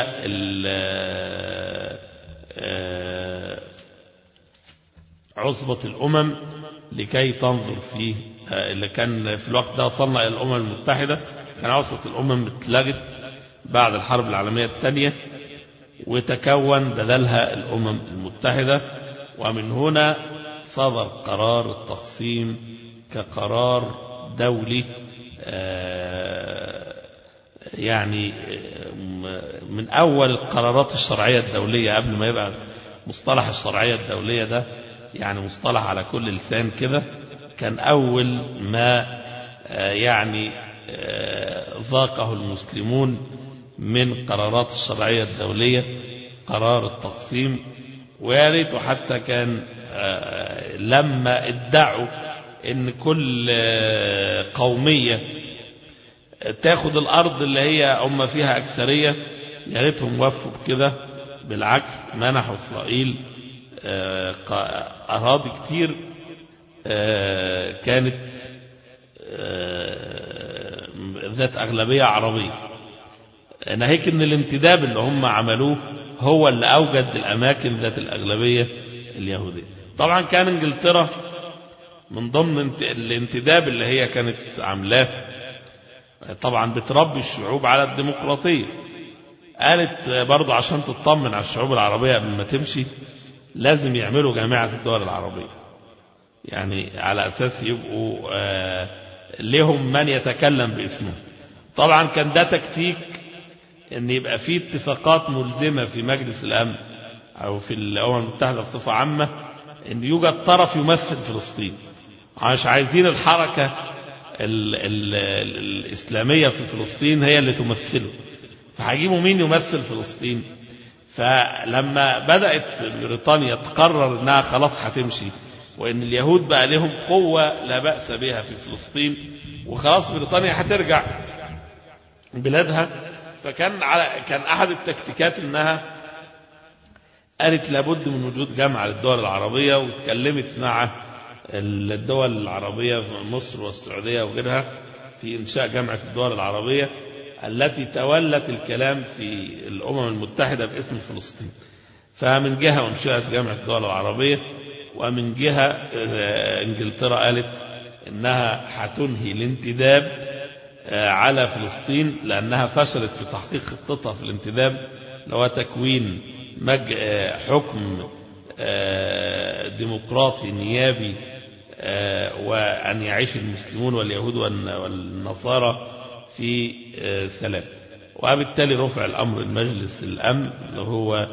عصبة الأمم لكي تنظر فيه اللي كان في الوقت ده وصلنا إلى الأمم المتحدة كان عصبة الأمم اتلغت بعد الحرب العالمية الثانية وتكون بدلها الأمم المتحدة ومن هنا صدر قرار التقسيم كقرار دولي يعني من أول القرارات الشرعية الدولية قبل ما يبقى مصطلح الشرعية الدولية ده يعني مصطلح على كل لسان كده كان أول ما يعني ذاقه المسلمون من قرارات الشرعية الدولية قرار التقسيم ويا ريت حتى كان لما ادعوا ان كل قومية تاخد الارض اللي هي هم فيها اكثرية يا ريتهم وفوا بكده بالعكس منحوا اسرائيل اراضي كتير كانت ذات اغلبية عربية ناهيك ان الانتداب اللي هم عملوه هو اللي اوجد الاماكن ذات الاغلبية اليهودية طبعا كان انجلترا من ضمن الانتداب اللي هي كانت عاملاه طبعا بتربي الشعوب على الديمقراطية قالت برضو عشان تطمن على الشعوب العربية قبل ما تمشي لازم يعملوا جامعة الدول العربية يعني على أساس يبقوا لهم من يتكلم باسمه طبعا كان ده تكتيك ان يبقى في اتفاقات ملزمة في مجلس الأمن أو في الأمم المتحدة بصفة عامة ان يوجد طرف يمثل فلسطين مش عايزين الحركة ال ال ال الإسلامية في فلسطين هي اللي تمثله فهيجيبوا مين يمثل فلسطين فلما بدأت بريطانيا تقرر انها خلاص هتمشي وان اليهود بقى لهم قوة لا بأس بها في فلسطين وخلاص بريطانيا هترجع بلادها فكان على كان احد التكتيكات انها قالت لابد من وجود جامعة للدول العربية واتكلمت مع الدول العربية مصر والسعودية وغيرها في إنشاء جامعة الدول العربية التي تولت الكلام في الأمم المتحدة باسم فلسطين فمن جهة أنشأت جامعة الدول العربية ومن جهة انجلترا قالت انها هتنهي الانتداب على فلسطين لانها فشلت في تحقيق خطتها في الانتداب لو تكوين مج... حكم ديمقراطي نيابي وأن يعيش المسلمون واليهود والنصارى في سلام وبالتالي رفع الأمر المجلس الأمن اللي هو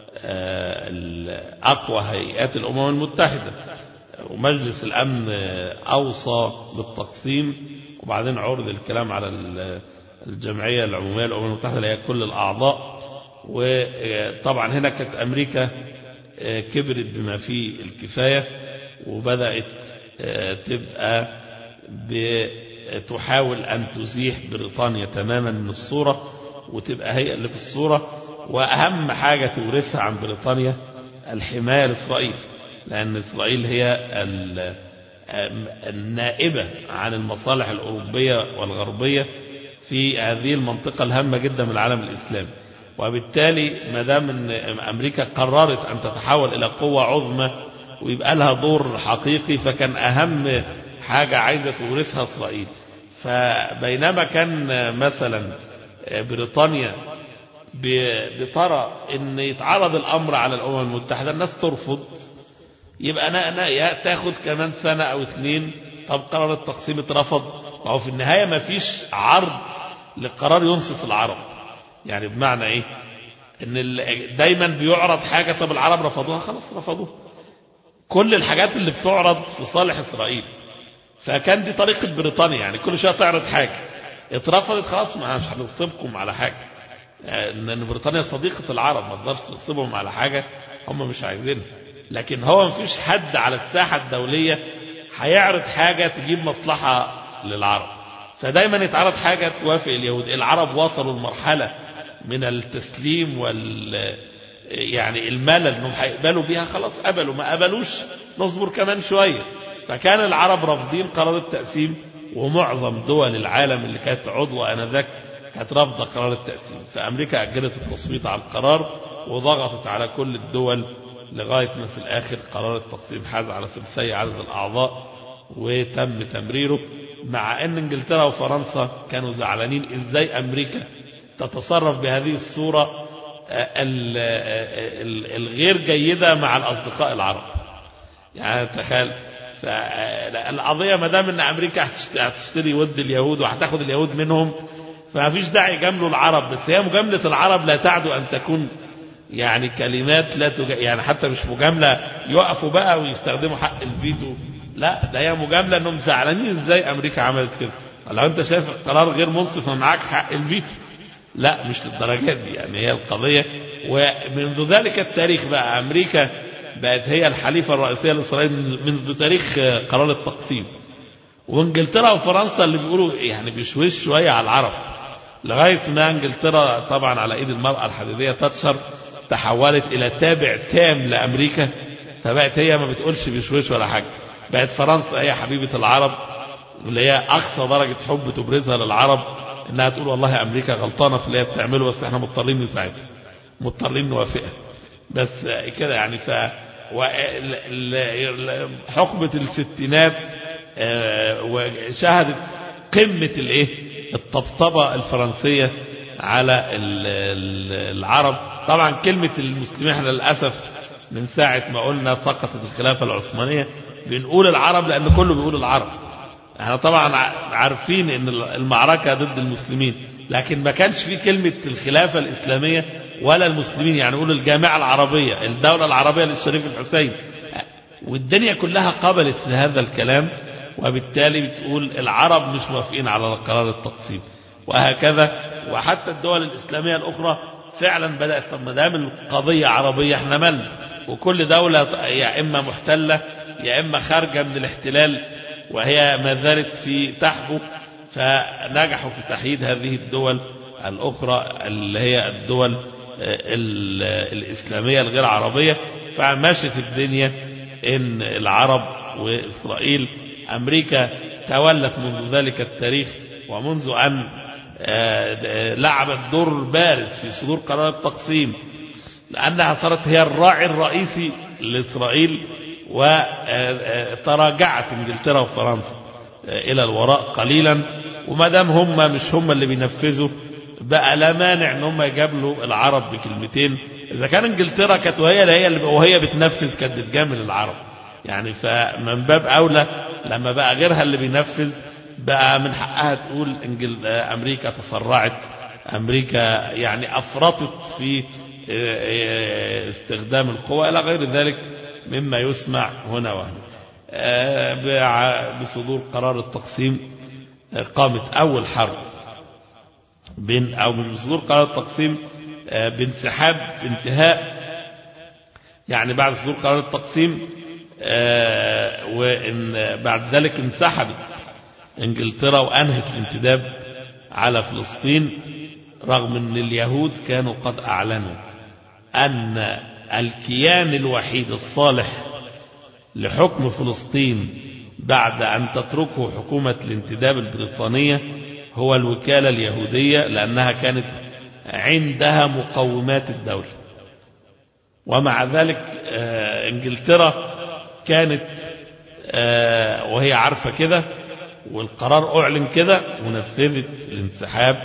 أقوى هيئات الأمم المتحدة ومجلس الأمن أوصى بالتقسيم وبعدين عرض الكلام على الجمعية العمومية للأمم المتحدة اللي هي كل الأعضاء وطبعا هنا كانت أمريكا كبرت بما فيه الكفاية وبدأت تبقى تحاول أن تزيح بريطانيا تماما من الصورة وتبقى هي اللي في الصورة وأهم حاجة تورثها عن بريطانيا الحماية لإسرائيل لأن إسرائيل هي النائبة عن المصالح الأوروبية والغربية في هذه المنطقة الهامة جدا من العالم الإسلامي وبالتالي ما دام ان امريكا قررت ان تتحول الى قوه عظمى ويبقى لها دور حقيقي فكان اهم حاجه عايزه تورثها اسرائيل فبينما كان مثلا بريطانيا بترى ان يتعرض الامر على الامم المتحده الناس ترفض يبقى أنا أنا يا تاخد كمان سنة أو اتنين طب قرار التقسيم اترفض ما هو في النهاية ما فيش عرض لقرار ينصف العرب يعني بمعنى إيه إن ال- دايما بيعرض حاجة طب العرب رفضوها خلاص رفضوها كل الحاجات اللي بتعرض في صالح إسرائيل فكان دي طريقة بريطانيا يعني كل شوية تعرض حاجة اترفضت خلاص ما مش هنصبكم على حاجة ان بريطانيا صديقة العرب ما تقدرش تنصبهم على حاجة هم مش عايزينها لكن هو مفيش حد على الساحة الدولية هيعرض حاجة تجيب مصلحة للعرب فدايما يتعرض حاجة توافق اليهود العرب وصلوا لمرحلة من التسليم وال يعني الملل انهم هيقبلوا بيها خلاص قبلوا ما قبلوش نصبر كمان شوية فكان العرب رافضين قرار التقسيم ومعظم دول العالم اللي كانت عضوة انذاك كانت رافضة قرار التقسيم فأمريكا أجلت التصويت على القرار وضغطت على كل الدول لغاية ما في الآخر قرار التقسيم حاز على ثلثي عدد الأعضاء وتم تمريره مع أن إنجلترا وفرنسا كانوا زعلانين إزاي أمريكا تتصرف بهذه الصورة آه، ال- آه، ال- الغير جيدة مع الأصدقاء العرب يعني تخيل فالقضية ما دام ان امريكا هتشت- هتشتري ود اليهود وهتاخد اليهود منهم فما فيش داعي يجاملوا العرب بس هي مجاملة العرب لا تعدو ان تكون يعني كلمات لا تج... يعني حتى مش مجاملة يقفوا بقى ويستخدموا حق الفيتو لا ده هي مجاملة انهم زعلانين ازاي امريكا عملت كده لو انت شايف القرار غير منصف معاك حق الفيتو لا مش للدرجات دي يعني هي القضية ومنذ ذلك التاريخ بقى أمريكا بقت هي الحليفة الرئيسية لإسرائيل منذ تاريخ قرار التقسيم وانجلترا وفرنسا اللي بيقولوا يعني بيشوش شوية على العرب لغاية ما انجلترا طبعا على ايد المرأة الحديدية تاتشر تحولت الى تابع تام لامريكا فبقت هي ما بتقولش بيشوش ولا حاجة بقت فرنسا هي حبيبة العرب اللي هي اقصى درجة حب تبرزها للعرب انها تقول والله امريكا غلطانة في اللي هي بتعمله بس احنا مضطرين نساعدها مضطرين نوافقها بس كده يعني ف و- ال- ال- ال- حقبة الستينات آه، وشهدت قمة الايه الطبطبة الفرنسية على ال- ال- العرب طبعا كلمة المسلمين احنا للأسف من ساعة ما قلنا سقطت الخلافة العثمانية بنقول العرب لأن كله بيقول العرب احنا طبعا ع- عارفين ان المعركة ضد المسلمين لكن ما كانش في كلمة الخلافة الإسلامية ولا المسلمين يعني نقول الجامعة العربية الدولة العربية للشريف الحسين والدنيا كلها قبلت هذا الكلام وبالتالي بتقول العرب مش موافقين على قرار التقسيم وهكذا وحتى الدول الإسلامية الأخرى فعلا بدأت طب ما دام القضية عربية احنا مالنا وكل دولة يا إما محتلة يا إما خارجة من الاحتلال وهي ما زالت في تحبه فنجحوا في تحييد هذه الدول الأخرى اللي هي الدول ال- الإسلامية الغير عربية فمشت الدنيا إن العرب وإسرائيل أمريكا تولت منذ ذلك التاريخ ومنذ أن آه، لعبت دور بارز في صدور قرار التقسيم لأنها صارت هي الراعي الرئيسي لإسرائيل وتراجعت انجلترا وفرنسا إلى الوراء قليلا وما دام هم مش هم اللي بينفذوا بقى لا مانع ان هم يجابلوا العرب بكلمتين اذا كان انجلترا كانت وهي هي اللي وهي بتنفذ كانت بتجامل العرب يعني فمن باب اولى لما بقى غيرها اللي بينفذ بقى من حقها تقول انجل امريكا تسرعت امريكا يعني افرطت في استخدام القوى الى غير ذلك مما يسمع هنا وهنا بصدور قرار التقسيم قامت أول حرب بين أو من بصدور قرار التقسيم بانسحاب انتهاء يعني بعد صدور قرار التقسيم وإن بعد ذلك انسحبت انجلترا وأنهت الانتداب على فلسطين رغم أن اليهود كانوا قد أعلنوا أن الكيان الوحيد الصالح لحكم فلسطين بعد أن تتركه حكومة الانتداب البريطانية هو الوكالة اليهودية لأنها كانت عندها مقومات الدولة ومع ذلك انجلترا كانت وهي عارفة كده والقرار أعلن كده ونفذت الانسحاب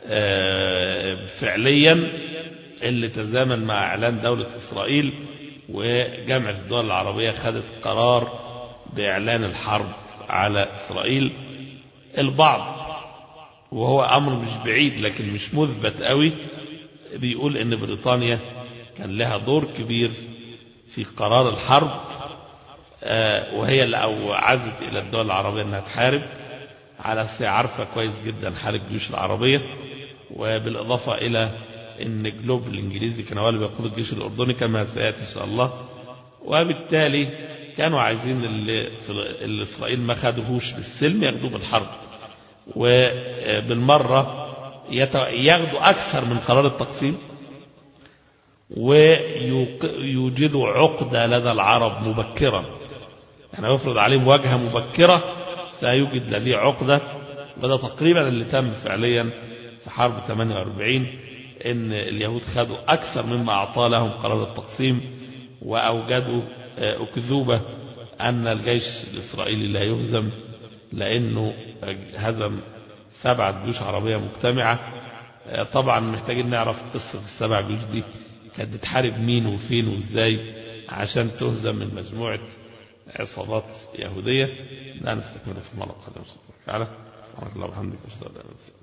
فعليا اللي تزامن مع إعلان دولة إسرائيل وجامعة الدول العربية خدت قرار بإعلان الحرب على إسرائيل البعض وهو أمر مش بعيد لكن مش مثبت قوي بيقول إن بريطانيا كان لها دور كبير في قرار الحرب وهي اللي أوعزت إلى الدول العربية أنها تحارب على أساس عارفة كويس جدا حال الجيوش العربية وبالإضافة إلى أن جلوب الإنجليزي كان هو اللي بيقود الجيش الأردني كما سيأتي إن شاء الله وبالتالي كانوا عايزين اللي, اللي إسرائيل ما خدوهوش بالسلم ياخدوه بالحرب وبالمرة ياخدوا أكثر من قرار التقسيم ويوجدوا عقدة لدى العرب مبكرا يعني يفرض عليهم واجهة مبكرة فيوجد لديه عقدة وده تقريبا اللي تم فعليا في حرب 48 ان اليهود خدوا أكثر مما أعطى لهم قرار التقسيم وأوجدوا أكذوبة أن الجيش الإسرائيلي لا يهزم لأنه هزم سبعة جيوش عربية مجتمعة طبعا محتاجين نعرف قصة السبع جيوش دي كانت بتحارب مين وفين وازاي عشان تهزم من مجموعة عصابات يهودية لا نستكمل في المرة القادمة تعالى سبحانك اللهم وبحمدك اشهد ان لا اله الا انت